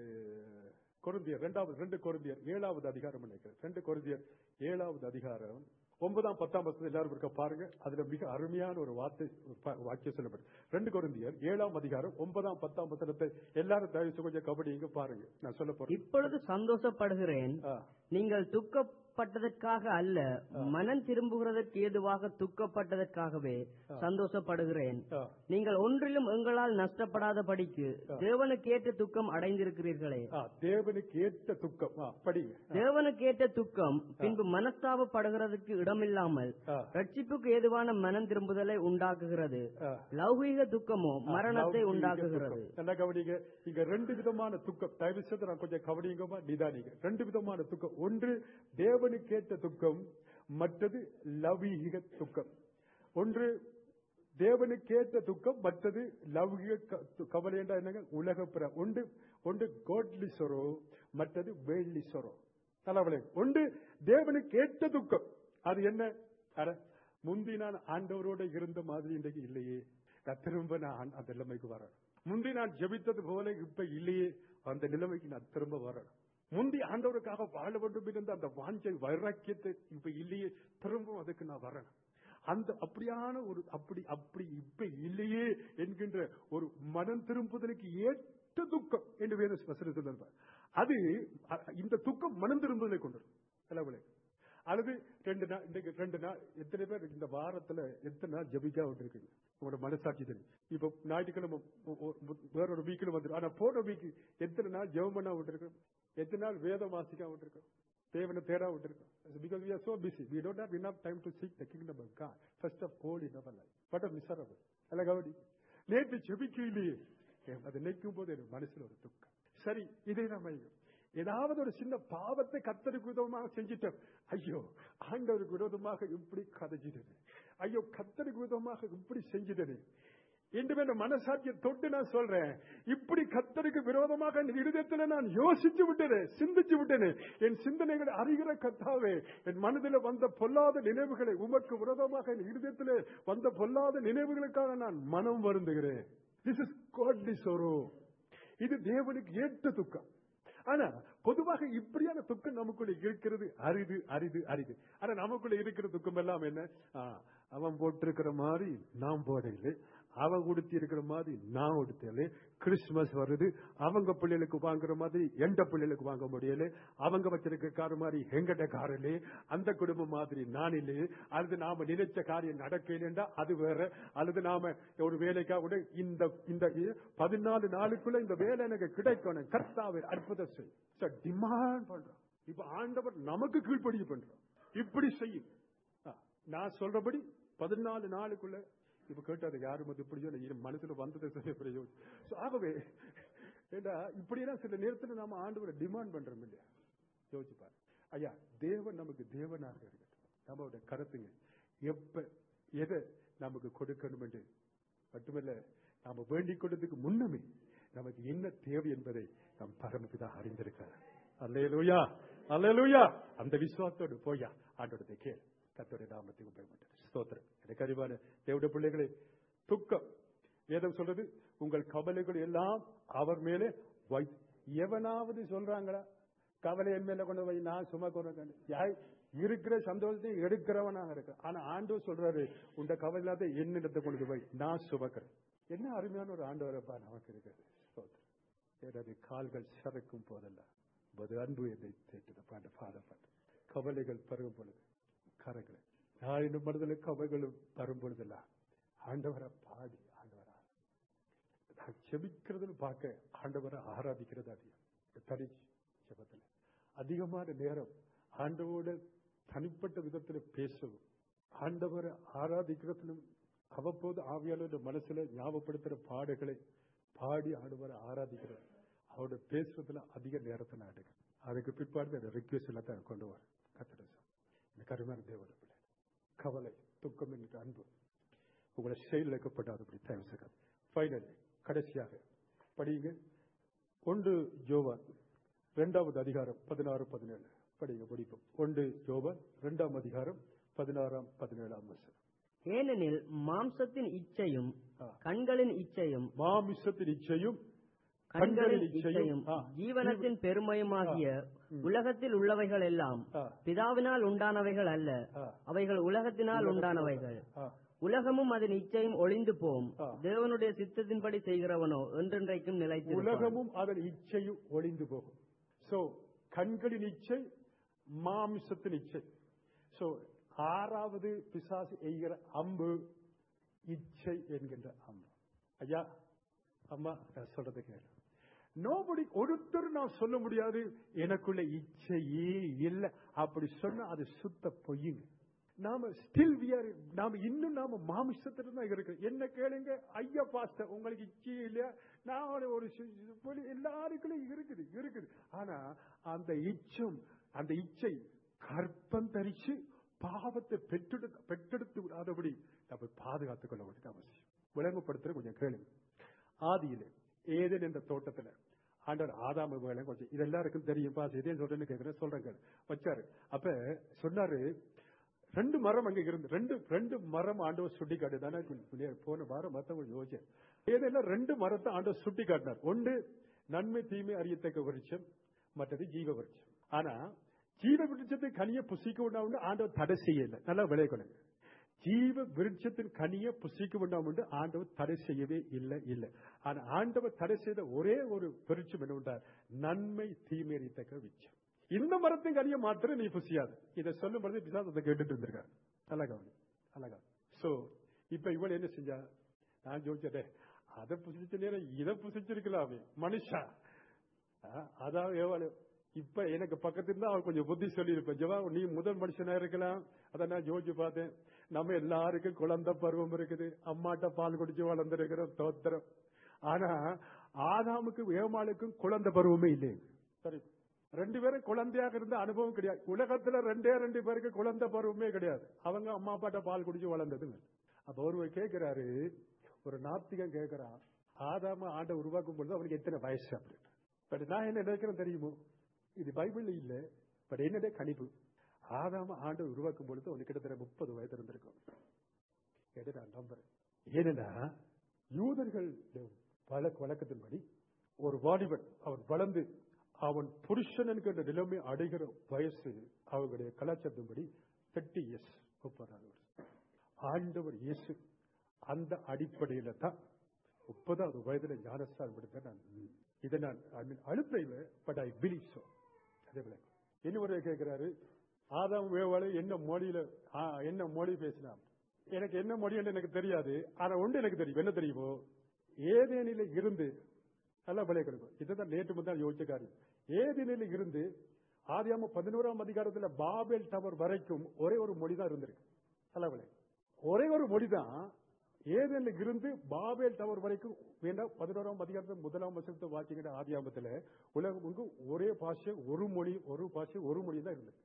கொருந்தியர் ரெண்டாவது ரெண்டு கொருந்தியர் ஏழாவது அதிகாரம் நினைக்கிறேன் ரெண்டு கொருந்தியர் ஏழாவது அதிகாரம் ஒன்பதாம் பத்தாம் வருஷத்துல எல்லாரும் இருக்க பாருங்க அதுல மிக அருமையான ஒரு வார்த்தை வாக்கியம் சொல்லப்படும் ரெண்டு கொருந்தியர் ஏழாம் அதிகாரம் ஒன்பதாம் பத்தாம் வசனத்தை எல்லாரும் தயவு கொஞ்சம் கபடி இங்க பாருங்க நான் சொல்ல போறேன் இப்பொழுது சந்தோஷப்படுகிறேன் நீங்கள் துக்கப்பட்டதற்காக அல்ல மனம் திரும்புகிறதற்கு ஏதுவாக துக்கப்பட்டதற்காகவே சந்தோஷப்படுகிறேன் நீங்கள் ஒன்றிலும் எங்களால் நஷ்டப்படாத படிக்கு தேவனுக்கு ஏற்ற துக்கம் அடைந்திருக்கிறீர்களே தேவனுக்கு ஏற்ற துக்கம் படிங்க தேவனுக்கு ஏற்ற துக்கம் பின்பு மனஸ்தாபப்படுகிறதுக்கு இடமில்லாமல் ரட்சிப்புக்கு ஏதுவான மனம் திரும்புதலை உண்டாக்குகிறது லௌகீக துக்கமோ மரணத்தை உண்டாக்குகிறது நல்லா கவனிங்க இங்க ரெண்டு விதமான துக்கம் தயவு செய்து நான் கொஞ்சம் கவனிங்கம்மா நிதானிங்க ரெண்டு விதமான துக்கம் ஒன்று தேவனுக்கேற்ற துக்கம் மற்றது லௌகீக துக்கம் ஒன்று தேவனுக்கேற்ற துக்கம் மற்றது லௌகிக கவலை என்றால் என்னங்க உலக ஒன்று ஒன்று கோட்லி சொரோ மற்றது வேள்ளி சொரோ தலைவலை ஒன்று தேவனுக்கு ஏற்ற துக்கம் அது என்ன அட முந்தி நான் ஆண்டவரோட இருந்த மாதிரி இன்றைக்கு இல்லையே நான் திரும்ப நான் அந்த நிலைமைக்கு வரேன் முந்தி நான் ஜெபித்தது போல இப்ப இல்லையே அந்த நிலைமைக்கு நான் திரும்ப வரேன் முந்தி ஆண்டவருக்காக வாழ வேண்டும் இருந்த அந்த வாஞ்சை வைராக்கியத்தை இப்ப இல்லையே திரும்ப அதுக்கு நான் வரேன் அந்த அப்படியான ஒரு அப்படி அப்படி இப்ப இல்லையே என்கின்ற ஒரு மனம் திரும்புதலுக்கு ஏற்ற துக்கம் என்று வேறு வசனத்தில் அது இந்த துக்கம் மனம் திரும்புதலை கொண்டு அல்லது ரெண்டு நாள் இன்றைக்கு ரெண்டு நாள் எத்தனை பேர் இந்த வாரத்துல எத்தனை நாள் ஜபிக்கா விட்டுருக்குங்க உங்களோட மனசாட்சி தெரியும் இப்ப ஞாயிற்றுக்கிழமை வேற ஒரு வீக்கில் வந்துடும் ஆனா போன வீக் எத்தனை நாள் ஜெபம் பண்ணா விட்டுருக்கோம் எத்தனை நாள் வேதம் வாசிக்கா விட்டுருக்கோம் தேவனை தேடா விட்டுருக்கோம் because we are so busy we don't have enough time to seek the kingdom of God first of all in our life but a miserable அல்ல கவடி நேற்று ஜெபிக்கலையே அதை நினைக்கும் போது எனக்கு மனசுல ஒரு துக்கம் சரி இதை நம்ம ஏதாவது ஒரு சின்ன பாவத்தை கத்தருக்கு விரோதமாக செஞ்சிட்டோம் ஐயோ ஆண்டவருக்கு விரோதமாக இப்படி கதைச்சிட்டது ஐயோ கத்தருக்கு விரோதமாக இப்படி செஞ்சிட்டது என்று என்ற மனசாட்சியை தொட்டு நான் சொல்றேன் இப்படி கத்தருக்கு விரோதமாக என் இருதயத்தில் நான் யோசிச்சு விட்டேனே சிந்திச்சு விட்டேனே என் சிந்தனைகளை அறிகிற கத்தாவே என் மனதில் வந்த பொல்லாத நினைவுகளை உமக்கு விரோதமாக என் இருதயத்தில் வந்த பொல்லாத நினைவுகளுக்காக நான் மனம் வருந்துகிறேன் திஸ் இஸ் காட்லி சோரோ இது தேவனுக்கு ஏற்ற துக்கம் ஆனா பொதுவாக இப்படியான துக்கம் நமக்குள்ள இருக்கிறது அரிது அரிது அரிது ஆனா நமக்குள்ள இருக்கிற துக்கம் எல்லாம் என்ன அவன் போட்டிருக்கிற மாதிரி நாம் போடவில்லை அவன் உடுத்தி இருக்கிற மாதிரி நான் உடுத்தல கிறிஸ்துமஸ் வருது அவங்க பிள்ளைகளுக்கு வாங்குற மாதிரி எந்த பிள்ளைகளுக்கு வாங்க முடியல அவங்க வச்சிருக்க கார் மாதிரி எங்கட காரிலே அந்த குடும்பம் மாதிரி நான் இல்லையே அல்லது நாம நினைச்ச காரியம் நடக்கலண்டா அது வேற அல்லது நாம ஒரு வேலைக்காக கூட இந்த இந்த பதினாலு நாளுக்குள்ள இந்த வேலை எனக்கு கிடைக்கணும் கர்த்தாவை அற்புதம் செய் டிமாண்ட் பண்றோம் இப்ப ஆண்டவர் நமக்கு கீழ்ப்படிய பண்றோம் இப்படி செய்யும் நான் சொல்றபடி பதினாலு நாளுக்குள்ள இப்ப கேட்டது யாரும் அது இப்படி சொல்ல மனசுல வந்ததை சொல்ல பிரயோஜனம் ஆகவே ஏண்டா இப்படியெல்லாம் சில நேரத்தில் நாம ஆண்டவரை டிமாண்ட் பண்றோம் இல்லையா யோசிச்சு பாரு ஐயா தேவன் நமக்கு தேவனாக இருக்கட்டும் நம்மளோட கருத்துங்க எப்ப எதை நமக்கு கொடுக்கணும் என்று மட்டுமல்ல நாம வேண்டிக் கொண்டதுக்கு முன்னமே நமக்கு என்ன தேவை என்பதை நம் பரமபிதா அறிந்திருக்கிறார் அல்லேலூயா அல்லேலூயா அந்த விசுவாசத்தோடு போயா ஆண்டோடத்தை கேள் கத்தோடைய நாமத்துக்கு பயப்பட்டது ஸ்தோத்திரம் எனக்கு அறிவான தேவடைய பிள்ளைகளே துக்கம் வேதம் சொல்றது உங்கள் கவலைகள் எல்லாம் அவர் மேலே வை எவனாவது சொல்றாங்களா கவலை என் மேல கொண்டு வை நான் சும்மா கொண்டு யாய் இருக்கிற சந்தோஷத்தை எடுக்கிறவனாக இருக்க ஆனா ஆண்டவர் சொல்றாரு உண்ட கவலை இல்லாத என்னிடத்தை கொண்டு வை நான் சுமக்கிறேன் என்ன அருமையான ஒரு ஆண்டவரப்பா நமக்கு இருக்கிறது ஸ்தோத்திரம். எனது கால்கள் சறுக்கும் போதெல்லாம் உமது அன்பு என்னை தேட்டது பாண்ட பாடப்பாட்டு கவலைகள் பருகும் பொழுது கரங்களை நான் இன்னும் மனதில் கவலைகளும் வரும் பொழுதெல்லாம் ஆண்டவரை பாடி ஆண்டவரா நான் செபிக்கிறதுன்னு பார்க்க ஆண்டவரை ஆராதிக்கிறது அதிகம் தனி ஜெபத்தில் அதிகமான நேரம் ஆண்டவோட தனிப்பட்ட விதத்தில் பேசவும் ஆண்டவரை ஆராதிக்கிறதிலும் அவ்வப்போது ஆவியாளோட மனசுல ஞாபகப்படுத்துற பாடுகளை பாடி ஆண்டவரை ஆராதிக்கிறது அவரோட பேசுறதுல அதிக நேரத்தை நான் எடுக்கிறேன் அதுக்கு பிற்பாடு அந்த ரிக்வெஸ்ட் எல்லாம் கொண்டு வர கத்திர இந்த கருமையான தேவன பிள்ளை கவலை துக்கம் என்கிற அன்பு உங்களை செயலிழக்கப்படாதபடி தயவு செய்யாது ஃபைனல் கடைசியாக படியுங்க ஒன்று ஜோவான் இரண்டாவது அதிகாரம் பதினாறு பதினேழு படிங்க படிப்போம் ஒன்று ஜோவான் இரண்டாம் அதிகாரம் பதினாறாம் பதினேழாம் வருஷம் ஏனெனில் மாம்சத்தின் இச்சையும் ஆ. கண்களின் இச்சையும் மாமிசத்தின் இச்சையும் கண்களின் கண்களின் இச்சையும் இச்சையும், ஆ. ஜீவனத்தின் பெருமையுமாகிய ம். உலகத்தில் உள்ளவைகள் எல்லாம் ஆ. பிதாவினால் உண்டானவைகள் அல்ல ஆ. அவைகள் உலகத்தினால் உண்டானவைகள் ஆ. உலகமும் அதன் இச்சையும் ஒளிந்து போம் ஆ. தேவனுடைய சித்தத்தின்படி செய்கிறவனோ என்றென்றைக்கும் நிலைத்து உலகமும் அதன் இச்சையும் ஒளிந்து போகும் சோ கண்களின் இச்சை மாமிசத்தின் இச்சை சோ ஆறாவது பிசாசு எய்கிற அம்பு இச்சை என்கின்ற அம்பு ஐயா அம்மா நான் சொல்றது கேளு நோபடி ஒருத்தர் நான் சொல்ல முடியாது எனக்குள்ள இச்சையே இல்லை அப்படி சொன்னா அது சுத்த பொய்யுங்க நாம ஸ்டில் வியர் நாம இன்னும் நாம மாமிசத்துல தான் இருக்கிறோம் என்ன கேளுங்க ஐயா பாஸ்டர் உங்களுக்கு இச்சையே இல்லையா நான் ஒரு- ஒரு சு- சு- பொலி- எல்லாருக்குள்ள இருக்குது இருக்குது ஆனா அந்த இச்சம் அந்த இச்சை கற்பம் தரிச்சு பாவத்தை பெற்றெடுத்து பெற்றெடுத்து விடாதபடி நம்ம பாதுகாத்துக் கொள்ள வேண்டியது அவசியம் விளங்கப்படுத்துற கொஞ்சம் கேளுங்க ஆதியிலே ஏதேன் என்ற தோட்டத்துல ஆண்டவர் ஆதாம வேலை கொஞ்சம் இது எல்லாருக்கும் தெரியும் பாஸ் இதே சொல்றேன்னு கேட்கிறேன் சொல்றேன் கேளு. வச்சாரு அப்ப சொன்னாரு ரெண்டு மரம் அங்க இருந்து ரெண்டு ரெண்டு மரம் ஆண்டவர் சுட்டி காட்டு தானே போன வாரம் மத்தவங்க யோசிச்சேன் ஏதெல்லாம் ரெண்டு மரத்தை ஆண்டவர் சுட்டி காட்டினார் ஒன்று நன்மை தீமை அறியத்தக்க விருட்சம் மற்றது ஜீவ விருட்சம் ஆனா ஜீவ விருட்சத்தை கனிய புசிக்க உண்டாவுண்டு ஆண்டவர் தடை செய்யல நல்லா விளையக்கணுங்க ஜீவ விருட்சத்தின் கனிய புசிக்க வேண்டாம் என்று ஆண்டவர் தடை செய்யவே இல்லை இல்லை ஆனா ஆண்டவர் தடை செய்த ஒரே ஒரு விருட்சம் என்ன உண்டா நன்மை தீமை அறியத்தக்க விருட்சம் இந்த மரத்தின் கனியை மாத்திரம் நீ புசியாது இதை சொல்லும் பொழுது பிசாசு அதை கேட்டுட்டு இருந்திருக்காரு நல்லா கவனி நல்லா கவனி சோ இப்ப இவள் என்ன செஞ்சா நான் ஜோதிச்சேன் அதை புசிச்ச நேரம் இதை புசிச்சிருக்கலாமே மனுஷா ஆ, அதான் எவ்வளவு இப்ப எனக்கு பக்கத்துல இருந்தா அவன் கொஞ்சம் புத்தி சொல்லியிருப்பேன் ஜவா நீ முதல் மனுஷனா இருக்கலாம் அதை நான் யோசிச்சு பார்த்தேன் நம்ம எல்லாருக்கும் குழந்தை பருவம் இருக்குது அம்மாட்ட பால் குடிச்சு வளர்ந்துருக்கிறோம் தோத்திரம் ஆனா ஆதாமுக்கு ஏமாளுக்கும் குழந்தை பருவமே இல்லை சரி ரெண்டு பேரும் குழந்தையாக இருந்த அனுபவம் கிடையாது உலகத்துல ரெண்டே ரெண்டு பேருக்கு குழந்தை பருவமே கிடையாது அவங்க அம்மா அப்பாட்ட பால் குடிச்சு வளர்ந்ததுங்க அப்ப ஒருவர் கேட்கிறாரு ஒரு நாத்திகன் கேட்கிறான் ஆதாம ஆண்டை உருவாக்கும் பொழுது அவனுக்கு எத்தனை வயசு அப்படின்னு பட் நான் என்ன நினைக்கிறேன் தெரியுமோ இது பைபிள்ல இல்ல பட் என்னுடைய கணிப்பு ஆதாம ஆண்டை உருவாக்கும் பொழுது அவனுக்கு கிட்டத்தட்ட முப்பது வயது இருந்திருக்கும் எதை நான் நம்புறேன் ஏனென்னா யூதர்கள் பல வழக்கத்தின்படி ஒரு வாலிபன் அவன் வளர்ந்து அவன் புருஷன் என்கின்ற நிலைமை அடைகிற வயசு அவங்களுடைய கலாச்சாரத்தின்படி தேர்ட்டி இயர்ஸ் முப்பதாவது வருஷம் ஆண்டவர் இயேசு அந்த அடிப்படையில தான் முப்பதாவது வயதுல ஞானஸ்தானம் எடுத்த நான் இதை நான் ஐ மீன் அழுப்பையில் பட் ஐ பிலீவ் சோ அதே போல இன்னொரு கேட்கிறாரு ஆதாம் வேவாளை என்ன மொழியில ஆ, என்ன மொழி பேசினான் எனக்கு என்ன மொழின்னு எனக்கு தெரியாது ஆனா ஒன்று எனக்கு தெரியும் என்ன தெரியுமோ ஏதேனில இருந்து நல்லா விளைய கிடைக்கும் இதுதான் நேற்று முந்தான் யோசிச்ச காரியம் ஏதேனில இருந்து ஆதியாம பதினோராம் அதிகாரத்துல பாபேல் டவர் வரைக்கும் ஒரே ஒரு மொழி தான் இருந்திருக்கு நல்லா விளைய ஒரே ஒரு மொழி தான் ஏதேன்ல இருந்து பாபேல் டவர் வரைக்கும் வேண்டாம் பதினோராம் அதிகாரத்தில் முதலாம் வசனத்தை வாசிக்கிற ஆதியாமத்துல உலகம் முழுக்க ஒரே பாஷை ஒரு மொழி ஒரு பாஷை ஒரு மொழி தான் இருந்தது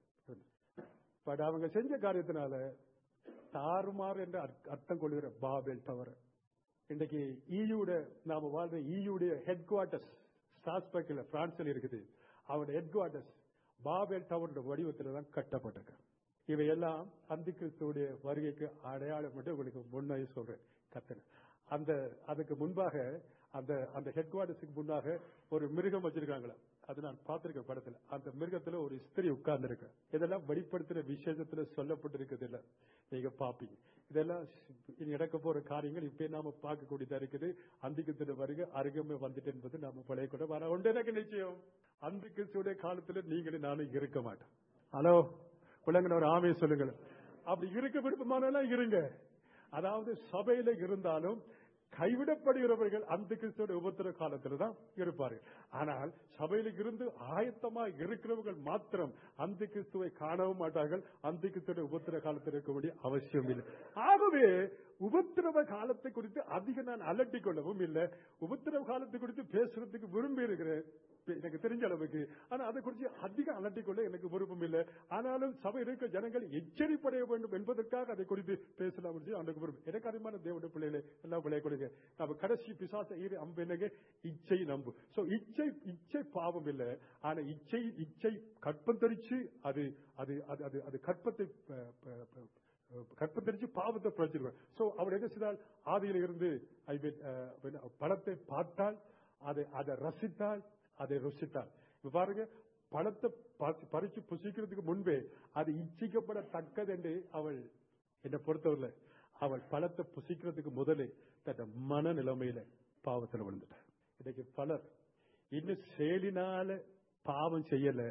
பட் அவங்க செஞ்ச காரியத்தினால தாறுமாறு என்ற அர்த்த- அர்த்தம் கொள்கிற பாபேல் டவர் இன்றைக்கு இயூட நாம வாழ்ற இயூடைய ஹெட் குவார்டர்ஸ் ஸ்டாஸ்பெக்கில் பிரான்சில் இருக்குது அவருடைய ஹெட் குவார்டர்ஸ் பாபேல் டவருடைய வடிவத்தில் தான் கட்டப்பட்டிருக்கு இவையெல்லாம் அந்தி கிறிஸ்துவுடைய வருகைக்கு அடையாளம் மட்டும் உங்களுக்கு முன்னாடி சொல்றேன் கத்தன அந்த அதுக்கு முன்பாக அந்த அந்த ஹெட் குவார்டர்ஸுக்கு முன்னாக ஒரு மிருகம் வச்சிருக்காங்களா அது நான் பார்த்திருக்கேன் படத்துல அந்த மிருகத்துல ஒரு ஸ்திரீ உட்கார்ந்து இருக்கு இதெல்லாம் வெளிப்படுத்துற விசேஷத்துல சொல்லப்பட்டிருக்கிறது இல்ல நீங்க பாப்பீங்க இதெல்லாம் இனி நடக்க போற காரியங்கள் இப்ப நாம பார்க்கக்கூடியதா இருக்குது அந்திக்கு வருகை அருகமே வந்துட்டு என்பது நாம பழைய கூட வர ஒன்று எனக்கு நிச்சயம் அந்திக்கு காலத்துல நீங்களும் நானும் இருக்க மாட்டோம் ஹலோ பிள்ளைங்க ஒரு ஆமையை சொல்லுங்கள் அப்படி இருக்க விருப்பமானெல்லாம் இருங்க அதாவது சபையில இருந்தாலும் கைவிடப்படுகிறவர்கள் அந்த கிறிஸ்துவோட உபத்திர காலத்துல தான் இருப்பார்கள் ஆனால் சபையில இருந்து ஆயத்தமா இருக்கிறவர்கள் மாத்திரம் அந்த கிறிஸ்துவை காணவும் மாட்டார்கள் அந்த கிறிஸ்துவோட உபத்திர காலத்தில் இருக்க வேண்டிய அவசியம் இல்லை ஆகவே உபத்திரவ காலத்தை குறித்து அதிக நான் அலட்டிக் கொள்ளவும் இல்லை உபத்திரவ காலத்தை குறித்து பேசுறதுக்கு விரும்பி இருக்கிறேன் எனக்கு தெரிஞ்ச அளவுக்கு ஆனா அதை குறித்து அதிக அலட்டிக் கொள்ள எனக்கு விருப்பம் இல்லை ஆனாலும் சபை இருக்க ஜனங்கள் எச்சரிப்படைய வேண்டும் என்பதற்காக அதை குறித்து பேசலாம் எனக்கு விரும்பும் எனக்கு அதிகமான தேவனுடைய பிள்ளைகளை எல்லாம் பிள்ளைய கொடுங்க நம்ம கடைசி பிசாச ஈரு அம்பு என்னங்க இச்சை நம்பு சோ இச்சை இச்சை பாவம் இல்லை ஆனா இச்சை இச்சை கற்பம் தரிச்சு அது அது அது அது அது கற்பத்தை ப- ப- ப- கற்பத்தரிச்சு பாவத்தை பிழைச்சிருவார் சோ அவர் என்ன செய்தால் ஆதியில இருந்து I mean, அஹ், when பழத்தை பார்த்தால் அதை அதை ரசித்தால் அதை ருசித்தால் இப்ப பாருங்க பழத்தை ப- பறிச்சு புசிக்கிறதுக்கு முன்பே அது இச்சிக்கப்படத்தக்கது என்று அவள் என்னை பொறுத்தவரையில அவள் பழத்தை புசிக்கிறதுக்கு முதலே தன் மன நிலைமையில பாவத்தில் விழுந்துட்டார் இன்னைக்கு பலர் இன்னும் செயலினால பாவம் செய்யல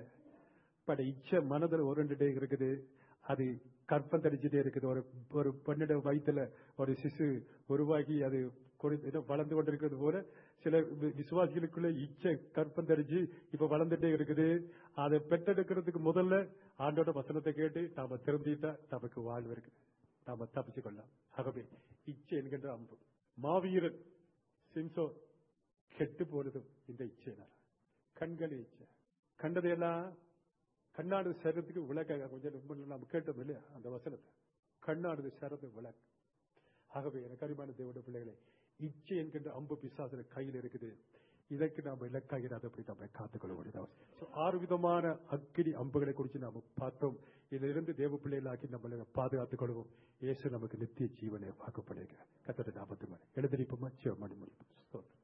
பட் இச்ச மனதில் உருண்டுட்டே இருக்குது அது கற்பம் தடிச்சுட்டே இருக்குது ஒரு ஒரு பெண்ணிட வயித்துல ஒரு சிசு உருவாகி அது கொடி- ஏதோ வளர்ந்து கொண்டிருக்கிறது போல சில வி- விசுவாசிகளுக்குள்ள இச்சை கற்பம் தரிச்சு இப்ப வளர்ந்துட்டே இருக்குது அதை பெற்றெடுக்கிறதுக்கு முதல்ல ஆண்டோட வசனத்தை கேட்டு நாம திரும்பிட்டா நமக்கு வாழ்வு இருக்குது நாம தப்பிச்சு கொள்ளலாம் ஆகவே இச்சை என்கின்ற அம்பு மாவீரன் சிம்சோ கெட்டு போனதும் இந்த இச்சையினால கண்கள் இச்சை கண்டதையெல்லாம் கண்ணாடு சரத்துக்கு விளக்காக கொஞ்சம் ரொம்ப நம்ம கேட்டோம் இல்லையா அந்த வசனத்தை கண்ணாடு சரத்து விளக்கு ஆகவே எனக்கு அருமையான தேவனுடைய பிள்ளைகளை இச்சை என்கின்ற அம்பு பிசாசுல கையில் இருக்குது இதற்கு நாம் இலக்காகிறாதபடி நம்மை காத்துக்கொள்ள வேண்டியது அவசியம். So, ஆறு விதமான அக்கினி அம்புகளை குறித்து நாம் பார்த்தோம் இதிலிருந்து தேவ பிள்ளைகளாக்கி நம்மளை பாதுகாத்துக் கொள்வோம் இயேசு நமக்கு நித்திய ஜீவனை வாக்குப்படுகிறார் கத்தட நாமத்து எழுதிரிப்போமா சிவமணி மொழி